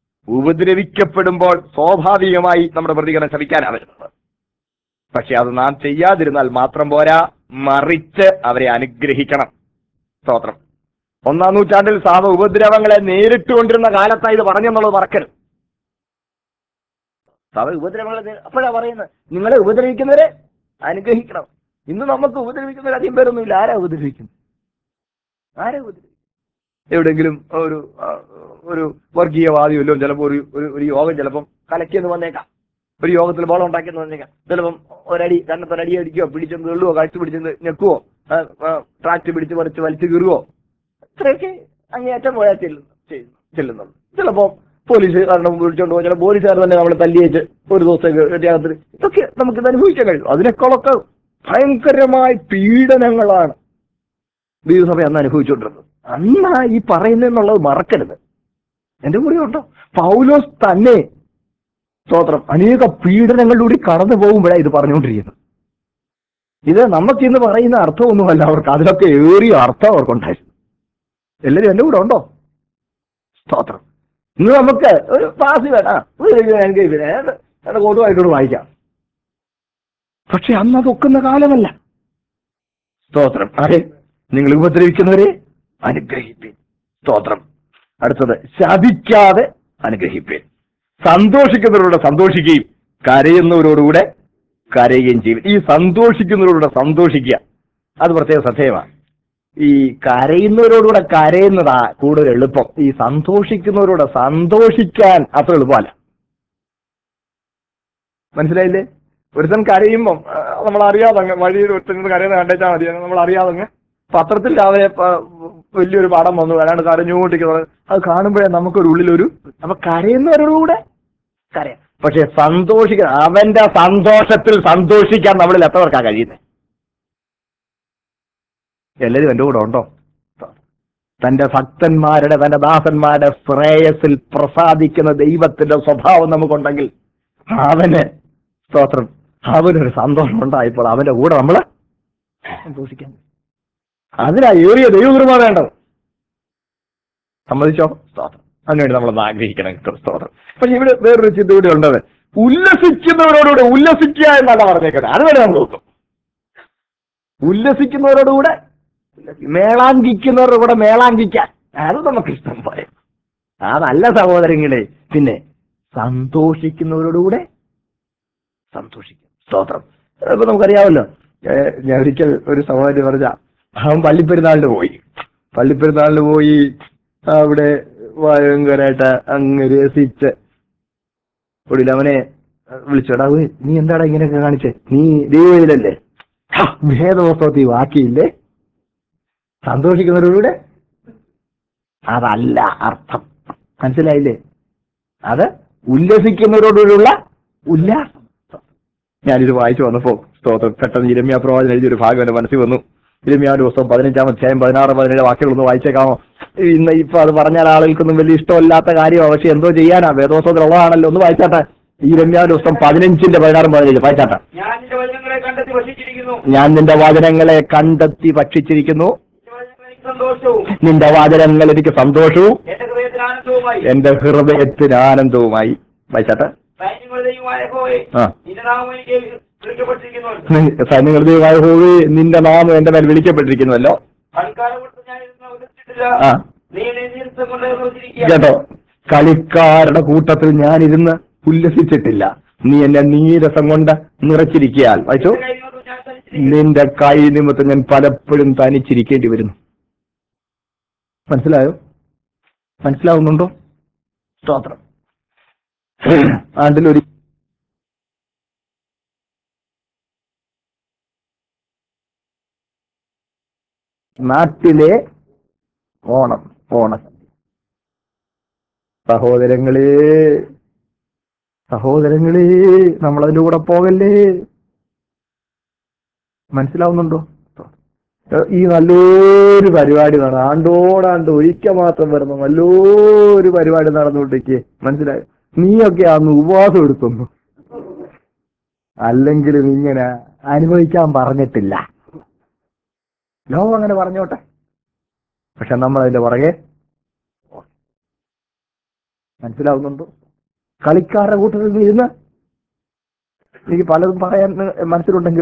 ഉപദ്രവിക്കപ്പെടുമ്പോൾ സ്വാഭാവികമായി നമ്മുടെ പ്രതികരണം ശപിക്കാനാണ് വരുന്നത് പക്ഷെ അത് നാം ചെയ്യാതിരുന്നാൽ മാത്രം പോരാ മറിച്ച് അവരെ അനുഗ്രഹിക്കണം സ്തോത്രം ഒന്നാം നൂറ്റാണ്ടിൽ സാധ ഉപദ്രവങ്ങളെ നേരിട്ട് കൊണ്ടിരുന്ന കാലത്തായി ഇത് പറഞ്ഞെന്നുള്ളത് മറക്കരുത് സഭ ഉപദ്രവങ്ങളെ നേ- അപ്പോഴാ പറയുന്നത് നിങ്ങളെ ഉപദ്രവിക്കുന്നവരെ അനുഗ്രഹിക്കണം ഇന്ന് നമുക്ക് ഉപദ്രവിക്കുന്നവർ അധികം പേരൊന്നുമില്ല ആരാ ഉപദ്രവിക്കുന്നത് ആരാ ഉപദ്രവിക്കുന്നത് എവിടെയെങ്കിലും ഒരു ആ, ഒരു വർഗീയവാദി വല്ലതും ചിലപ്പോൾ ഒരു ഒരു- ഒരു യോഗം ചിലപ്പം കലക്കിയെന്ന് വന്നേക്കാം ഒരു യോഗത്തിൽ ബോളം ഉണ്ടാക്കിയെന്ന് വന്നേക്കാം ചിലപ്പം ഒരടി കണ്ണത്തൊരടി അടിക്കുകയോ പിടിച്ചെന്ന് തള്ളുവോ കഴിച്ചു പിടിച്ചെന്ന് ഞെക്കുവോ ട്രാക്ട് പിടിച്ച് പറിച്ച് വലിച്ചു കീറുവോ ഇത്രയൊക്കെ അങ്ങേയറ്റം പോയാൽ ചെല്ലുന്നു ചെയ്യുന്നു ചെല്ലുന്നത് ചിലപ്പോ പോലീസ് കാരണം വിളിച്ചോണ്ട് പോകും ചില പോലീസുകാർ തന്നെ നമ്മളെ തല്ലിയേച്ച് ഒരു ദിവസത്തേക്ക് വ്യത്യാസത്തിൽ ഇതൊക്കെ നമുക്ക് ഇത് അനുഭവിക്കാൻ കഴിയും അതിനേക്കാളൊക്കെ ഭയങ്കരമായ പീഡനങ്ങളാണ് ദൈവസഭ അന്ന് അനുഭവിച്ചുകൊണ്ടിരുന്നത് അന്നാ ഈ പറയുന്നതെന്നുള്ളത് മറക്കരുത് എന്റെ കൂടെ ഉണ്ടോ പൗലോസ് തന്നെ സ്തോത്രം അനേക പീഡനങ്ങളിലൂടെ കടന്നു പോകുമ്പോഴാണ് ഇത് പറഞ്ഞുകൊണ്ടിരിക്കുന്നത് ഇത് നമുക്കിന്ന് പറയുന്ന അർത്ഥമൊന്നുമല്ല അവർക്ക് അതിലൊക്കെ ഏറിയ അർത്ഥം അവർക്കുണ്ടായിരുന്നു എല്ലാവരും എന്റെ കൂടെ ഉണ്ടോ സ്തോത്രം ഇന്ന് നമുക്ക് ഒരു പാസ് വേണം എനിക്ക് പിന്നെ എന്റെ കോട്ടുമായിട്ടോട് വായിക്കാം പക്ഷെ അന്ന് അത് ഒക്കുന്ന കാലമല്ല സ്തോത്രം അതെ നിങ്ങൾ ഉപദ്രവിക്കുന്നവരെ അനുഗ്രഹിപ്പീൻ സ്തോത്രം അടുത്തത് ശപിക്കാതെ അനുഗ്രഹിപ്പീൻ സന്തോഷിക്കുന്നവരോട് സന്തോഷിക്കുകയും കരയുന്നവരോടുകൂടെ കരയുകയും ചെയ്യും ഈ സന്തോഷിക്കുന്നവരോടുകൂടെ സന്തോഷിക്കുക അത് പ്രത്യേക ശ്രദ്ധേയമാണ് ഈ കരയുന്നവരോടുകൂടെ കരയുന്നതാ കൂടുതൽ എളുപ്പം ഈ സന്തോഷിക്കുന്നവരോട് സന്തോഷിക്കാൻ അത്ര എളുപ്പമല്ല മനസ്സിലായില്ലേ ഒരുത്തൻ കരയുമ്പം ആ, നമ്മൾ അറിയാതെ അങ്ങ് വഴിയിൽ ഒരുത്തൻ നിന്ന് കരയുന്ന കണ്ടേച്ചാൽ മതി നമ്മൾ അറിയാതെ അങ്ങ് പത്രത്തിൽ രാവിലെ പ- വലിയൊരു പടം വന്നു അല്ലാണ്ട് കരഞ്ഞുകൊണ്ടിരിക്കുന്നത് അത് കാണുമ്പോഴേ നമുക്കൊരു ഉള്ളിലൊരു അപ്പൊ കരയുന്നവരോടുകൂടെ കരയാം പക്ഷെ സന്തോഷിക്കാൻ അവന്റെ സന്തോഷത്തിൽ സന്തോഷിക്കാൻ നമ്മളിൽ എത്രവർക്കാ കഴിയുന്നത് എല്ലാവരും എന്റെ കൂടെ ഉണ്ടോ തന്റെ ഭക്തന്മാരുടെ തന്റെ ദാസന്മാരുടെ ശ്രേയസിൽ പ്രസാദിക്കുന്ന ദൈവത്തിന്റെ സ്വഭാവം നമുക്കുണ്ടെങ്കിൽ അവന് സ്തോത്രം അവനൊരു സന്തോഷം ഉണ്ടായപ്പോൾ അവന്റെ കൂടെ നമ്മള് സന്തോഷിക്കാൻ അതിനാ ഏറിയ ദൈവകൃപ വേണ്ടത് സമ്മതിച്ചോ സ്തോത്രം അതിനുവേണ്ടി നമ്മളൊന്ന് ആഗ്രഹിക്കണം സ്തോത്രം പക്ഷെ ഇവിടെ വേറൊരു ചിന്ത കൂടി ഉണ്ടത് ഉല്ലസിക്കുന്നവരോടുകൂടെ ഉല്ലസിക്കുക എന്നല്ല പറഞ്ഞേക്കുന്നത് അത് വരെ നമ്മൾ നോക്കും ഉല്ലസിക്കുന്നവരോടുകൂടെ മേളാങ്കിക്കുന്നവരുടെ കൂടെ മേളാങ്കിക്കാൻ അത് നമുക്ക് ഇഷ്ടം പോലെ അതല്ല സഹോദരങ്ങളെ പിന്നെ സന്തോഷിക്കുന്നവരോടുകൂടെ സന്തോഷിക്കും സ്തോത്രം ഇപ്പൊ നമുക്കറിയാമല്ലോ ഏഹ് ഞാൻ ഒരിക്കൽ ഒരു സഹോദരി പറഞ്ഞ അവൻ പള്ളിപ്പെരുന്നാളിന് പോയി പള്ളിപ്പെരുന്നാളിന് പോയി അവിടെ ഭയങ്കരമായിട്ട് അങ്ങ് രസിച്ച് ഒടുവിൽ അവനെ വിളിച്ചോടാ "ഉയ്, നീ എന്താടാ ഇങ്ങനെയൊക്കെ കാണിച്ചേ നീ ദൈവയിലല്ലേ ഭേദപുസ്തകത്തിൽ വാക്കിയില്ലേ സന്തോഷിക്കുന്നവരോടുകൂടെ അതല്ല അർത്ഥം മനസ്സിലായില്ലേ അത് ഉല്ലസിക്കുന്നവരോടുള്ള ഉല്ലാസം ഞാനിത് വായിച്ചു വന്നപ്പോ സ്തോത്രം പെട്ടെന്ന് ഇരമ്യ പ്രവാചകൻ എഴുതിയൊരു ഭാഗം എന്റെ മനസ്സിൽ വന്നു ഇരമ്യാന്റെ പുസ്തകം പതിനഞ്ചാം അധ്യായം പതിനാറ് പതിനേഴ് വാക്യങ്ങളൊന്ന് വായിച്ചേക്കാമോ ഇന്ന് ഇപ്പൊ അത് പറഞ്ഞാൽ ആളുകൾക്കൊന്നും വലിയ ഇഷ്ടമില്ലാത്ത കാര്യമാണ് പക്ഷെ എന്തോ ചെയ്യാനാ വേദോസ്തത്തിലുള്ളതാണല്ലോ ഒന്ന് വായിച്ചാട്ടെ ഈ രമ്യാന്റെ പുസ്തകം പതിനഞ്ചിന്റെ പതിനാറും പതിനേഴ് വായിച്ചാട്ടെ ഞാൻ നിന്റെ വചനങ്ങളെ കണ്ടെത്തി വസിച്ചിരിക്കുന്നു ഞാൻ നിന്റെ വാചനങ്ങളെ കണ്ടെത്തി ഭക്ഷിച്ചിരിക്കുന്നു നിന്റെ വചനങ്ങൾ എനിക്ക് സന്തോഷവും നിന്റെ വാചനങ്ങൾ എനിക്ക് സന്തോഷവും എന്റെ ഹൃദയത്തിന് ആനന്ദവുമായി എന്റെ ഹൃദയത്തിന് ആനന്ദവുമായി വായിച്ചാട്ടെ സൈന്യങ്ങളുടെ ദൈവമായ യഹോവേ, ആ. നിന്റെ നാമം എനിക്ക് വിളിക്കപ്പെട്ടിരിക്കുന്നു സൈന്യങ്ങളുടെ ഹോവി നിന്റെ നാമം എന്റെ മേൽ വിളിക്കപ്പെട്ടിരിക്കുന്നുവല്ലോ കളിക്കാരെ കൊടുത്ത് ഞാൻ ഇരുന്ന് ഉല്ലസിച്ചിട്ടില്ല ആ. നീ എന്നെ നീർത്തം കൊണ്ട് നിർത്തിയിരിക്കുക കേട്ടോ കളിക്കാരുടെ കൂട്ടത്തിൽ ഞാൻ ഇരുന്ന് ഉല്ലസിച്ചിട്ടില്ല നീ എന്നെ നീരസം കൊണ്ട് നിറച്ചിരിക്കയാൽ വായിച്ചു എന്റെ കൈ കൊണ്ട് ഞാൻ തനിച്ചിരിക്കുന്നു. നിന്റെ കൈ നിമിത്തം ഞാൻ പലപ്പോഴും തനിച്ചിരിക്കേണ്ടി വരുന്നു മനസ്സിലായോ മനസ്സിലാവുന്നുണ്ടോ സ്തോത്രം ആണ്ടിലൊരു നാട്ടിലെ ഓണം ഓണം സഹോദരങ്ങളെ സഹോദരങ്ങളെ നമ്മളതിന്റെ കൂടെ പോകല്ലേ മനസ്സിലാവുന്നുണ്ടോ ഏഹ് ഈ നല്ലൊരു പരിപാടി നടന്നു ആണ്ടോടാണ്ട് ഒരിക്കൽ മാത്രം വരുന്ന നല്ലൊരു പരിപാടി നടന്നുകൊണ്ടിരിക്കേ മനസ്സിലായോ നീയൊക്കെ അന്ന് ഉപവാസം എടുക്കുന്നു അല്ലെങ്കിലും ഇങ്ങനെ അനുഭവിക്കാൻ പറഞ്ഞിട്ടില്ല ലോകം അങ്ങനെ പറഞ്ഞോട്ടെ പക്ഷെ നമ്മൾ അതിന്റെ പുറകെ മനസ്സിലാവുന്നുണ്ടോ കളിക്കാരുടെ കൂട്ടത്തിൽ ഇരുന്ന് എനിക്ക് പലതും പറയാൻ മനസ്സിലുണ്ടെങ്കിൽ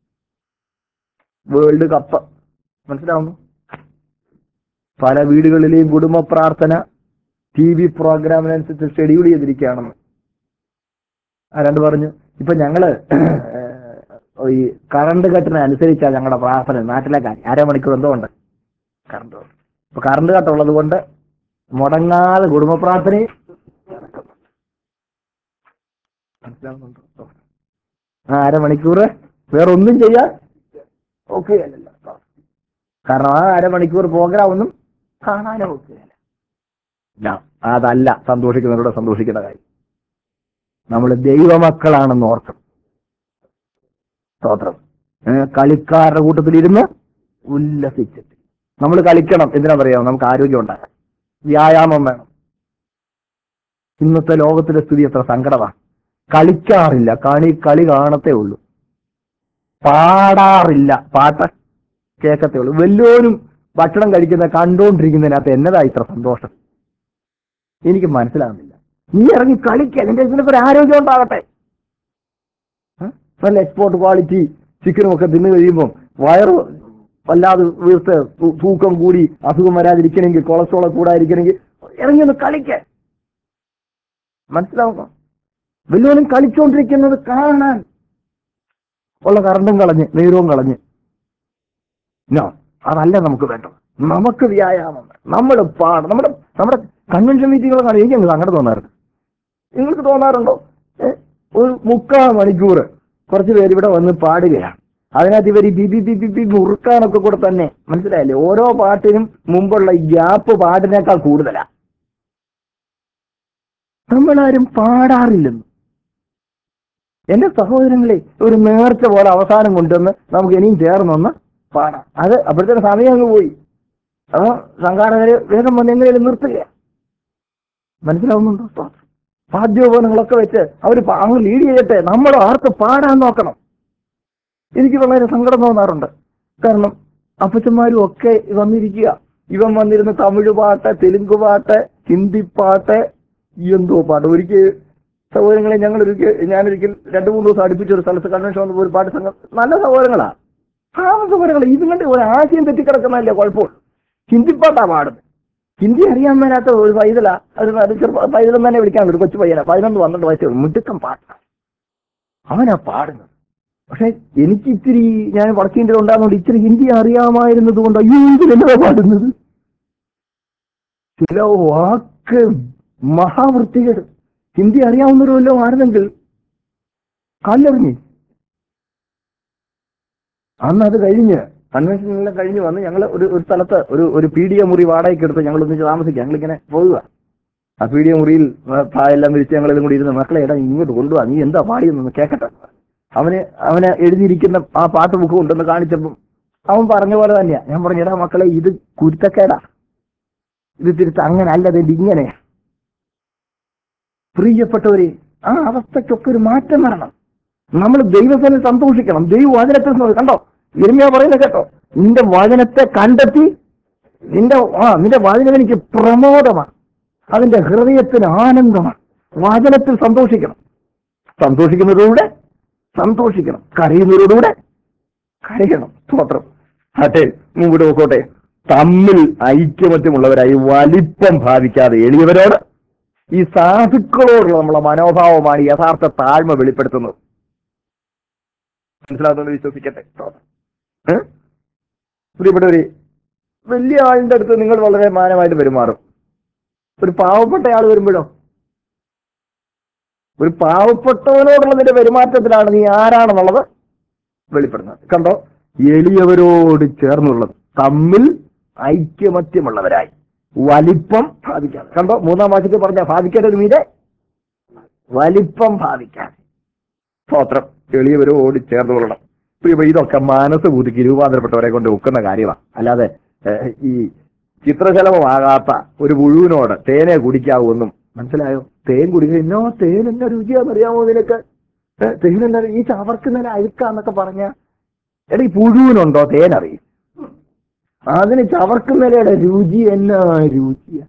വേൾഡ് കപ്പ് മനസ്സിലാവുന്നു പല വീടുകളിലെയും കുടുംബ പ്രാർത്ഥന ടി വി പ്രോഗ്രാമിനനുസരിച്ച് ഷെഡ്യൂൾ ചെയ്തിരിക്കുകയാണെന്ന് ആരാണ്ട് പറഞ്ഞു ഇപ്പൊ ഞങ്ങള് ഏഹ്, ഈ കറണ്ട് കട്ടിനനുസരിച്ചാ ഞങ്ങളുടെ പ്രാർത്ഥന നാട്ടിലെ കാര്യം അരമണിക്കൂർ എന്തോ ഉണ്ട് കറണ്ട് ഇപ്പൊ കറണ്ട് കട്ടുള്ളത് കൊണ്ട് മുടങ്ങാതെ കുടുംബ പ്രാർത്ഥനയും നടക്കുന്നു. മനസ്സിലാവുന്നുണ്ടോ ആ അരമണിക്കൂർ വേറെ ഒന്നും ചെയ്യാൻ ഓക്കെ അല്ലല്ലോ കാരണം ആ അരമണിക്കൂർ പ്രോഗ്രാം ഒന്നും കാണാനോ ഓക്കെ അതല്ല സന്തോഷിക്കുന്നവരോട് സന്തോഷിക്കേണ്ട കാര്യം നമ്മൾ ദൈവമക്കളാണെന്ന് ഓർക്കണം സ്തോത്രം ഏ, കളിക്കാരുടെ കൂട്ടത്തിൽ ഇരുന്ന് ഉല്ലസിച്ചിട്ട് നമ്മൾ കളിക്കണം എന്തിനാ പറയാം നമുക്ക് ആരോഗ്യം ഉണ്ടാകാൻ വ്യായാമം വേണം ഇന്നത്തെ ലോകത്തിലെ സ്ഥിതി എത്ര സങ്കടമാണ് കളിക്കാറില്ല കളി കളി കാണത്തേ ഉള്ളൂ പാടാറില്ല പാട്ട് കേൾക്കത്തേ ഉള്ളൂ വല്ലോരും ഭക്ഷണം കഴിക്കുന്ന കണ്ടുകൊണ്ടിരിക്കുന്നതിനകത്ത് എന്നതാ ഇത്ര സന്തോഷം എനിക്ക് മനസ്സിലാകുന്നില്ല നീ ഇറങ്ങി കളിക്കുക നിന്റെ ഇതിനൊക്കെ ഒരു ആരോഗ്യം ഉണ്ടാകട്ടെ ഏ? നല്ല എക്സ്പോർട്ട് ക്വാളിറ്റി ചിക്കനും ഒക്കെ തിന്നു കഴിയുമ്പോൾ വയറ് വല്ലാതെ വീർത്ത് തൂ- തൂക്കം കൂടി അസുഖം വരാതിരിക്കണമെങ്കിൽ കൊളസ്ട്രോൾ കൂടാതിരിക്കണമെങ്കിൽ ഇറങ്ങി ഒന്ന് കളിക്ക മനസ്സിലാവുന്നു വല്ലോരും കളിച്ചുകൊണ്ടിരിക്കുന്നത് കാണാൻ ഉള്ള കറണ്ടും കളഞ്ഞ് നീരവും കളഞ്ഞ് നോ അതല്ല നമുക്ക് വേണ്ടത് നമുക്ക് വ്യായാമം നമ്മൾ പാട് നമ്മുടെ നമ്മുടെ കൺവെൻഷൻ മീറ്റിങ്ങുകൾ കാണാൻ എനിക്ക് അങ്ങ് സങ്കടം തോന്നാറുണ്ട് നിങ്ങൾക്ക് തോന്നാറുണ്ടോ ഏ? ഒരു മുക്കാൽ മണിക്കൂർ കുറച്ച് പേര് ഇവിടെ വന്ന് പാടുകയാണ് അതിനകത്ത് ഇവർ ഈ ബി ബി ബി ബി ബി മുറുക്കാനൊക്കെ കൂടെ തന്നെ മനസ്സിലായില്ലേ ഓരോ പാട്ടിനും മുമ്പുള്ള ഈ ഗ്യാപ്പ് പാട്ടിനേക്കാൾ കൂടുതലാ നമ്മളാരും പാടാറില്ലെന്ന് എന്റെ സഹോദരങ്ങളെ ഒരു നേർച്ച പോലെ അവസാനം കൊണ്ടുവന്ന് നമുക്ക് ഇനിയും ചേർന്നൊന്ന് പാടാം അത് അപ്പോഴത്തേന് സമയം അങ്ങ് പോയി അപ്പൊ സംഘാടകര് വേഗം വന്ന് എങ്ങനെയും നിർത്തുക മനസ്സിലാവുന്നുണ്ടോ വാദ്യോപകരണങ്ങളൊക്കെ വെച്ച് അവർ അങ്ങ് ലീഡ് ചെയ്യട്ടെ നമ്മൾ ആർക്ക് പാടാൻ നോക്കണം എനിക്ക് വളരെ സങ്കടം തോന്നാറുണ്ട് കാരണം അപ്പച്ചന്മാരും ഒക്കെ വന്നിരിക്കുക ഇവൻ വന്നിരുന്ന തമിഴ് പാട്ട് തെലുങ്ക് പാട്ട് ഹിന്ദി പാട്ട് എന്തോ പാട്ട് ഒരിക്കൽ സഹോദരങ്ങളെ ഞങ്ങൾ ഒരിക്കൽ ഞാനൊരിക്കൽ രണ്ടു മൂന്ന് ദിവസം അടുപ്പിച്ച ഒരു സ്ഥലത്ത് കൺവെൻഷൻ വന്നപ്പോൾ ഒരു പാട്ട് സംഘം നല്ല സഹോദരങ്ങളാ ആ സഹോദരങ്ങൾ ഇതുകൊണ്ട് ഒരു ആശയം തെറ്റിക്കിടക്കുന്നതല്ലേ കുഴപ്പമുള്ളൂ ഹിന്ദി പാട്ടാ പാടുന്നത് ഹിന്ദി അറിയാൻ മേലാത്ത ഒരു പൈതലാ ഒരു ഒരു ചെറുപ്പ പൈതലം തന്നെ വിളിക്കാൻ ഒരു കൊച്ചു പയ്യനാ പതിനൊന്ന് പന്ത്രണ്ട് വയസ്സേ മിടുക്കം പാട്ടാ അവനാ പാടുന്നത് പക്ഷെ എനിക്ക് ഇത്തിരി ഞാൻ വടക്കേണ്ടിൽ ഉണ്ടാകുന്നതുകൊണ്ട് ഇത്തിരി ഹിന്ദി അറിയാമായിരുന്നത് കൊണ്ട് അയ്യോ ഇതിലെന്നതാ പാടുന്നത് ചില വാക്ക് മഹാവൃത്തികേട് ഹിന്ദി അറിയാവുന്നവരോ വല്ലതും ആയിരുന്നെങ്കിൽ കല്ലെറിഞ്ഞ് അന്ന് അത് കഴിഞ്ഞ് കൺവെൻഷനെല്ലാം കഴിഞ്ഞ് വന്ന് ഞങ്ങൾ ഒരു ഒരു സ്ഥലത്ത് ഒരു ഒരു പി ഡി എ മുറി വാടകയ്ക്ക് എടുത്ത് ഞങ്ങൾ ഒന്നിച്ച് താമസിക്കുക ഞങ്ങളിങ്ങനെ പോകുക ആ പി ഡി എ മുറിയിൽ എല്ലാം വിരിച്ച് ഞങ്ങൾ ഇതും കൂടി ഇരുന്ന് മക്കളെ എടാ ഇങ്ങോട്ട് കൊണ്ടുപോവാ നീ എന്താ പാടിയെന്നൊന്ന് കേക്കട്ടെ അവന് അവന് എഴുതിയിരിക്കുന്ന ആ പാട്ട് ബുക്ക് ഉണ്ടെന്ന് കാണിച്ചപ്പം അവൻ പറഞ്ഞ പോലെ തന്നെയാ ഞാൻ പറഞ്ഞു എടാ മക്കളെ ഇത് കുരുത്തക്കേടാ ഇത് തിരുത്ത് അങ്ങനെ അല്ലത് ഇത് ഇങ്ങനെ പ്രിയപ്പെട്ടവരെ ആ അവസ്ഥയ്ക്കൊക്കെ ഒരു മാറ്റം വരണം നമ്മൾ ദൈവത്തിന് സന്തോഷിക്കണം ദൈവവചനത്തിൽ നിന്ന് കണ്ടോ ഇരുമയ പറയുന്നത് കേട്ടോ നിന്റെ വചനത്തെ കണ്ടെത്തി നിന്റെ ആ നിന്റെ വചനം എനിക്ക് പ്രമോദമാണ് അതിന്റെ ഹൃദയത്തിന് ആനന്ദമാണ് വചനത്തിൽ സന്തോഷിക്കണം സന്തോഷിക്കുന്നതിലൂടെ സന്തോഷിക്കണം കരയുന്നതിലൂടെ കരയണം സ്തോത്രം ആട്ടെ മുമ്പോട്ട് പോക്കോട്ടെ തമ്മിൽ ഐക്യമത്യമുള്ളവരായി വലിപ്പം ഭാവിക്കാതെ എളിയവരോട് ഈ സാധുക്കളോടുള്ള നമ്മളെ മനോഭാവമാണ് യഥാർത്ഥ താഴ്മ വെളിപ്പെടുത്തുന്നത് മനസ്സിലാകുന്നത് വിശ്വസിക്കട്ടെ ഏ? പ്രിയപ്പെട്ടവര് വലിയ ആളിന്റെ അടുത്ത് നിങ്ങൾ വളരെ മാനമായിട്ട് പെരുമാറും ഒരു പാവപ്പെട്ട ആൾ വരുമ്പോഴോ ഒരു പാവപ്പെട്ടവനോടുള്ള നിന്റെ പെരുമാറ്റത്തിലാണ് നീ ആരാണെന്നുള്ളത് വെളിപ്പെടുന്നത് കണ്ടോ എളിയവരോട് ചേർന്നുള്ളത് തമ്മിൽ ഐക്യമത്യമുള്ളവരായി വലിപ്പം ഭാവിക്കാതെ കണ്ടോ മൂന്നാം വാക്യത്തിൽ പറഞ്ഞ ഭാവിക്കേണ്ടത് മീതെ വലിപ്പം ഭാവിക്കാതെ സ്തോത്രം എളിയവരോട് ചേർന്ന് കൊള്ളണം പ്രിയ ഇതൊക്കെ മനസ്സ് പുതുക്കി രൂപാന്തരപ്പെട്ടവരെ കൊണ്ട് ഒക്കുന്ന കാര്യമാണ് അല്ലാതെ ഏഹ്, ഈ ചിത്രശലഭമാകാത്ത ഒരു പുഴുവിനോട് തേനെ കുടിക്കാവൂന്നും മനസ്സിലായോ തേൻ കുടിക്കുക എന്നോ തേൻ എന്നാ രുചിയാണെന്നറിയാമോ നിനക്ക് ഏഹ്, തേൻ എന്നാ ഈ ചവർക്കുന്നതിന് അഴുക്കാന്നൊക്കെ പറഞ്ഞ എടാ ഈ പുഴുവിനുണ്ടോ തേൻ അറിയും അതിന് ചവർക്കുന്നതിലയുടെ രുചി എന്നാ രുചിയാ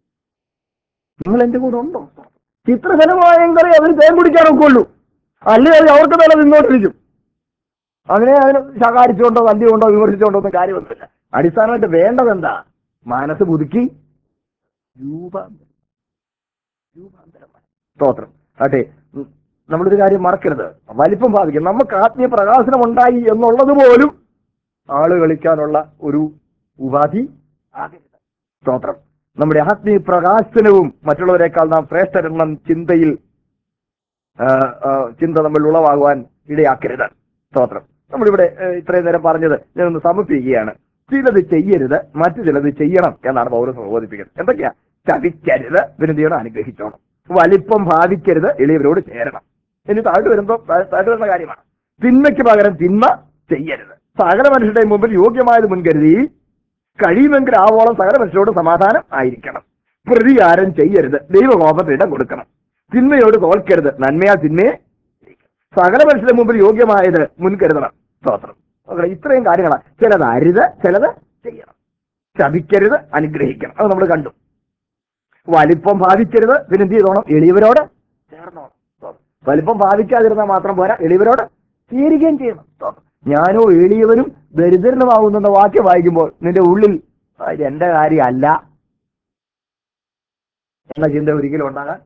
നിങ്ങൾ എന്റെ കൂടെ ഉണ്ടോ ചിത്രശലഭമായെങ്കിൽ അവർ തേൻ കുടിക്കാനൊക്കെ ഉള്ളൂ അല്ലെങ്കിൽ അവർക്ക് തന്നെ നിന്നോട്ടിരിക്കും അതിനെ അതിന് ശകാരിച്ചുകൊണ്ടോ തല്ലിക്കൊണ്ടോ വിമർശിച്ചുകൊണ്ടോ ഒന്നും കാര്യമൊന്നുമില്ല അടിസ്ഥാനമായിട്ട് വേണ്ടത് എന്താ മനസ്സ് പുതുക്കി രൂപാന്തരം രൂപാന്തരമായി സ്തോത്രം ആട്ടെ ഉം, നമ്മളൊരു കാര്യം മറക്കരുത് വലിപ്പം ബാധിക്കും നമുക്ക് ആത്മീയ പ്രകാശനം ഉണ്ടായി എന്നുള്ളത് പോലും ആള് കളിക്കാനുള്ള ഒരു ഉപാധി ആകരുത് സ്തോത്രം നമ്മുടെ ആത്മീയ പ്രകാശനവും മറ്റുള്ളവരെക്കാൾ നാം ശ്രേഷ്ഠരെന്ന ചിന്തയിൽ ആ, ആ, ചിന്ത നമ്മൾ ഉളവാകുവാൻ ഇടയാക്കരുത് സ്തോത്രം നമ്മളിവിടെ ഏ, ഇത്രയും നേരം പറഞ്ഞത് ഞാനൊന്ന് സമർപ്പിക്കുകയാണ് ചിലത് ചെയ്യരുത് മറ്റു ചിലത് ചെയ്യണം എന്നാണ് പൗരസ് ബോധിപ്പിക്കുന്നത് എന്തൊക്കെയാ ചതിക്കരുത് വിനന്തി ചെയ്യണം അനുഗ്രഹിച്ചോണം വലിപ്പം ഭാവിക്കരുത് എളിയവരോട് ചേരണം ഇനി താഴ്ത്തു വരുമ്പോ താഴ്ത്തു വരുന്ന കാര്യമാണ് തിന്മയ്ക്ക് പകരം തിന്മ ചെയ്യരുത് സകല മനുഷ്യരുടെ മുമ്പിൽ യോഗ്യമായത് മുൻകരുതി കഴിയുമെങ്കിൽ ആവോളം സകല മനുഷ്യരോട് സമാധാനം ആയിരിക്കണം പ്രതികാരം ചെയ്യരുത് ദൈവകോപത്തിന് ഇടം കൊടുക്കണം തിന്മയോട് തോൽക്കരുത് നന്മയാ തിന്മയെ സകല മനുഷ്യരുടെ മുമ്പിൽ യോഗ്യമായത് മുൻകരുതണം സ്തോത്രം നോക്കണം, ഇത്രയും കാര്യങ്ങളാണ് ചിലത് അരുത് ചിലത് ചെയ്യണം ശപിക്കരുത് അനുഗ്രഹിക്കണം അത് നമ്മൾ കണ്ടു വലിപ്പം ഭാവിക്കരുത് പിന്നെ എന്ത് ചെയ്തോണം എളിയവരോട് ചേർന്നോണം സ്തോത്രം. വലിപ്പം ഭാവിക്കാതിരുന്നാൽ മാത്രം പോരാ എളിയവരോട് ചേരുകയും ചെയ്യണം സ്തോത്രം. ഞാനോ എളിയവനും ദരിദ്രനുമാകുന്ന വാക്യം വായിക്കുമ്പോൾ നിന്റെ ഉള്ളിൽ "ആ, ഇത് എന്റെ കാര്യമല്ല എന്ന ചിന്ത ഒരിക്കലും ഉണ്ടാകാൻ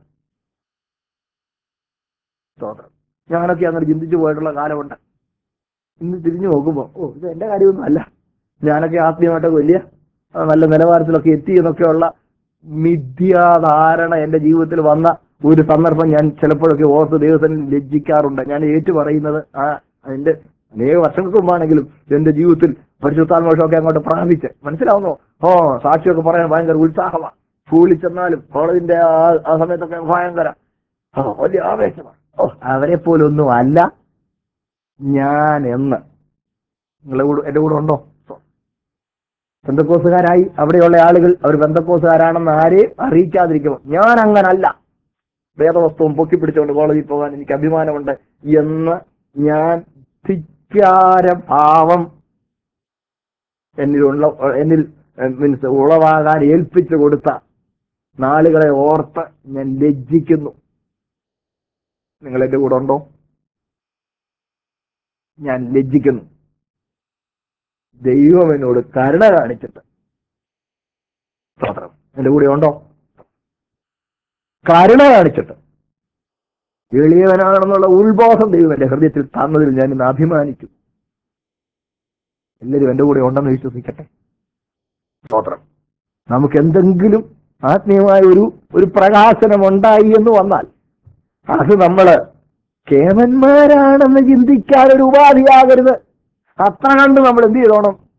സ്തോത്രം ഞാനൊക്കെ അങ്ങനെ ചിന്തിച്ചു പോയിട്ടുള്ള കാലമുണ്ട് ഇന്ന് തിരിഞ്ഞു നോക്കുമ്പോൾ ഓ ഇത് എന്റെ കാര്യമൊന്നും അല്ല ഞാനൊക്കെ ആത്മീയമായിട്ടൊക്കെ വലിയ ആ, നല്ല നിലവാരത്തിലൊക്കെ എത്തി എന്നൊക്കെയുള്ള മിഥ്യാധാരണ എന്റെ ജീവിതത്തിൽ വന്ന ഒരു സന്ദർഭം ഞാൻ ചിലപ്പോഴൊക്കെ ഓർത്ത് ദൈവത്തിന് ലജ്ജിക്കാറുണ്ട് ഞാൻ ഏറ്റു പറയുന്നത് ആ അതിന്റെ അനേക വർഷങ്ങൾക്ക് മുമ്പാണെങ്കിലും എന്റെ ജീവിതത്തിൽ പരിശുദ്ധാത്മോഷമൊക്കെ അങ്ങോട്ട് പ്രാപിച്ച് മനസ്സിലാവുന്നോ ഓ സാക്ഷിയൊക്കെ പറയാൻ ഭയങ്കര ഉത്സാഹമാണ് സ്കൂളിൽ ചെന്നാലും കോളേജിന്റെ ആ ആ സമയത്തൊക്കെ ഭയങ്കര ഓ വലിയ ആവേശമാണ് ഓ അവരെ പോലൊന്നും അല്ല ഞാൻ എന്ന് നിങ്ങളെ കൂടെ എന്റെ കൂടെ ഉണ്ടോ ബന്ധക്കോസുകാരായി അവിടെയുള്ള ആളുകൾ അവർ ബന്ധക്കോസുകാരാണെന്ന് ആരെയും അറിയിക്കാതിരിക്കുമോ ഞാൻ അങ്ങനല്ല വേദവസ്തുവും പൊക്കി പിടിച്ചുകൊണ്ട് കോളേജിൽ പോകാൻ എനിക്ക് അഭിമാനമുണ്ട് എന്ന് ഞാൻ ധിക്കാര ഭാവം എന്നിലുള്ള എന്നിൽ മീൻസ് ഉളവാകാൻ ഏൽപ്പിച്ചു കൊടുത്ത നാളുകളെ ഓർത്ത് ഞാൻ ലജ്ജിക്കുന്നു നിങ്ങൾ എന്റെ കൂടെ ഉണ്ടോ ഞാൻ ലജ്ജിക്കുന്നു ദൈവം എന്നോട് കരുണ കാണിച്ചിട്ട് സ്തോത്രം എന്റെ കൂടെ ഉണ്ടോ കരുണ കാണിച്ചിട്ട് എളിയവനാണെന്നുള്ള ഉത്ബോധം ദൈവം എന്റെ ഹൃദയത്തിൽ തന്നതിൽ ഞാൻ ഇന്ന് അഭിമാനിക്കും എല്ലാവരും എന്റെ കൂടെ ഉണ്ടെന്ന് വിശ്വസിക്കട്ടെ സ്തോത്രം നമുക്ക് എന്തെങ്കിലും ആത്മീയമായ ഒരു ഒരു പ്രകാശനം ഉണ്ടായി എന്ന് വന്നാൽ അത് നമ്മള് കേമന്മാരാണെന്ന് ചിന്തിക്കാൻ ഒരു ഉപാധിയാകരുത് അത്ര കണ്ട് നമ്മൾ എന്ത് ചെയ്തോണം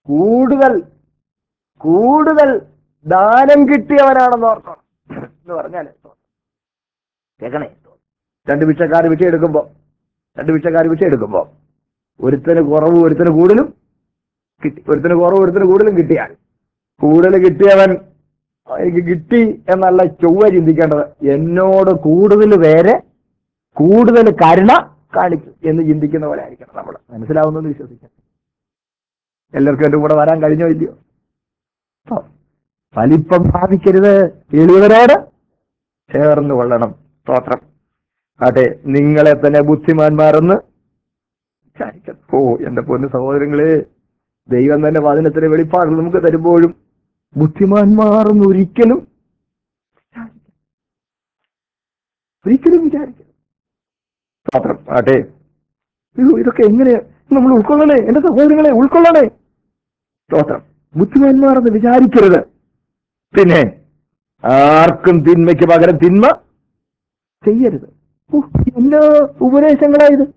കൂടുതൽ കൂടുതൽ ദാനം കിട്ടിയവനാണെന്ന് ഓർക്കണം എന്ന് പറഞ്ഞാൽ കേൾക്കണേ രണ്ട് ഭിക്ഷക്കാർ ഭിക്ഷ എടുക്കുമ്പോ രണ്ട് ഭിക്ഷക്കാർ ഭിക്ഷ എടുക്കുമ്പോ ഒരുത്തന് കുറവ് ഒരുത്തന് കൂടുതലും കിട്ടി ഒരുത്തന് കുറവ് ഒരുത്തന് കൂടുതലും കിട്ടിയാൽ കൂടുതൽ കിട്ടിയവൻ എനിക്ക് കിട്ടി എന്നല്ല ചൊവ്വ ചിന്തിക്കേണ്ടത് എന്നോട് കൂടുതൽ പേരെ കൂടുതൽ കരുണ കാണിക്കും എന്ന് ചിന്തിക്കുന്ന പോലെ ആയിരിക്കണം നമ്മൾ മനസ്സിലാവുന്നെന്ന് വിശ്വസിക്കാം എല്ലാവർക്കും എന്റെ കൂടെ വരാൻ കഴിഞ്ഞോ ഇല്ലയോ ഓ, വലിപ്പം ഭാവിക്കരുത് എളിയവരോട് ചേർന്ന് കൊള്ളണം സ്തോത്രം ആട്ടെ നിങ്ങളെ തന്നെ ബുദ്ധിമാന്മാരെന്ന് വിചാരിക്കണം ഓ എന്റെ പൊന്നു സഹോദരങ്ങളെ ദൈവം തന്നെ വചനത്തിന് വെളിപ്പാട് നമുക്ക് തരുമ്പോഴും ബുദ്ധിമാന്മാർ എന്ന് ഒരിക്കലും വിചാരിക്കരുത്. ഒരിക്കലും വിചാരിക്കരുത് സ്തോത്രം ആട്ടെ അയ്യോ ഇതൊക്കെ എങ്ങനെ നമ്മൾ ഉൾക്കൊള്ളണേ എന്റെ സഹോദരങ്ങളെ ഉൾക്കൊള്ളണേ സ്തോത്രം ബുദ്ധിമാന്മാർ എന്ന് വിചാരിക്കരുത് പിന്നെ ആർക്കും തിന്മയ്ക്ക് പകരം തിന്മ ചെയ്യരുത് ഓ, എന്നാ ഉപദേശങ്ങളായത്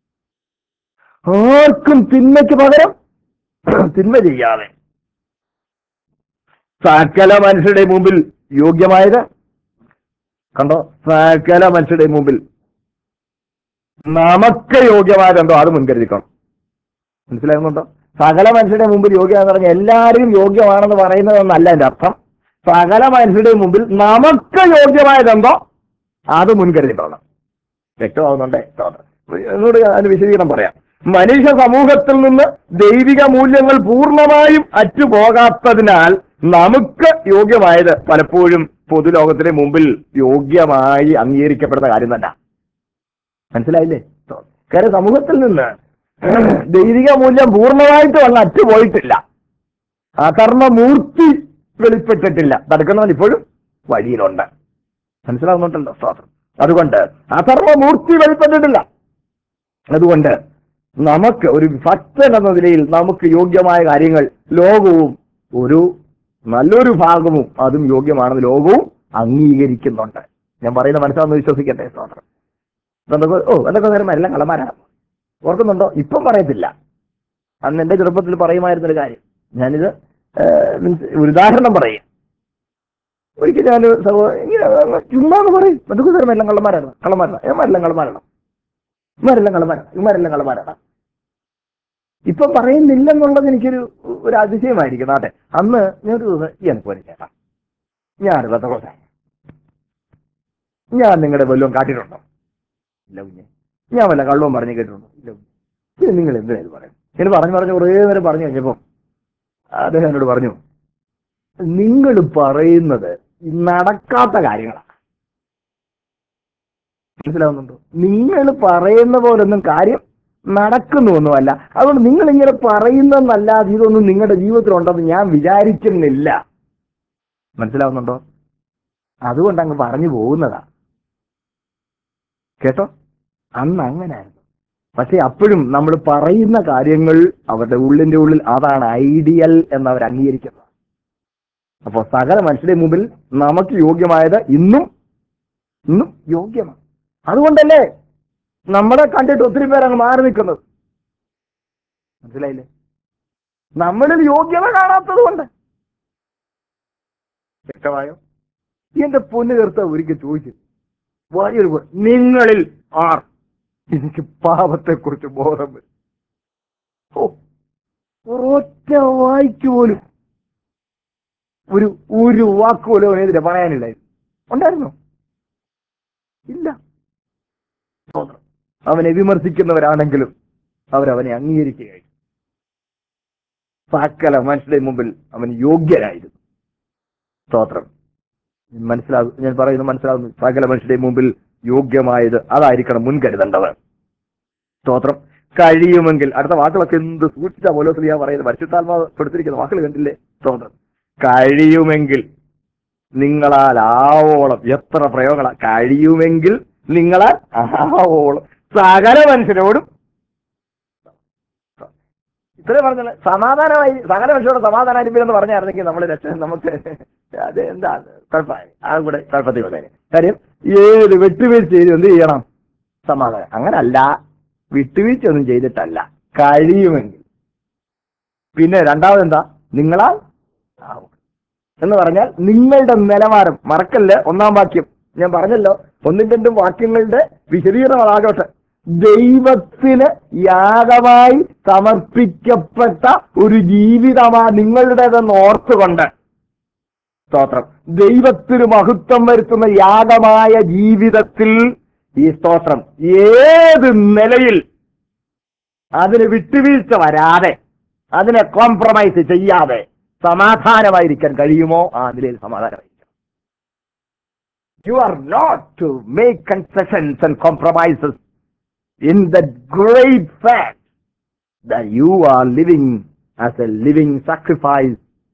ആർക്കും തിന്മയ്ക്ക് പകരം തിന്മ ചെയ്യാതെ സകല മനുഷ്യരുടെ മുമ്പിൽ യോഗ്യമായത് കണ്ടോ സകല മനുഷ്യരുടെ മുമ്പിൽ നമുക്ക് യോഗ്യമായതെന്തോ അത് മുൻകരുതിക്കണം മനസ്സിലാകുന്നുണ്ടോ സകല മനുഷ്യരുടെ മുമ്പിൽ യോഗ്യമാണെന്ന് പറഞ്ഞാൽ എല്ലാവരും യോഗ്യമാണെന്ന് പറയുന്നതെന്നല്ല എന്റെ അർത്ഥം സകല മനുഷ്യരുടെ മുമ്പിൽ നമുക്ക് യോഗ്യമായതെന്തോ അത് മുൻകരുതിക്കണം വ്യക്തമാകുന്നുണ്ടേ എന്നോട് അതിന് വിശദീകരണം പറയാം മനുഷ്യ സമൂഹത്തിൽ നിന്ന് ദൈവിക മൂല്യങ്ങൾ പൂർണ്ണമായും അറ്റുപോകാത്തതിനാൽ നമുക്ക് യോഗ്യമായത് പലപ്പോഴും പൊതുലോകത്തിന്റെ മുമ്പിൽ യോഗ്യമായി അംഗീകരിക്കപ്പെടുന്ന കാര്യം തന്നെ മനസ്സിലായില്ലേ കാര്യം സമൂഹത്തിൽ നിന്ന് ദൈവിക മൂല്യം പൂർണ്ണമായിട്ട് വന്ന് അറ്റുപോയിട്ടില്ല അകർമ്മമൂർത്തി വെളിപ്പെട്ടിട്ടില്ല തടുക്കുന്നവൻ ഇപ്പോഴും വഴിയിലുണ്ട് മനസ്സിലാവുന്നുണ്ടല്ലോ സ്വാതന്ത്ര്യം അതുകൊണ്ട് അധർമ്മമൂർത്തി വെളിപ്പെട്ടിട്ടില്ല അതുകൊണ്ട് നമുക്ക് ഒരു ഭക്തൻ എന്ന നിലയിൽ നമുക്ക് യോഗ്യമായ കാര്യങ്ങൾ ലോകവും ഒരു നല്ലൊരു ഭാഗവും അതും യോഗ്യമാണെന്ന് ലോകവും അംഗീകരിക്കുന്നുണ്ട് ഞാൻ പറയുന്ന മനസ്സിലാവുന്ന വിശ്വസിക്കട്ടെ സ്വാതന്ത്ര്യം എന്തൊക്കെ ഓ എന്തൊക്കെ നേരം എല്ലാം കള്ളന്മാരാണ് ഓർക്കുന്നുണ്ടോ ഇപ്പം പറയത്തില്ല അന്ന് എന്റെ ചെറുപ്പത്തിൽ പറയുമായിരുന്നൊരു കാര്യം ഞാനിത് ഏഹ്, means ഒരു ഉദാഹരണം പറയും ഒരിക്കൽ ഞാൻ സഹോ- ഇങ്ങനെ അങ്ങ് ചുമ്മാന്ന് പറയും എന്തൊക്കെ നേരം എല്ലാം കള്ളന്മാരാണ് കള്ളന്മാരാണ് ഇവന്മാരെല്ലാം കള്ളന്മാരാണ് ഇവന്മാരെല്ലാം കള്ളന്മാരാണ് ഇവന്മാരെല്ലാം കള്ളന്മാരാണ് ഇപ്പൊ പറയുന്നില്ലെന്നുള്ളത് എനിക്കൊരു ഒരു അതിശയമായിരിക്കും നാട്ടെ അന്ന് ഞാനൊരു ദിവസം ഈ എനിക്ക് ഒരു ചേട്ടാ ഞാൻ ബന്ധക്കോട്ടെ ഞാൻ നിങ്ങളുടെ വല്ലതും കാട്ടിയിട്ടുണ്ടോ ഇല്ല കുഞ്ഞെ ഞാൻ വല്ല കള്ളവും പറഞ്ഞു കേട്ടിട്ടുണ്ടോ ഇല്ല കുഞ്ഞെ ഇത് നിങ്ങൾ എന്തിനാ ഇത് പറയുന്നത് ഇങ്ങനെ പറഞ്ഞു പറഞ്ഞു കുറേ നേരം പറഞ്ഞു കഴിഞ്ഞപ്പോ അദ്ദേഹം എന്നോട് പറഞ്ഞു നിങ്ങൾ പറയുന്നത് നടക്കാത്ത കാര്യങ്ങളാണ് മനസ്സിലാവുന്നുണ്ടോ നിങ്ങൾ പറയുന്ന പോലൊന്നും കാര്യം നടക്കുന്നൊന്നുമല്ല അതുകൊണ്ട് നിങ്ങൾ ഇങ്ങനെ പറയുന്നതെന്നല്ലാതെ ഇതൊന്നും നിങ്ങളുടെ ജീവിതത്തിലുണ്ടെന്ന് ഞാൻ വിചാരിക്കുന്നില്ല മനസ്സിലാവുന്നുണ്ടോ അതുകൊണ്ട് അങ്ങ് പറഞ്ഞു പോകുന്നതാ കേട്ടോ അന്ന് അങ്ങനെയായിരുന്നു പക്ഷെ അപ്പോഴും നമ്മൾ പറയുന്ന കാര്യങ്ങൾ അവരുടെ ഉള്ളിന്റെ ഉള്ളിൽ അതാണ് ഐഡിയൽ എന്ന് അവർ അംഗീകരിക്കുന്നത് അപ്പൊ സകല മനുഷ്യരുടെ മുമ്പിൽ നമുക്ക് യോഗ്യമായത് ഇന്നും ഇന്നും യോഗ്യമാണ് അതുകൊണ്ടല്ലേ നമ്മളെ കണ്ടിട്ട് ഒത്തിരി പേര് അങ്ങ് മാറി നിൽക്കുന്നത് മനസ്സിലായില്ലേ നമ്മളിൽ യോഗ്യത കാണാത്തത് കൊണ്ട് വ്യക്തമായോ എന്റെ പൊന്നു തീർത്ത ഒരിക്കൽ ചോദിച്ചു വലിയൊരു പോ- നിങ്ങളിൽ ആർ എനിക്ക് പാപത്തെക്കുറിച്ച് ബോധം വരും ഓ ഒരൊറ്റ വായിക്ക് പോലും ഒരു ഒരു വാക്ക് പോലും അവനെതിരെ പറയാനില്ലായിരുന്നു ഉണ്ടായിരുന്നോ ഇല്ല സ്തോത്രം. അവനെ വിമർശിക്കുന്നവരാണെങ്കിലും അവരവനെ അംഗീകരിക്കുകയായി സകല മനുഷ്യരുടെ മുമ്പിൽ അവൻ യോഗ്യനായിരുന്നു സ്തോത്രം മനസ്സിലാകും ഞാൻ പറയുന്നത് മനസ്സിലാകുന്നു സകല മനുഷ്യരുടെ മുമ്പിൽ യോഗ്യമായത് അതായിരിക്കണം മുൻകരുതേണ്ടത് സ്തോത്രം കഴിയുമെങ്കിൽ അടുത്ത വാക്കുകളൊക്കെ എന്ത് സൂക്ഷിച്ച പോലെ സ്ത്രീയാ പറയുന്നത് പരിശുദ്ധാത്മാവ് കൊടുത്തിരിക്കുന്ന വാക്കുകൾ കണ്ടില്ലേ സ്തോത്രം കഴിയുമെങ്കിൽ നിങ്ങളാൽ ആവോളം എത്ര പ്രയോഗങ്ങളാ കഴിയുമെങ്കിൽ നിങ്ങളാൽ ആവോളം സകല മനുഷ്യരോടും ഇത്രയും പറഞ്ഞാൽ സമാധാനമായി സകല മനുഷ്യരോട് സമാധാനായിരിക്കും പറഞ്ഞായിരുന്നെങ്കിൽ നമ്മൾ രക്ഷ നമുക്ക് അത് എന്താ കുഴപ്പമായി അതും കൂടെ കുഴപ്പത്തിൽ വന്നേനെ കാര്യം ഏത് വിട്ടുവീഴ്ച ചെയ്ത് എന്ത് ചെയ്യണം സമാധാനം അങ്ങനല്ല വിട്ടുവീഴ്ച ഒന്നും ചെയ്തിട്ടല്ല കഴിയുമെങ്കിൽ പിന്നെ രണ്ടാമത് എന്താ നിങ്ങളാൽ ആവും എന്ന് പറഞ്ഞാൽ നിങ്ങളുടെ നിലവാരം മറക്കല്ല് ഒന്നാം വാക്യം ഞാൻ പറഞ്ഞല്ലോ ഒന്നും രണ്ടും വാക്യങ്ങളുടെ വിശദീകരണം അതാകട്ടെ ദൈവത്തിന് യാഗമായി സമർപ്പിക്കപ്പെട്ട ഒരു ജീവിതമാ നിങ്ങളുടേതെന്ന് ഓർത്തുകൊണ്ട് സ്തോത്രം ദൈവത്തിന് മഹത്വം വരുത്തുന്ന യാഗമായ ജീവിതത്തിൽ ഈ സ്തോത്രം ഏത് നിലയിൽ അതിന് വിട്ടുവീഴ്ച വരാതെ അതിനെ കോംപ്രമൈസ് ചെയ്യാതെ സമാധാനമായിരിക്കാൻ കഴിയുമോ ആ നിലയിൽ സമാധാനമായിരിക്കണം you are not to make concessions and compromises in the great fact that you are living as a living sacrifice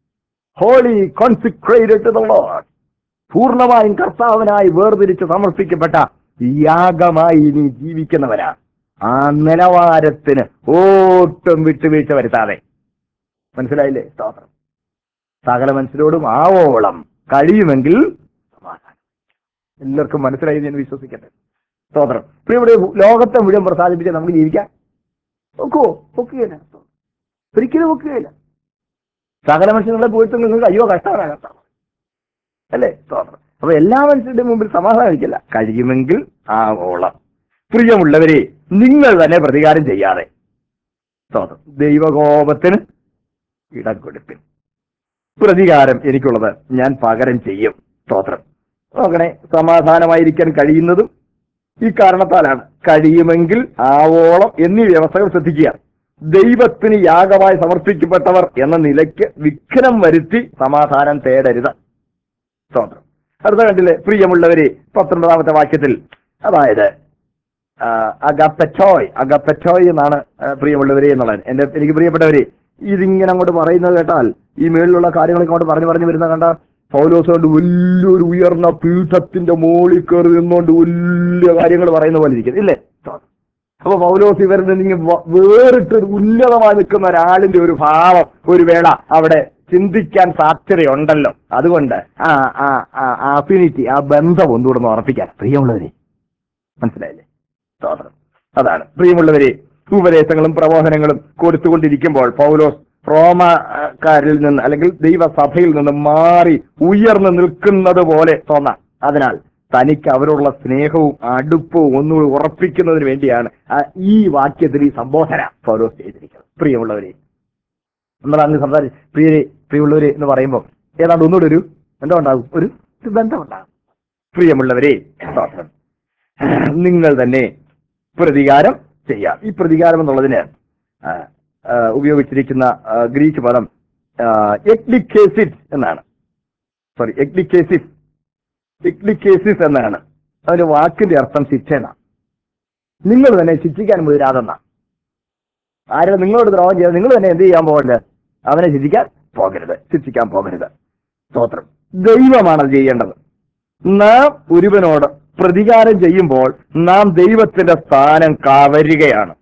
holy consecrated to the Lord പൂർണ്ണമായും കർത്താവിനായി വേർതിരിച്ച് സമർപ്പിക്കപ്പെട്ട യാഗമായി നീ ജീവിക്കുന്നവരാ ആ നിലവാരത്തിന് ഒട്ടും വിട്ടുവീഴ്ച വരുത്താതെ മനസ്സിലായില്ലേ സ്തോത്രം സകല മനുഷ്യരോടും ആവോളം കഴിയുമെങ്കിൽ സമാധാനം എല്ലാവർക്കും മനസ്സിലായി എന്ന് ഞാൻ വിശ്വസിക്കട്ടെ സ്തോത്രം ഇപ്പൊ ഇവിടെ ലോകത്തെ മുഴുവൻ പ്രസാദിപ്പിച്ച് നമുക്ക് ജീവിക്കാം ഒക്കുവോ ഒക്കുകയില്ല ഒരിക്കലും ഒക്കുകയില്ല സകല മനുഷ്യങ്ങളെ പോയിട്ട് നിങ്ങൾക്ക് അയ്യോ കഷ്ടമാണ് കഷ്ടമാണ് അല്ലേ സ്തോത്രം അപ്പൊ എല്ലാ മനുഷ്യരുടെ മുമ്പിൽ സമാധാനിക്കില്ല കഴിയുമെങ്കിൽ ആവോളം പ്രിയമുള്ളവരെ നിങ്ങൾ തന്നെ പ്രതികാരം ചെയ്യാതെ സ്തോത്രം ദൈവകോപത്തിന് ഇടം കൊടുപ്പിൻ പ്രതികാരം എനിക്കുള്ളത് ഞാൻ പകരം ചെയ്യും സ്തോത്രം നോക്കണേ സമാധാനമായിരിക്കാൻ കഴിയുന്നതും ഈ കാരണത്താലാണ് കഴിയുമെങ്കിൽ ആവോളം എന്നീ വ്യവസ്ഥകൾ ശ്രദ്ധിക്കുക ദൈവത്തിന് യാഗമായി സമർപ്പിക്കപ്പെട്ടവർ എന്ന നിലയ്ക്ക് വിഘ്നം വരുത്തി സമാധാനം തേടരുത് സ്തോത്രം അടുത്ത കണ്ടില്ലേ പ്രിയമുള്ളവരെ പത്തൊൻപതാമത്തെ വാക്യത്തിൽ അതായത് ആ, അഗപ്പറ്റോയ് അഗപ്പറ്റോയ് എന്നാണ് ആ, പ്രിയമുള്ളവരെ എന്നുള്ളത് എന്റെ എനിക്ക് പ്രിയപ്പെട്ടവരെ ഇതിങ്ങനെ അങ്ങോട്ട് പറയുന്നത് കേട്ടാൽ ഈ മേളിലുള്ള കാര്യങ്ങളൊക്കെ അങ്ങോട്ട് പറഞ്ഞു പറഞ്ഞു വരുന്ന കണ്ട പൗലോസ് കൊണ്ട് വലിയൊരു ഉയർന്ന പീഠത്തിന്റെ മോളിൽ കയറി നിന്നുകൊണ്ട് വലിയ കാര്യങ്ങൾ പറയുന്ന പോലെ ഇരിക്കും ഇല്ലേ അപ്പൊ പൗലോസ് ഇവരിൽ നിന്ന് വേറിട്ട് ഒരു ഉന്നതമായി നിൽക്കുന്ന ഒരാളിന്റെ ഒരു ഭാവം ഒരു വേള അവിടെ ചിന്തിക്കാൻ സാധ്യതയുണ്ടല്ലോ അതുകൊണ്ട് ആ ആ ആ അഫിനിറ്റി ആ ബന്ധം ഒന്നുകൂടെ ഒന്ന് ഉറപ്പിക്കാൻ പ്രിയമുള്ളവരെ മനസ്സിലായില്ലേ സ്തോത്രം അതാണ് പ്രിയമുള്ളവരെ ഉപദേശങ്ങളും പ്രബോധനങ്ങളും കൊടുത്തുകൊണ്ടിരിക്കുമ്പോൾ പൗലോസ് റോമക്കാരിൽ നിന്ന് അല്ലെങ്കിൽ ദൈവസഭയിൽ നിന്ന് മാറി ഉയർന്നു നിൽക്കുന്നത് പോലെ തോന്നാം അതിനാൽ തനിക്ക് അവരോടുള്ള സ്നേഹവും അടുപ്പവും ഒന്നുകൂടി ഉറപ്പിക്കുന്നതിന് വേണ്ടിയാണ് ആ ഈ വാക്യത്തിൽ ഈ സംബോധന പൗലോസ് ചെയ്തിരിക്കുന്നത് പ്രിയമുള്ളവരെ നമ്മൾ അന്ന് സംസാരിച്ച് പ്രിയരെ പ്രിയമുള്ളവരെ എന്ന് പറയുമ്പോൾ ഏതാണ്ട് ഒന്നുകൂടി ഒരു എന്താ ഉണ്ടാകും ഒരു ഒരു ബന്ധമുണ്ടാകും പ്രിയമുള്ളവരെ സ്തോത്രം നിങ്ങൾ തന്നെ പ്രതികാരം ചെയ്യാം ഈ പ്രതികാരം എന്നുള്ളതിന് ആ, ആ, ഉപയോഗിച്ചിരിക്കുന്ന ആ, ഗ്രീക്ക് പദം എക്ലിക്കേസിസ് എന്നാണ് സോറി എക്ലിക്കേസിസ് എക്ലിക്കേസിസ് എന്നാണ് അതിന്റെ വാക്കിന്റെ അർത്ഥം ശിക്ഷ എന്നാണ് നിങ്ങൾ തന്നെ ശിക്ഷിക്കാൻ മുതിരാതെന്ന ആരും നിങ്ങളോട് ദ്രോഹം ചെയ്ത് നിങ്ങൾ തന്നെ എന്ത് ചെയ്യാൻ പോകരുത് അവനെ ശിക്ഷിക്കാൻ പോകരുത് ശിക്ഷിക്കാൻ പോകരുത് സ്തോത്രം ദൈവമാണ് അത് ചെയ്യേണ്ടത് നാം ഒരുവനോട് പ്രതികാരം ചെയ്യുമ്പോൾ നാം ദൈവത്തിന്റെ സ്ഥാനം കവരുകയാണ്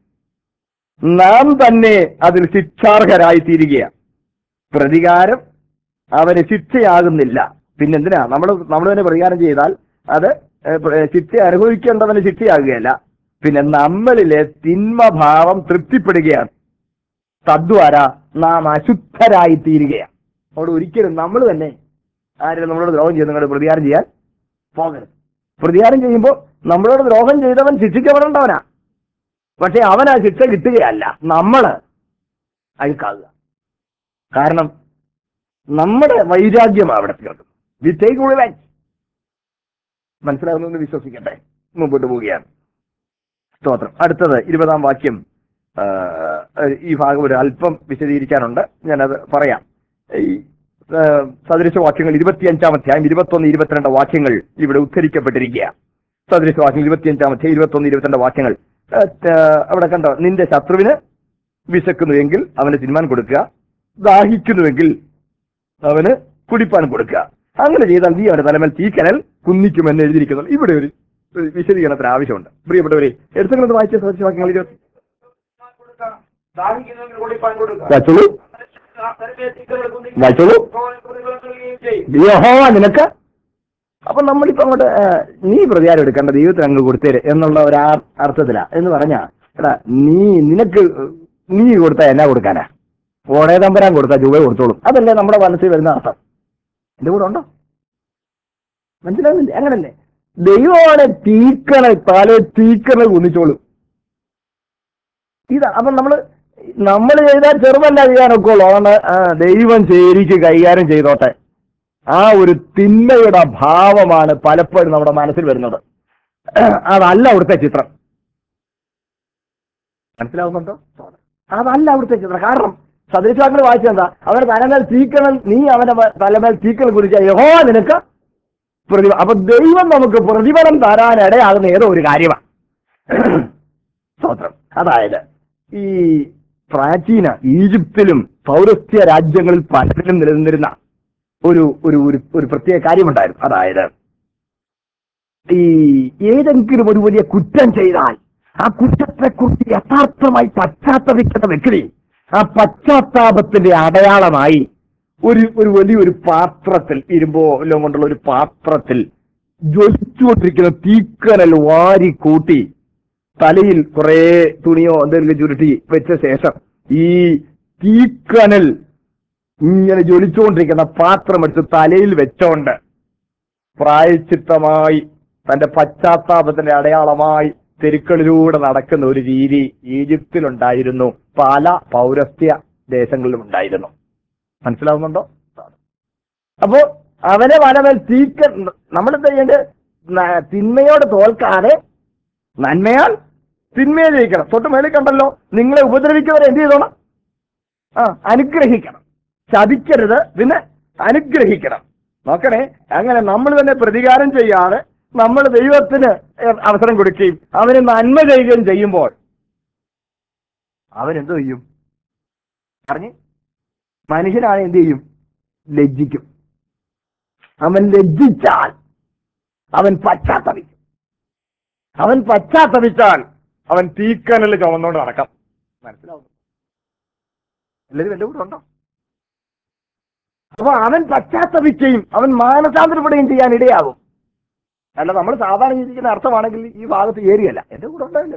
നാം തന്നെ അതിൽ ശിക്ഷാർഹരായി തീരുകയാണ് പ്രതികാരം അവന് ശിക്ഷയാകുന്നില്ല പിന്നെന്തിനാ നമ്മൾ നമ്മൾ തന്നെ പ്രതികാരം ചെയ്താൽ അത് ഏഹ്, പ്ര- ശിക്ഷ അനുഭവിക്കേണ്ടവന് ശിക്ഷയാകുകയല്ല പിന്നെ നമ്മളിലെ തിന്മഭാവം തൃപ്തിപ്പെടുകയാണ് തദ്വാര നാം അശുദ്ധരായി തീരുകയാണ് അവിടെ ഒരിക്കലും നമ്മൾ തന്നെ ആരും നമ്മളോട് ദ്രോഹം ചെയ്ത് നിങ്ങളുടെ പ്രതികാരം ചെയ്യാൻ പോകരുത് പ്രതികാരം ചെയ്യുമ്പോൾ നമ്മളോട് ദ്രോഹം ചെയ്തവൻ ശിക്ഷിക്കപ്പെടേണ്ടവനാ പക്ഷെ അവൻ ആ ശിക്ഷ കിട്ടുകയല്ല നമ്മള് അഴുക്കാകുക കാരണം നമ്മുടെ വൈരാഗ്യമാണ് അവിടെ തീർക്കുന്നത് വി ടേക്ക് റിവെഞ്ച് മനസ്സിലാകുന്നു എന്ന് വിശ്വസിക്കട്ടെ മുമ്പോട്ട് പോവുകയാണ് സ്തോത്രം അടുത്തത് ഇരുപതാം വാക്യം ആ, ഈ ഭാഗം ഒരു അല്പം വിശദീകരിക്കാനുണ്ട് ഞാനത് പറയാം ഈ ആ, സദൃശ വാക്യങ്ങൾ ഇരുപത്തിയഞ്ചാം അധ്യായം ഇരുപത്തൊന്ന് ഇരുപത്തിരണ്ട് വാക്യങ്ങൾ ഇവിടെ ഉദ്ധരിക്കപ്പെട്ടിരിക്കുകയാണ് സദൃശ വാക്യം ഇരുപത്തിയഞ്ചാം അധ്യായം ഇരുപത്തൊന്ന് ഇരുപത്തിരണ്ട് വാക്യങ്ങൾ ആ, ആ, അവിടെ കണ്ടോ നിന്റെ ശത്രുവിന് വിശക്കുന്നുവെങ്കിൽ അവന് തിന്മാൻ കൊടുക്കുക ദാഹിക്കുന്നുവെങ്കിൽ അവന് കുടിപ്പാൻ കൊടുക്കുക അങ്ങനെ ചെയ്താൽ നീ അവന്റെ തലമേൽ തീക്കനൽ കുന്നിക്കുമെന്ന് എഴുതിയിരിക്കുന്നു ഇവിടെ ഒരു ഒരു വിശദീകരണത്തിന് ആവശ്യമുണ്ട് പ്രിയപ്പെട്ടവരെ എടുത്തുകൊണ്ട് വായിച്ച സദൃശ വാക്യങ്ങൾ ഇരുപത്തി കൊടുക്കാം ദാഹിക്കുന്നവന് കുടിപ്പാൻ കൊടുക്കാം വായിച്ചോളൂ വായിച്ചോളൂ. ചെയ്യും യഹോവ നിനക്ക് അപ്പൊ നമ്മളിപ്പോ അങ്ങോട്ട് ആ, നീ പ്രതികാരം എടുക്കേണ്ട ദൈവത്തിന് അങ്ങ് കൊടുത്തേര് എന്നുള്ള ഒരു ആ- അർത്ഥത്തിലാ എന്ന് പറഞ്ഞാ എടാ നീ നിനക്ക് നീ കൊടുത്ത എന്നാ കൊടുക്കാനാ ഓടേ തമ്പരാൻ കൊടുത്താൽ ജൂവ കൊടുത്തോളും അതല്ലേ നമ്മുടെ മനസ്സിൽ വരുന്ന അർത്ഥം എന്റെ കൂടെ ഉണ്ടോ മനസ്സിലാവുന്നില്ലേ അങ്ങനല്ലേ ദൈവമാണ് തീക്കണൽ തല തീക്കണൽ കുന്നിച്ചോളും ഇതാ അപ്പൊ നമ്മള് നമ്മൾ ചെയ്താൽ ചെറുതല്ല ചെയ്യാനൊക്കെ ഉള്ളൂ അതുകൊണ്ട് ആ ദൈവം ശരിക്ക് കൈകാര്യം ചെയ്തോട്ടെ ആ ഒരു തിന്മയുടെ ഭാവമാണ് പലപ്പോഴും നമ്മുടെ മനസ്സിൽ വരുന്നത് അതല്ല അവിടുത്തെ ചിത്രം മനസ്സിലാവുന്നുണ്ടോ അതല്ല അവിടുത്തെ ചിത്രം കാരണം സദൃശാക്കൾ വായിച്ചെന്താ അവന്റെ തലമേൽ തീക്കണൽ നീ അവന്റെ വ- തലമേൽ തീക്കണൽ കുറിച്ച യഹോ നിനക്ക് പ്രതിഫ അപ്പൊ ദൈവം നമുക്ക് പ്രതിഫലം തരാൻ ഇടയാകുന്ന ഏതോ ഒരു കാര്യമാണ് സ്തോത്രം അതായത് ഈ പ്രാചീന ഈജിപ്തിലും പൗരസ്ത്യ രാജ്യങ്ങളിൽ പലരിലും നിലനിന്നിരുന്ന ഒരു ഒരു ഒരു ഒരു പ്രത്യേക കാര്യമുണ്ടായിരുന്നു അതായത് ഈ ഏതെങ്കിലും ഒരു വലിയ കുറ്റം ചെയ്താൽ ആ കുറ്റത്തെക്കുറിച്ച് യഥാർത്ഥമായി പശ്ചാത്തപിക്കുന്ന വ്യക്തി ആ പശ്ചാത്താപത്തിന്റെ അടയാളമായി ഒരു ഒരു വലിയൊരു പാത്രത്തിൽ ഇരുമ്പോ എല്ലാം കൊണ്ടുള്ള ഒരു പാത്രത്തിൽ ജ്വലിച്ചുകൊണ്ടിരിക്കുന്ന തീക്കനൽ വാരി കൂട്ടി തലയിൽ കുറെ തുണിയോ എന്തെങ്കിലും ചുരുട്ടി വെച്ച ശേഷം ഈ തീക്കനൽ ഇങ്ങനെ ജ്വലിച്ചുകൊണ്ടിരിക്കുന്ന പാത്രം എടുത്ത് തലയിൽ വെച്ചോണ്ട് പ്രായച്ചിത്തമായി തന്റെ പശ്ചാത്താപത്തിന്റെ അടയാളമായി തെരുക്കളിലൂടെ നടക്കുന്ന ഒരു രീതി ഈജിപ്തിലുണ്ടായിരുന്നു പല പൗരസ്ത്യ ദേശങ്ങളിലും ഉണ്ടായിരുന്നു മനസ്സിലാവുന്നുണ്ടോ അപ്പോ അവനെ വനമേൽ തീക്ക നമ്മളെന്താ ചെയ്യേണ്ടത് ന- തിന്മയോട് തോൽക്കാതെ നന്മയാൽ തിന്മയെ ജയിക്കണം തൊട്ട് മേളിൽ കണ്ടല്ലോ നിങ്ങളെ ഉപദ്രവിക്കുന്നവരെ എന്ത് ചെയ്തോണം ആ അനുഗ്രഹിക്കണം ചതിക്കരുത് പിന്നെ അനുഗ്രഹിക്കണം നോക്കണേ അങ്ങനെ നമ്മൾ തന്നെ പ്രതികാരം ചെയ്യാതെ നമ്മൾ ദൈവത്തിന് അവസരം കൊടുക്കുകയും അവന് നന്മ ചെയ്യുകയും ചെയ്യുമ്പോൾ അവൻ എന്ത് ചെയ്യും പറഞ്ഞ് മനുഷ്യനാണ് എന്ത് ചെയ്യും ലജ്ജിക്കും അവൻ ലജ്ജിച്ചാൽ അവൻ പശ്ചാത്തപിക്കും അവൻ പശ്ചാത്തപിച്ചാൽ അവൻ തീക്കനൽ ചുമന്നുകൊണ്ട് നടക്കാം മനസ്സിലാവുന്നു എല്ലാവരും എന്റെ കൂടെ ഉണ്ടോ അപ്പൊ അവൻ പശ്ചാത്തപിക്കുകയും അവൻ മാനസാന്തരപ്പെടുകയും ചെയ്യാൻ ഇടയാകും അല്ല നമ്മൾ സാധാരണ ചിന്തിക്കുന്ന അർത്ഥമാണെങ്കിൽ ഈ ഭാഗത്ത് ഏരിയല്ല എന്റെ കൂടെ ഉണ്ടാവില്ല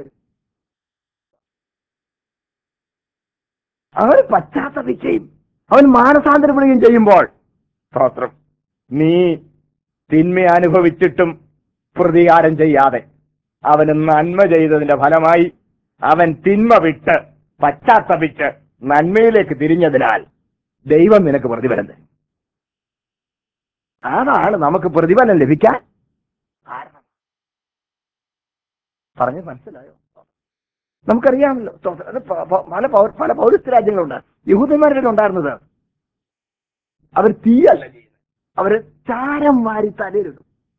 അവൻ പശ്ചാത്തപിക്കുകയും അവൻ മാനസാന്തരപ്പെടുകയും ചെയ്യുമ്പോൾ സ്തോത്രം നീ തിന്മ അനുഭവിച്ചിട്ടും പ്രതികാരം ചെയ്യാതെ അവന് നന്മ ചെയ്തതിന്റെ ഫലമായി അവൻ തിന്മ വിട്ട് പശ്ചാത്തപിച്ച് നന്മയിലേക്ക് തിരിഞ്ഞതിനാൽ ദൈവം നിനക്ക് പ്രതിഫലം തരും അതാണ് നമുക്ക് പ്രതിഫലം ലഭിക്കാൻ കാരണം പറഞ്ഞ് മനസ്സിലായോ നമുക്കറിയാമല്ലോ സ്തോത്രം. അത് പ- പ- പല പൗര- പല പൗരസ്ത്യ രാജ്യങ്ങളുണ്ട് യഹൂദന്മാരുടെ ഉണ്ടായിരുന്നത് അവർ തീയല്ല ചെയ്യുന്നത് അവര് ചാരം വാരി തലയിലിടും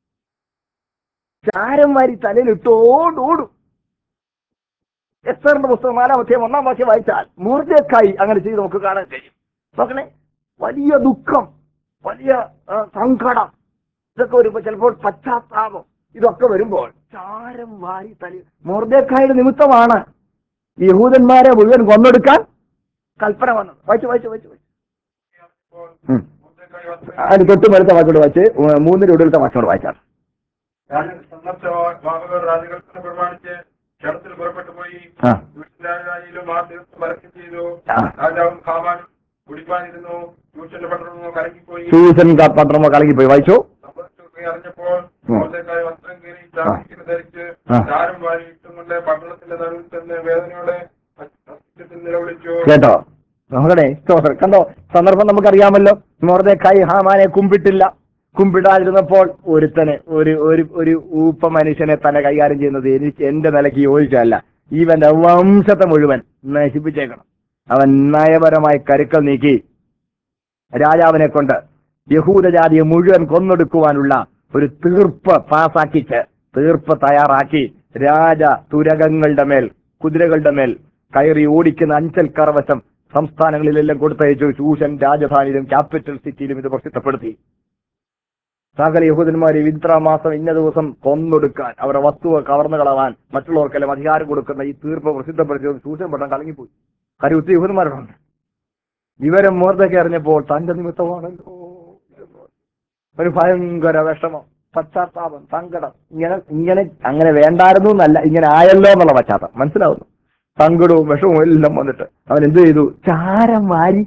ചാരം വാരി തലയിലിട്ട് ഓടോടും എസ്തറിന്റെ പുസ്തകം നാലാം അധ്യായം ഒന്നാം വാക്യം വായിച്ചാൽ മൂർജക്കായി അങ്ങനെ ചെയ്ത് നമുക്ക് കാണാൻ കഴിയും നോക്കണേ വലിയ ദുഃഖം വലിയ ആ, സങ്കടം ഇതൊക്കെ വരുമ്പോൾ ചിലപ്പോൾ പശ്ചാത്താപം ഇതൊക്കെ വരുമ്പോൾ ചാരം വാരി തലി മോർദേക്കായുടെ നിമിത്തമാണ് യഹൂദന്മാരെ മുഴുവൻ കൊന്നെടുക്കാൻ കൽപ്പന വന്നത് വായിച്ചു വായിച്ചു വായിച്ചു വായിച്ചു ഉം. അതിന് തൊട്ട് മേലത്തെ വാക്കോട് വായിച്ച് ഉം, മൂന്നിന്റെ ഉള്ളിലത്തെ വാക്കോട് വായിച്ചാണ് സന്ദർശവാഹകർ രാജകൽപ്പന പ്രമാണിച്ച് ക്ഷണത്തിൽ പുറപ്പെട്ടു പോയി ആ. രാജായിലും ആ ദിവസം പരസ്യം ചെയ്തു ആ. രാജാവും ഖാമാനും കുടിപ്പാനിരുന്നു ട്യൂഷന്റെ പട്ടണമോ കലങ്ങിപ്പോയി സൂസൻ ക- പത്രമോ കലങ്ങിപ്പോയി വായിച്ചു സംഭവിച്ചൊക്കെ അറിഞ്ഞപ്പോൾ ഉം. മോശക്കായ വസ്ത്രം കീറി ചാക്കിന് ധരിച്ച് ആ. ചാരം വാരി ഇട്ടുകൊണ്ട് പട്ടണത്തിന്റെ നടുവിൽ ചെന്ന് വേദനയോടെ അത്യുച്ചത്തിൽ നിലവിളിച്ചു കേട്ടോ നോക്കണേ സ്തോത്രം കണ്ടോ സന്ദർഭം നമുക്കറിയാമല്ലോ മോർദേക്കായി ഹാമാനെ കുമ്പിട്ടില്ല കുമ്പിടാതിരുന്നപ്പോൾ ഒരുത്തനെ ഒരു ഒരു ഒരു ഊപ്പ മനുഷ്യനെ തന്നെ കൈകാര്യം ചെയ്യുന്നത് എനിക്ക് എന്റെ നിലയ്ക്ക് യോജിച്ചതല്ല ഇവന്റെ വംശത്തെ മുഴുവൻ നശിപ്പിച്ചേക്കണം അവൻ നയപരമായി കരുക്കൾ നീക്കി രാജാവിനെ കൊണ്ട് യഹൂദജാതിയെ മുഴുവൻ കൊന്നൊടുക്കുവാനുള്ള ഒരു തീർപ്പ് പാസാക്കിച്ച് തീർപ്പ് തയ്യാറാക്കി രാജ തുരകങ്ങളുടെ മേൽ കുതിരകളുടെ മേൽ കയറി ഓടിക്കുന്ന അഞ്ചൽ കറവശം സംസ്ഥാനങ്ങളിലെല്ലാം കൊടുത്തയച്ചു ചൂഷൻ രാജധാനിയിലും ക്യാപിറ്റൽ സിറ്റിയിലും ഇത് പ്രസിദ്ധപ്പെടുത്തി സകല യഹൂദന്മാരെ ഇത്ര മാസം ഇന്ന ദിവസം കൊന്നൊടുക്കാൻ അവരുടെ വസ്തുവ കവർന്നു കളവാൻ മറ്റുള്ളവർക്കെല്ലാം അധികാരം കൊടുക്കുന്ന ഈ തീർപ്പ് പ്രസിദ്ധപ്പെടുത്തിയത് സൂചൻ പട്ടം കലങ്ങിപ്പോയി കാര്യം ഒത്തിരി യഹൂദന്മാരുണ്ട് വിവരം മോർദ്ദൊക്കെ അറിഞ്ഞപ്പോൾ തന്റെ നിമിത്തമാണല്ലോ ഒരു ഭയങ്കര വിഷമം പശ്ചാത്താപം സങ്കടം ഇങ്ങനെ ഇങ്ങനെ അങ്ങനെ വേണ്ടായിരുന്നു എന്നല്ല ഇങ്ങനെ ആയല്ലോ എന്നുള്ള പശ്ചാത്തലം മനസ്സിലാവുന്നു സങ്കടവും വിഷമവും എല്ലാം വന്നിട്ട് അവൻ എന്ത് ചെയ്തു ചാരം വാരി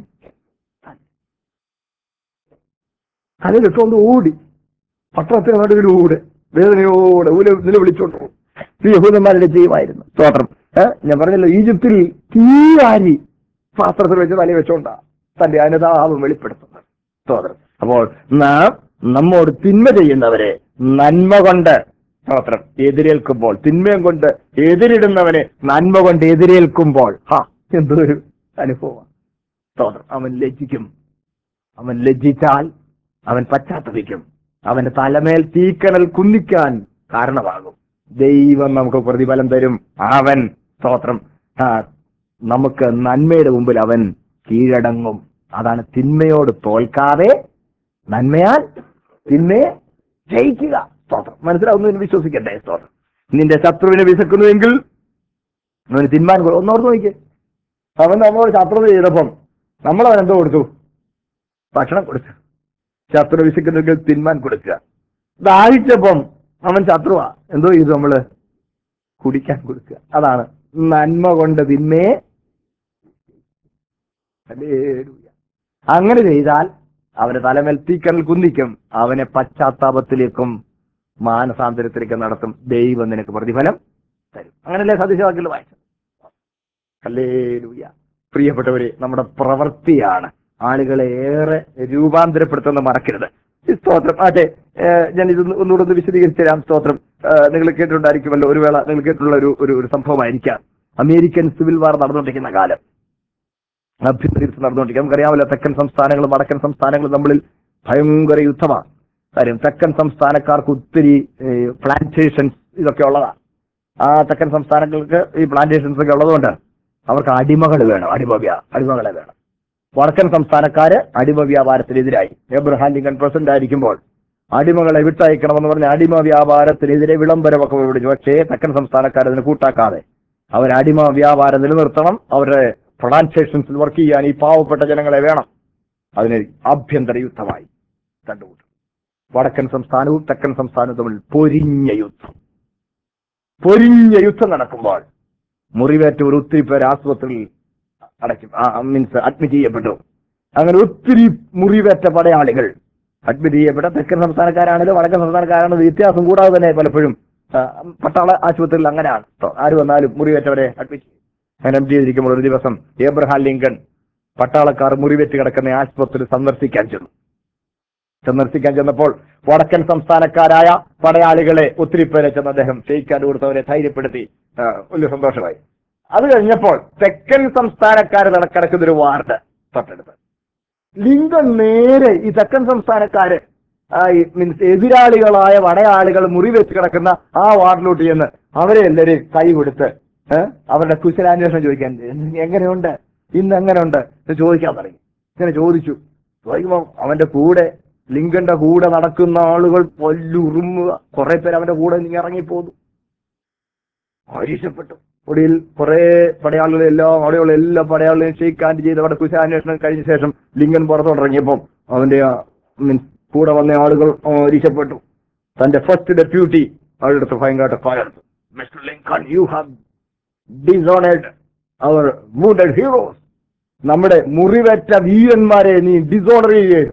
തലയിലിട്ടുകൊണ്ട് ഓടി പട്ടണത്തിന് നടുവിലൂടെ വേദനയോടെ ഊല നിലവിളിച്ചോണ്ട് പോകും ഇത് യഹൂദന്മാരുടെ ചെയ്യുമായിരുന്നു സ്തോത്രം ഏഹ് ഞാൻ പറഞ്ഞല്ലോ ഈജിപ്തിൽ തീവാരി പാത്രത്തിൽ വെച്ച് തലയിൽ വെച്ചോണ്ടാ തന്റെ അനുതാപം വെളിപ്പെടുത്തുന്നത് സ്തോത്രം അപ്പോൾ നാം നമ്മോട് തിന്മ ചെയ്യുന്നവരെ നന്മ കൊണ്ട് സ്തോത്രം എതിരേൽക്കുമ്പോൾ തിന്മയും കൊണ്ട് എതിരിടുന്നവനെ നന്മ കൊണ്ട് എതിരേൽക്കുമ്പോൾ ഹാ എന്തൊരു അനുഭവം സ്തോത്രം അവൻ ലജ്ജിക്കും അവൻ ലജ്ജിച്ചാൽ അവൻ പശ്ചാത്തപിക്കും അവന്റെ തലമേൽ തീക്കനൽ കുന്നിക്കാൻ കാരണമാകും ദൈവം നമുക്ക് പ്രതിഫലം തരും അവൻ സ്തോത്രം ആ, നമുക്ക് നന്മയുടെ മുമ്പിൽ അവൻ കീഴടങ്ങും അതാണ് തിന്മയോട് തോൽക്കാതെ നന്മയാൽ തിന്മയെ ജയിക്കുക സ്തോത്രം മനസ്സിലാവുന്നതിന് വിശ്വസിക്കട്ടെ സ്തോത്രം നിന്റെ ശത്രുവിനെ വിശക്കുന്നുവെങ്കിൽ അവന് തിന്മാൻ കൊ- ഒന്നോർത്ത് നോക്കിയേ അവൻ നമ്മളോട് ശത്രുത ചെയ്തപ്പം നമ്മളവൻ എന്തോ കൊടുത്തു ഭക്ഷണം കൊടുത്തു ശത്രു വിശക്കുന്നെങ്കിൽ തിന്മാൻ കൊടുക്കുക ദാഹിച്ചപ്പം അവൻ ശത്രുവാ എന്തോ ചെയ്തു നമ്മള് കുടിക്കാൻ കൊടുക്കുക അതാണ് നന്മ കൊണ്ട് തിന്മയെ ഹല്ലേലൂയ. അങ്ങനെ ചെയ്താൽ അവന്റെ തലമേൽ തീക്കനൽ കുന്നിക്കും അവനെ പശ്ചാത്താപത്തിലേക്കും മാനസാന്തരത്തിലേക്കും നടത്തും ദൈവം നിനക്ക് പ്രതിഫലം തരും അങ്ങനല്ലേ സദൃശവാക്യങ്ങൾ വായിച്ചത് ഹല്ലേലൂയ പ്രിയപ്പെട്ടവരെ നമ്മുടെ പ്രവൃത്തിയാണ് ആളുകളെ ഏറെ രൂപാന്തരപ്പെടുത്തുന്ന മറക്കരുത് ഈ സ്തോത്രം അതെ ഏഹ് ഞാൻ ഇത് ഒന്നുകൂടെ ഒന്ന് വിശദീകരിച്ചു തരാം സ്തോത്രം ഏഹ് നിങ്ങൾ കേട്ടിട്ടുണ്ടായിരിക്കുമല്ലോ ഒരു വേള നിങ്ങൾ കേട്ടിട്ടുള്ള ഒരു ഒരു ഒരു സംഭവമായിരിക്കാം അമേരിക്കൻ സിവിൽ വാർ നടന്നുകൊണ്ടിരിക്കുന്ന കാലം ആഭ്യന്തര യുദ്ധം നടന്നുകൊണ്ടിരിക്കും നമുക്കറിയാമല്ലോ തെക്കൻ സംസ്ഥാനങ്ങളും വടക്കൻ സംസ്ഥാനങ്ങളും തമ്മിൽ ഭയങ്കര യുദ്ധമാണ് കാര്യം തെക്കൻ സംസ്ഥാനക്കാർക്ക് ഒത്തിരി പ്ലാന്റേഷൻസ് ഇതൊക്കെ ഉള്ളതാണ് ആ തെക്കൻ സംസ്ഥാനങ്ങൾക്ക് ഈ പ്ലാന്റേഷൻസ് ഒക്കെ ഉള്ളതുകൊണ്ട് അവർക്ക് അടിമകൾ വേണം അടിമ വ്യാ- അടിമകളെ വേണം വടക്കൻ സംസ്ഥാനക്കാര് അടിമ വ്യാപാരത്തിനെതിരായി എബ്രഹാം ലിങ്കൺ പ്രസിഡന്റ് ആയിരിക്കുമ്പോൾ അടിമകളെ വിട്ടയക്കണമെന്ന് പറഞ്ഞ് അടിമ വ്യാപാരത്തിനെതിരെ വിളംബരമൊക്കെ വിളിച്ചു പക്ഷേ തെക്കൻ സംസ്ഥാനക്കാർ അതിന് കൂട്ടാക്കാതെ അവർ അടിമ വ്യാപാരം നിലനിർത്തണം അവരുടെ പ്ലാന്റേഷൻസിൽ വർക്ക് ചെയ്യാൻ ഈ പാവപ്പെട്ട ജനങ്ങളെ വേണം അതിന് ആഭ്യന്തര യുദ്ധമായി കണ്ടുകൂട്ടും വടക്കൻ സംസ്ഥാനവും തെക്കൻ സംസ്ഥാനവും തമ്മിൽ പൊരിഞ്ഞ യുദ്ധം പൊരിഞ്ഞ യുദ്ധം നടക്കുമ്പോൾ മുറിവേറ്റ ഒരു ഒത്തിരി പേർ ആശുപത്രിയിൽ അടയ്ക്കും മീൻസ് അഡ്മിറ്റ് ചെയ്യപ്പെട്ടു അങ്ങനെ ഒത്തിരി മുറിവേറ്റ പടയാളികൾ അഡ്മിറ്റ് ചെയ്യപ്പെട്ട തെക്കൻ സംസ്ഥാനക്കാരാണെങ്കിലും വടക്കൻ സംസ്ഥാനക്കാരാണെങ്കിലും വ്യത്യാസം കൂടാതെ തന്നെ പലപ്പോഴും ആ, പട്ടാള ആശുപത്രിയിൽ അങ്ങനെയാണ് ട്ടോ. ആര് വന്നാലും മുറിവേറ്റവരെ അഡ്മിറ്റ് ചെയ്യും അങ്ങനെ അഡ്മിറ്റ് ചെയ്തിരിക്കുമ്പോൾ ഒരു ദിവസം ഏബ്രഹാം ലിങ്കൺ പട്ടാളക്കാർ മുറിവേറ്റ് കിടക്കുന്ന ആശുപത്രി സന്ദർശിക്കാൻ ചെന്നു സന്ദർശിക്കാൻ ചെന്നപ്പോൾ വടക്കൻ സംസ്ഥാനക്കാരായ പടയാളികളെ ഒത്തിരി പേരെ ചെന്ന് അദ്ദേഹം ഷെയ്ക്കാൻ കൊടുത്തവരെ ധൈര്യപ്പെടുത്തി ആ, വലിയ സന്തോഷമായി അത് കഴിഞ്ഞപ്പോൾ തെക്കൻ സംസ്ഥാനക്കാർ കിടക്കുന്ന ഒരു വാർഡ് തൊട്ടടുത്ത് ലിങ്കൺ നേരെ ഈ തെക്കൻ സംസ്ഥാനക്കാര് മീൻസ് എതിരാളികളായ വടയാളികൾ മുറിവെച്ച് കിടക്കുന്ന ആ വാർഡിലോട്ട് ചെന്ന് അവരെ എല്ലാവരെയും കൈ കൊടുത്ത് ഏഹ് അവരുടെ കുശലാന്വേഷണം ചോദിക്കാൻ എങ്ങനെയുണ്ട് ഇന്ന് എങ്ങനെയുണ്ട് എന്ന് ചോദിക്കാൻ തുടങ്ങി ഇങ്ങനെ ചോദിച്ചു ചോദിക്കുമ്പോൾ അവന്റെ കൂടെ ലിങ്കന്റെ കൂടെ നടക്കുന്ന ആളുകൾ പൊല്ലുറുമുക കുറെ പേര് അവന്റെ കൂടെ നിന്ന് ഇറങ്ങിപ്പോന്നു ആവശ്യപ്പെട്ടു ഒടുവിൽ കുറെ പടയാളികളെ എല്ലാം അവിടെയുള്ള എല്ലാ പടയാളികളെയും ഷെയ്ക്ക് ഹാൻഡ് ചെയ്ത് അവിടെ കുശാന്വേഷണം കഴിഞ്ഞ ശേഷം ലിങ്കൻ പുറത്തോട്ടിറങ്ങിയപ്പം അവന്റെ മീൻസ് കൂടെ വന്ന ആളുകൾ രക്ഷപ്പെട്ടു തന്റെ ഫസ്റ്റ് ഡെപ്യൂട്ടി അവരുടെ അടുത്ത് ഭയങ്കരമായിട്ട് പകർന്നു mister Lincoln you have dishonoured our wounded heroes നമ്മുടെ മുറിവേറ്റ വീരന്മാരെ നീ ഡിസോണർ ചെയ്യുകയും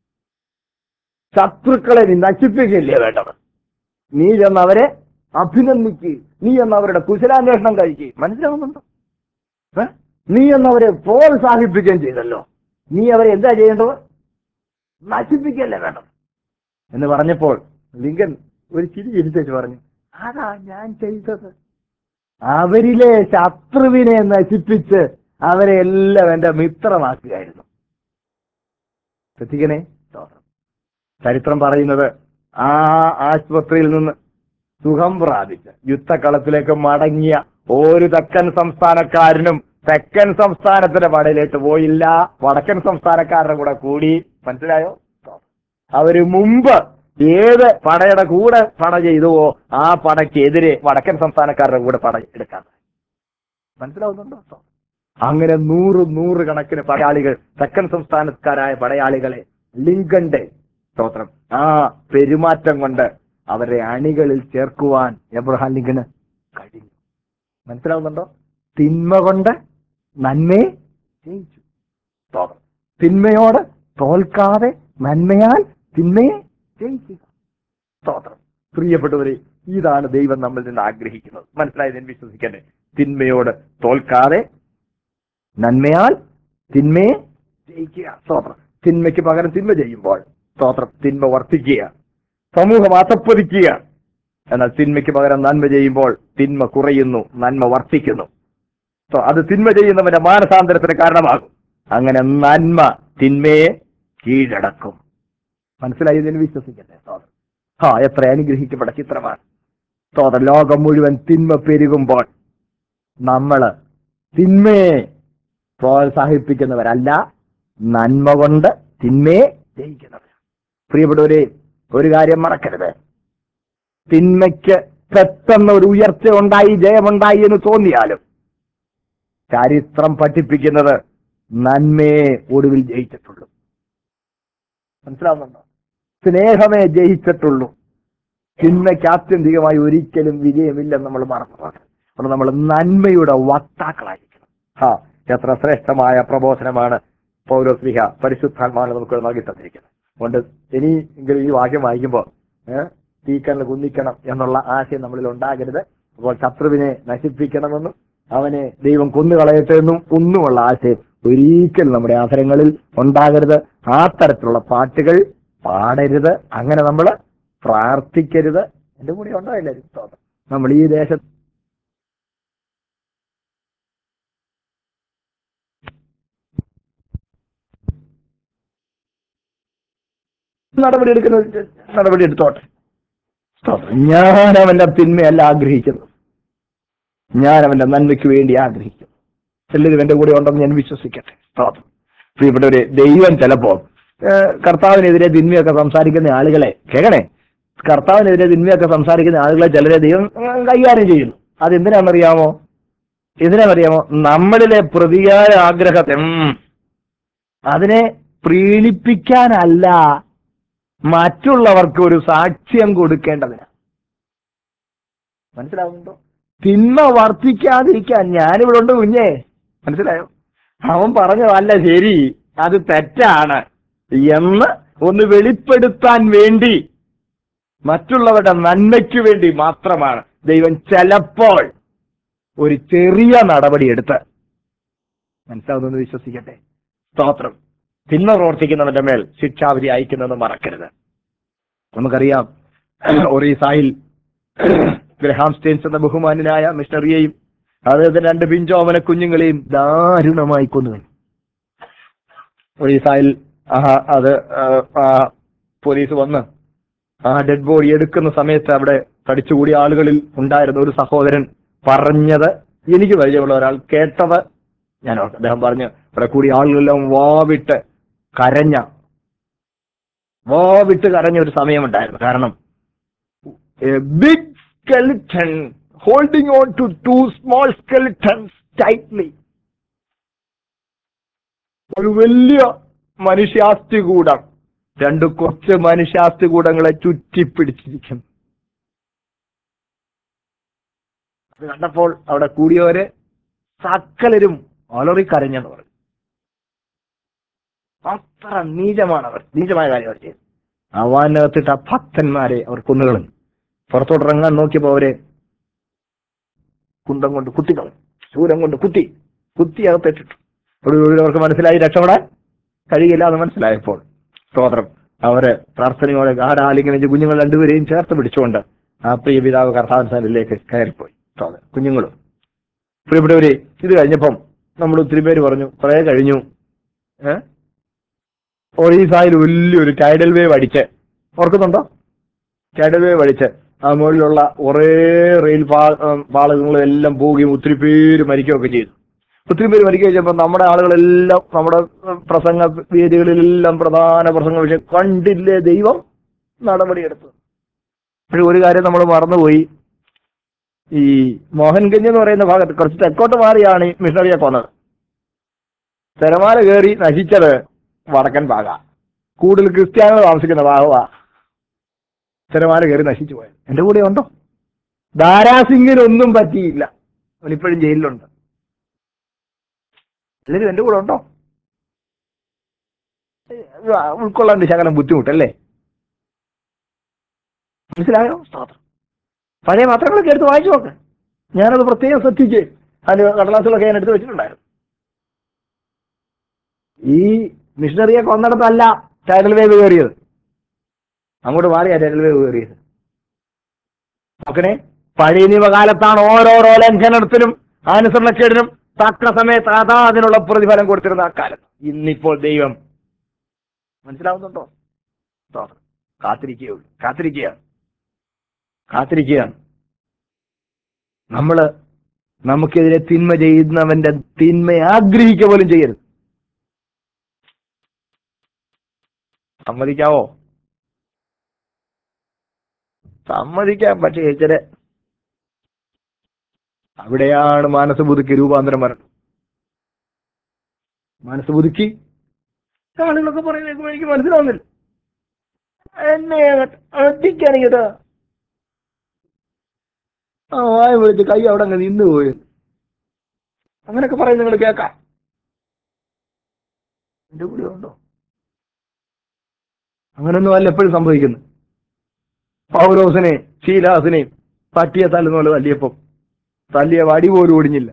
ശത്രുക്കളെ നീ നശിപ്പിക്കുകയില്ലേ വേണ്ടത് നീ ചെന്ന് അവരെ അഭിനന്ദിക്കുക നീ എന്ന് അവരുടെ കുശലാന്വേഷണം കഴിക്കുക മനസ്സിലാവുന്നുണ്ടോ ഏ? നീ എന്ന് അവരെ പ്രോത്സാഹിപ്പിക്കുകയും ചെയ്തല്ലോ നീ അവരെ എന്താ ചെയ്യേണ്ടത് നശിപ്പിക്കല്ലേ വേണ്ടത് എന്ന് പറഞ്ഞപ്പോൾ ലിങ്കൻ ഒരു ചിരി ചിരിച്ചു പറഞ്ഞു അതാ ഞാൻ ചെയ്തത് അവരിലെ ശത്രുവിനെ നശിപ്പിച്ച് അവരെ എല്ലാം എന്റെ മിത്രമാക്കുകയായിരുന്നു ശ്രദ്ധിക്കണേ സ്തോത്രം. ചരിത്രം പറയുന്നത് ആ ആശുപത്രിയിൽ നിന്ന് സുഖം പ്രാപിച്ച് യുദ്ധക്കളത്തിലേക്ക് മടങ്ങിയ ഒരു തെക്കൻ സംസ്ഥാനക്കാരനും തെക്കൻ സംസ്ഥാനത്തിന്റെ പടയിലേക്ക് പോയില്ല വടക്കൻ സംസ്ഥാനക്കാരുടെ കൂടെ കൂടി മനസ്സിലായോ അവര് മുമ്പ് ഏത് പടയുടെ കൂടെ പട ചെയ്തുവോ ആ പടയ്ക്കെതിരെ വടക്കൻ സംസ്ഥാനക്കാരുടെ കൂടെ പട എടുക്കാൻ മനസ്സിലാവുന്നുണ്ടോ അങ്ങനെ നൂറ് നൂറ് കണക്കിന് പടയാളികൾ തെക്കൻ സംസ്ഥാനക്കാരായ പടയാളികളെ ലിങ്കന്റെ സ്തോത്രം ആ പെരുമാറ്റം കൊണ്ട് അവരെ അണികളിൽ ചേർക്കുവാൻ എബ്രഹാം ലിങ്കന് കഴിഞ്ഞു മനസ്സിലാവുന്നുണ്ടോ തിന്മ കൊണ്ട് നന്മയെ ജയിച്ചു സ്തോത്രം തിന്മയോട് തോൽക്കാതെ നന്മയാൽ തിന്മയെ ജയിക്കുക സ്തോത്രം പ്രിയപ്പെട്ടവരെ ഇതാണ് ദൈവം നമ്മിൽ നിന്ന് ആഗ്രഹിക്കുന്നത് മനസ്സിലായത് ഞാൻ വിശ്വസിക്കട്ടെ തിന്മയോട് തോൽക്കാതെ നന്മയാൽ തിന്മയെ ജയിക്കുക സ്തോത്രം തിന്മയ്ക്ക് പകരം തിന്മ ചെയ്യുമ്പോൾ സ്തോത്രം തിന്മ വർദ്ധിക്കുക സമൂഹം അധപ്പതിക്കുക എന്നാൽ തിന്മയ്ക്ക് പകരം നന്മ ചെയ്യുമ്പോൾ തിന്മ കുറയുന്നു നന്മ വർദ്ധിക്കുന്നു സോ അത് തിന്മ ചെയ്യുന്നവന്റെ മാനസാന്തരത്തിന് കാരണമാകും അങ്ങനെ നന്മ തിന്മയെ കീഴടക്കും മനസ്സിലായി ഇതിന് വിശ്വസിക്കട്ടെ സോദർ ആ എത്ര അനുഗ്രഹിക്കപ്പെട്ട ചിത്രമാണ് സോദർ ലോകം മുഴുവൻ തിന്മ പെരുകുമ്പോൾ നമ്മള് തിന്മയെ പ്രോത്സാഹിപ്പിക്കുന്നവരല്ല നന്മ കൊണ്ട് തിന്മയെ ജയിക്കുന്നവർ പ്രിയപ്പെട്ടവരെ ഒരു കാര്യം മറക്കരുത് തിന്മയ്ക്ക് പെട്ടെന്ന് ഒരു ഉയർച്ച ഉണ്ടായി ജയമുണ്ടായി എന്ന് തോന്നിയാലും ചരിത്രം പഠിപ്പിക്കുന്നത് നന്മയെ ഒടുവിൽ ജയിച്ചിട്ടുള്ളൂ മനസ്സിലാവുന്നുണ്ടോ സ്നേഹമേ ജയിച്ചിട്ടുള്ളൂ തിന്മയ്ക്ക് ആത്യന്തികമായി ഒരിക്കലും വിജയമില്ലെന്ന് നമ്മൾ മറന്നു പോകണം അപ്പോൾ നമ്മൾ നന്മയുടെ വക്താക്കളായിരിക്കണം ഹാ എത്ര ശ്രേഷ്ഠമായ പ്രബോധനമാണ് പൗരോസ്ലിഹ പരിശുദ്ധാത്മാവിനെ നമുക്ക് നൽകി തന്നിരിക്കുന്നത് അതുകൊണ്ട് ഇനി എങ്കിലും ഈ വാക്യം വായിക്കുമ്പോൾ ഏഹ് തീക്കണ്ണിൽ കുന്നിക്കണം എന്നുള്ള ആശയം നമ്മളിൽ ഉണ്ടാകരുത് അപ്പോൾ ശത്രുവിനെ നശിപ്പിക്കണമെന്നും അവനെ ദൈവം കൊന്നുകളയട്ടെ എന്നും ഒന്നുമുള്ള ആശയം ഒരിക്കലും നമ്മുടെ ആധാരങ്ങളിൽ ഉണ്ടാകരുത് ആ തരത്തിലുള്ള പാട്ടുകൾ പാടരുത് അങ്ങനെ നമ്മൾ പ്രാർത്ഥിക്കരുത് എന്റെ കൂടെ ഉണ്ടോ എല്ലാവരും സ്തോത്രം നമ്മൾ ഈ ദേശത്ത് നടപടി എടുക്കുന്ന നടപടി എടുത്തോട്ടെ സ്തോത്രം. ഞാൻ അവന്റെ തിന്മയല്ല ആഗ്രഹിക്കുന്നു ഞാൻ അവന്റെ നന്മയ്ക്ക് വേണ്ടി ആഗ്രഹിക്കുന്നു എല്ലാവരും എന്റെ കൂടെ ഉണ്ടെന്ന് ഞാൻ വിശ്വസിക്കട്ടെ സ്തോത്രം പ്രിയപ്പെട്ടവരെ ദൈവം ചിലപ്പോ ഏഹ്, കർത്താവിനെതിരെ തിന്മയൊക്കെ സംസാരിക്കുന്ന ആളുകളെ കേൾക്കണേ കർത്താവിനെതിരെ തിന്മയൊക്കെ സംസാരിക്കുന്ന ആളുകളെ ചിലരെ ദൈവം ഏഹ്, കൈകാര്യം ചെയ്യുന്നു അതെന്തിനാണെന്നറിയാമോ എന്തിനാണെന്നറിയാമോ നമ്മളിലെ പ്രതികാര ആഗ്രഹത്തെ ഉം, അതിനെ പ്രീണിപ്പിക്കാനല്ല മറ്റുള്ളവർക്ക് ഒരു സാക്ഷ്യം കൊടുക്കേണ്ടതിന് മനസ്സിലാവുന്നുണ്ടോ തിന്മ വർദ്ധിക്കാതിരിക്കാൻ ഞാനിവിടെ ഉണ്ട് കുഞ്ഞേ മനസ്സിലായോ അവൻ പറഞ്ഞതല്ല ശരി അത് തെറ്റാണ് എന്ന് ഒന്ന് വെളിപ്പെടുത്താൻ വേണ്ടി മറ്റുള്ളവരുടെ നന്മയ്ക്ക് വേണ്ടി മാത്രമാണ് ദൈവം ചിലപ്പോൾ ഒരു ചെറിയ നടപടി എടുത്ത് മനസ്സിലാവുന്നെന്ന് വിശ്വസിക്കട്ടെ സ്തോത്രം തിന്മ പ്രവർത്തിക്കുന്നവന്റെ മേൽ ശിക്ഷാവിധി അയക്കുന്നത് മറക്കരുത് നമുക്കറിയാം ഒറീസായിൽ ഗ്രഹാം സ്റ്റെയിൻസ് എന്ന ബഹുമാനായ മിഷണറിയെയും അദ്ദേഹത്തിന്റെ രണ്ട് പിഞ്ചോമന കുഞ്ഞുങ്ങളെയും ദാരുണമായി കൊന്നു ഒറീസായിൽ ആ അത് ആ, ആ, പോലീസ് വന്ന് ആ ഡെഡ് ബോഡി എടുക്കുന്ന സമയത്ത് അവിടെ തടിച്ചുകൂടിയ ആളുകളിൽ ഉണ്ടായിരുന്ന ഒരു സഹോദരൻ പറഞ്ഞത് എനിക്ക് പരിചയമുള്ള ഒരാൾ കേട്ടത് ഞാൻ ഓർക്കാം. അദ്ദേഹം പറഞ്ഞു ഇവിടെ കൂടിയ ആളുകളെല്ലാം വാവിട്ട് കരഞ്ഞ വാവിട്ട് കരഞ്ഞ ഒരു സമയമുണ്ടായിരുന്നു കാരണം big skeleton holding on to two small skeletons tightly ഒരു വലിയ മനുഷ്യാസ്ഥികൂടം രണ്ട് കുറച്ച് മനുഷ്യാസ്ഥികൂടങ്ങളെ ചുറ്റിപ്പിടിച്ചിരിക്കുന്നു അത് കണ്ടപ്പോൾ അവിടെ കൂടിയവര് സകലരും അലറി കരഞ്ഞെന്ന് പറഞ്ഞു അത്ര നീചമാണ് അവർ നീചമായ കാര്യം അവർ ചെയ്തു അവനകത്തിട്ട് ആ ഭക്തന്മാരെ അവർ കൊന്നുകളഞ്ഞു പുറത്തോട്ടിറങ്ങാൻ നോക്കിയപ്പോ അവരെ കുന്തം കൊണ്ട് കുത്തിക്കളഞ്ഞു ശൂലം കൊണ്ട് കുത്തി കുത്തി അകത്തിട്ടിട്ടു ഒടുവിൽ അവർക്ക് മനസ്സിലായി രക്ഷപ്പെടാൻ കഴിയില്ല എന്ന് മനസ്സിലായപ്പോൾ സ്തോത്രം അവര് പ്രാർത്ഥനയോടെ ഗാഢാലിംഗനം ചെയ്ത് കുഞ്ഞുങ്ങൾ രണ്ടുപേരെയും ചേർത്ത് പിടിച്ചുകൊണ്ട് ആ പ്രിയ പിതാവ് കർത്താവിലേക്ക് കയറിപ്പോയി സ്തോത്രം കുഞ്ഞുങ്ങളും പ്രിയപ്പെട്ടവരെ ഇത് കഴിഞ്ഞപ്പം നമ്മൾ ഒത്തിരി പേര് പറഞ്ഞു കുറെ കഴിഞ്ഞു ഏഹ് ഒറീസായിൽ വലിയൊരു ടൈഡൽ വേവ് അടിച്ച് ഓർക്കുന്നുണ്ടോ ടൈഡൽ വേവ് അടിച്ച് ആ മുകളിലുള്ള കുറേ റെയിൽ പാ- ഉം, പാളങ്ങളും എല്ലാം പോവുകയും ഒത്തിരി പേര് മരിക്കുകയൊക്കെ ചെയ്തു ഒത്തിരി പേര് മരിക്കുകയും ചെയ്തപ്പോൾ നമ്മുടെ ആളുകളെല്ലാം നമ്മുടെ ഉം, പ്രസംഗ വേദികളിലെല്ലാം പ്രധാന പ്രസംഗ വിഷയം കണ്ടില്ലേ ദൈവം നടപടിയെടുത്തു പക്ഷെ ഒരു കാര്യം നമ്മൾ മറന്നുപോയി ഈ മോഹൻഗഞ്ച് എന്ന് പറയുന്ന ഭാഗത്ത് കുറച്ച് തെക്കോട്ട് മാറിയാണ് ഈ മിഷണറിയെ കൊന്നത് തിരമാല കയറി നശിച്ചത് വടക്കൻ ഭാഗ കൂടുതൽ ക്രിസ്ത്യാനികൾ താമസിക്കുന്ന ഭാഗമാ തിരമാല കയറി നശിച്ചു പോയത് എന്റെ കൂടെ ഉണ്ടോ ദാരാസിംഗിനൊന്നും പറ്റിയില്ല അവൻ ഇപ്പോഴും ജയിലിലുണ്ട് എല്ലാവരും എന്റെ കൂടെ ഉണ്ടോ ഇത് ഉൾക്കൊള്ളാൻ ശകലം ബുദ്ധിമുട്ടല്ലേ മനസ്സിലായോ സ്തോത്രം പഴയ പത്രങ്ങളൊക്കെ എടുത്ത് വായിച്ചു നോക്ക് ഞാനത് പ്രത്യേകം ശ്രദ്ധിച്ച് അതിന് കടലാസുകളൊക്കെ ഞാൻ എടുത്ത് വെച്ചിട്ടുണ്ടായിരുന്നു ഈ മിഷണറിയെ കൊന്നിടത്തല്ല ടൈഡൽ വേവ് കയറിയത് അങ്ങോട്ട് മാറിയാ ടൈഡൽ വേവ് കയറിയത് നോക്കണേ പഴയ നിയമകാലത്താണ് ഓരോരോ ലംഘനത്തിനും അനുസരണക്കേടിനും തക്ക സമയത്ത് അതാ അതിനുള്ള പ്രതിഫലം കൊടുത്തിരുന്ന ആ കാലത്ത് ഇന്നിപ്പോൾ ദൈവം മനസ്സിലാവുന്നുണ്ടോ സ്തോത്രം. കാത്തിരിക്കുകയുള്ളൂ കാത്തിരിക്കുകയാണ് കാത്തിരിക്കുകയാണ് നമ്മള് നമുക്കെതിരെ തിന്മ ചെയ്യുന്നവന്റെ തിന്മ ആഗ്രഹിക്കുക പോലും ചെയ്യരുത് സമ്മതിക്കാവോ സമ്മതിക്കാൻ പക്ഷേ ഇച്ചിരി അവിടെയാണ് മനസ്സ് പുതുക്കി രൂപാന്തരം വരണം മനസ്സ് പുതുക്കി ആളുകളൊക്കെ പറയുന്നത് എനിക്ക് മനസ്സിലാവുന്നില്ല എന്നെ അടിക്കാനിങ്ങട്ടാ ആ വായ വിളിച്ച് കൈ അവിടെ അങ്ങ് നിന്ന് പോയി അങ്ങനെയൊക്കെ പറയും നിങ്ങൾ കേൾക്കാം എന്റെ കൂടെ ഉണ്ടോ അങ്ങനൊന്നും അല്ല എപ്പോഴും സംഭവിക്കുന്നു പൗലോസിനെ ശീലാസിനെ പട്ടിയെ തല്ലുന്ന പോലെ തല്ലിയപ്പം തല്ലിയ വടി പോലും ഒടിഞ്ഞില്ല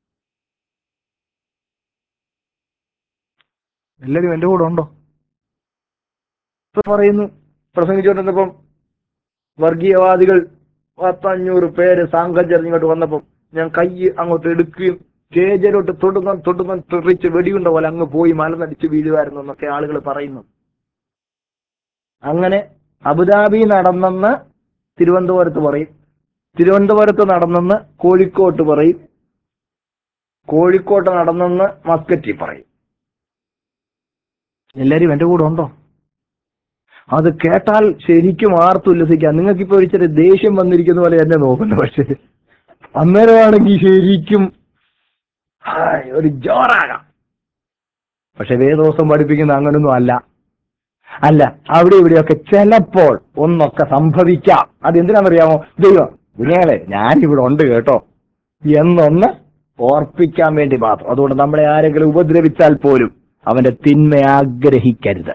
എല്ലാവരും എന്റെ കൂടെ ഉണ്ടോ ഇപ്പൊ പറയുന്നു പ്രസംഗിച്ചുകൊണ്ടിരുന്നപ്പം വർഗീയവാദികൾ പത്തഞ്ഞൂറ് പേര് സാങ്കജർ ഇങ്ങോട്ട് വന്നപ്പം ഞാൻ കൈ അങ്ങോട്ട് എടുക്കുകയും സ്റ്റേജിലോട്ട് തൊടുന്ന തൊടുന്ന തെറിച്ച് വെടിയുണ്ട പോലെ അങ്ങ് പോയി മലനടിച്ച് വീഴുമായിരുന്നു എന്നൊക്കെ ആളുകൾ പറയുന്നു അങ്ങനെ അബുദാബി നടന്നെന്ന് തിരുവനന്തപുരത്ത് പറയും തിരുവനന്തപുരത്ത് നടന്നെന്ന് കോഴിക്കോട്ട് പറയും കോഴിക്കോട്ട് നടന്നെന്ന് മസ്കറ്റിൽ പറയും എല്ലാരും എന്റെ കൂടെ ഉണ്ടോ അത് കേട്ടാൽ ശരിക്കും ആർത്തുല്ലസിക്കാം നിങ്ങൾക്കിപ്പോ ഒരിച്ചിരി ദേഷ്യം വന്നിരിക്കുന്ന പോലെ എന്നെ നോക്കുന്നു പക്ഷേ അന്നേരമാണെങ്കിൽ ശരിക്കും ഹായ്, ഒരു ജോറാകാം പക്ഷെ വേദോസം പഠിപ്പിക്കുന്ന അങ്ങനൊന്നും അല്ല അല്ല അവിടെ ഇവിടെയൊക്കെ ചിലപ്പോൾ ഒന്നൊക്കെ സംഭവിക്കാം അതെന്തിനാണെന്നറിയാമോ ദൈവം കുഞ്ഞാളെ ഞാനിവിടെ ഉണ്ട് കേട്ടോ എന്നൊന്ന് ഓർപ്പിക്കാൻ വേണ്ടി മാത്രം അതുകൊണ്ട് നമ്മളെ ആരെങ്കിലും ഉപദ്രവിച്ചാൽ പോലും അവന്റെ തിന്മ ആഗ്രഹിക്കരുത്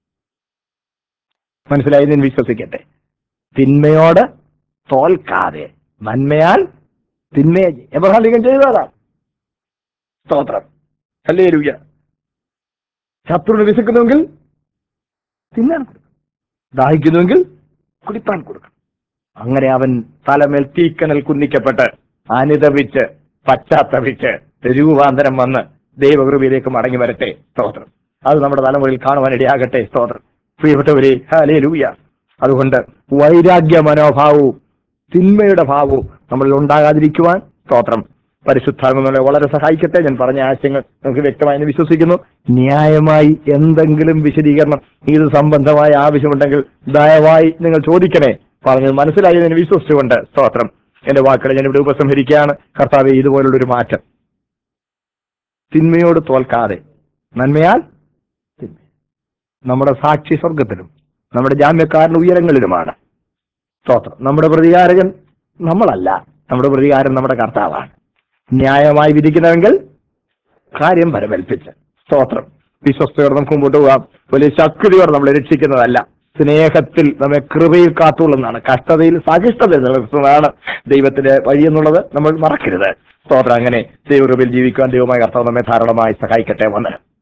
മനസ്സിലായി ഞാൻ വിശ്വസിക്കട്ടെ തിന്മയോട് തോൽക്കാതെ നന്മയാൽ തിന്മയെ എബ്രഹാലികം ചെയ്തതാ സ്തോത്രം അല്ലേ രൂപ ശത്രുവിന് വിശക്കുന്നുവെങ്കിൽ തിന്നാൻ കൊടുക്കണം ദാഹിക്കുന്നുവെങ്കിൽ കുടിപ്പാൻ കൊടുക്കണം അങ്ങനെ അവൻ തലമേൽ തീക്കനൽ കുന്നിക്കപ്പെട്ട് അനുതപിച്ച് പശ്ചാത്തപിച്ച് രൂപാന്തരം വന്ന് ദൈവകൃപയിലേക്ക് മടങ്ങി വരട്ടെ സ്തോത്രം അത് നമ്മുടെ തലമുറയിൽ കാണുവാൻ ഇടയാകട്ടെ സ്തോത്രം പ്രിയപ്പെട്ടവരെ ഹാലേ ലൂയ അതുകൊണ്ട് വൈരാഗ്യ മനോഭാവവും തിന്മയുടെ ഭാവവും നമ്മളിൽ ഉണ്ടാകാതിരിക്കുവാൻ സ്തോത്രം പരിശുദ്ധാത്മ നമ്മളെ വളരെ സഹായിക്കട്ടെ ഞാൻ പറഞ്ഞ ആശയങ്ങൾ നമുക്ക് വ്യക്തമായി എന്ന് വിശ്വസിക്കുന്നു ന്യായമായി എന്തെങ്കിലും വിശദീകരണം ഇത് സംബന്ധമായ ആവശ്യമുണ്ടെങ്കിൽ ദയവായി നിങ്ങൾ ചോദിക്കണേ പറഞ്ഞത് മനസ്സിലായി എന്ന് വിശ്വസിച്ചുകൊണ്ട് സ്തോത്രം എന്റെ വാക്കുകളെ ഞാൻ ഇവിടെ ഉപസംഹരിക്കുകയാണ് കർത്താവെ ഇതുപോലുള്ള ഒരു മാറ്റം തിന്മയോട് തോൽക്കാതെ നന്മയാൽ തിന്മ നമ്മുടെ സാക്ഷി സ്വർഗത്തിലും നമ്മുടെ ജാമ്യക്കാരൻ ഉയരങ്ങളിലുമാണ് സ്തോത്രം നമ്മുടെ പ്രതികാരകൻ നമ്മളല്ല നമ്മുടെ പ്രതികാരൻ നമ്മുടെ കർത്താവാണ് ന്യായമായി വിധിക്കുന്നവെങ്കിൽ കാര്യം പരമേൽപ്പിച്ച് സ്തോത്രം വിശ്വസ്തയോടെ നമുക്ക് മുമ്പോട്ട് പോകാം വലിയ ശക്തിയോടെ നമ്മളെ രക്ഷിക്കുന്നതല്ല സ്നേഹത്തിൽ നമ്മെ കൃപയിൽ കാത്തുകൊള്ളുന്നതാണ് കഷ്ടതയിൽ സഹിഷ്ണത നിലനിർത്തുന്നതാണ് ദൈവത്തിന്റെ വഴി എന്നുള്ളത് നമ്മൾ മറക്കരുത് സ്തോത്രം അങ്ങനെ ദൈവകൃപയിൽ ജീവിക്കുവാൻ ദൈവമായ കർത്താവ് നമ്മെ ധാരാളമായി സഹായിക്കട്ടെ വന്ന്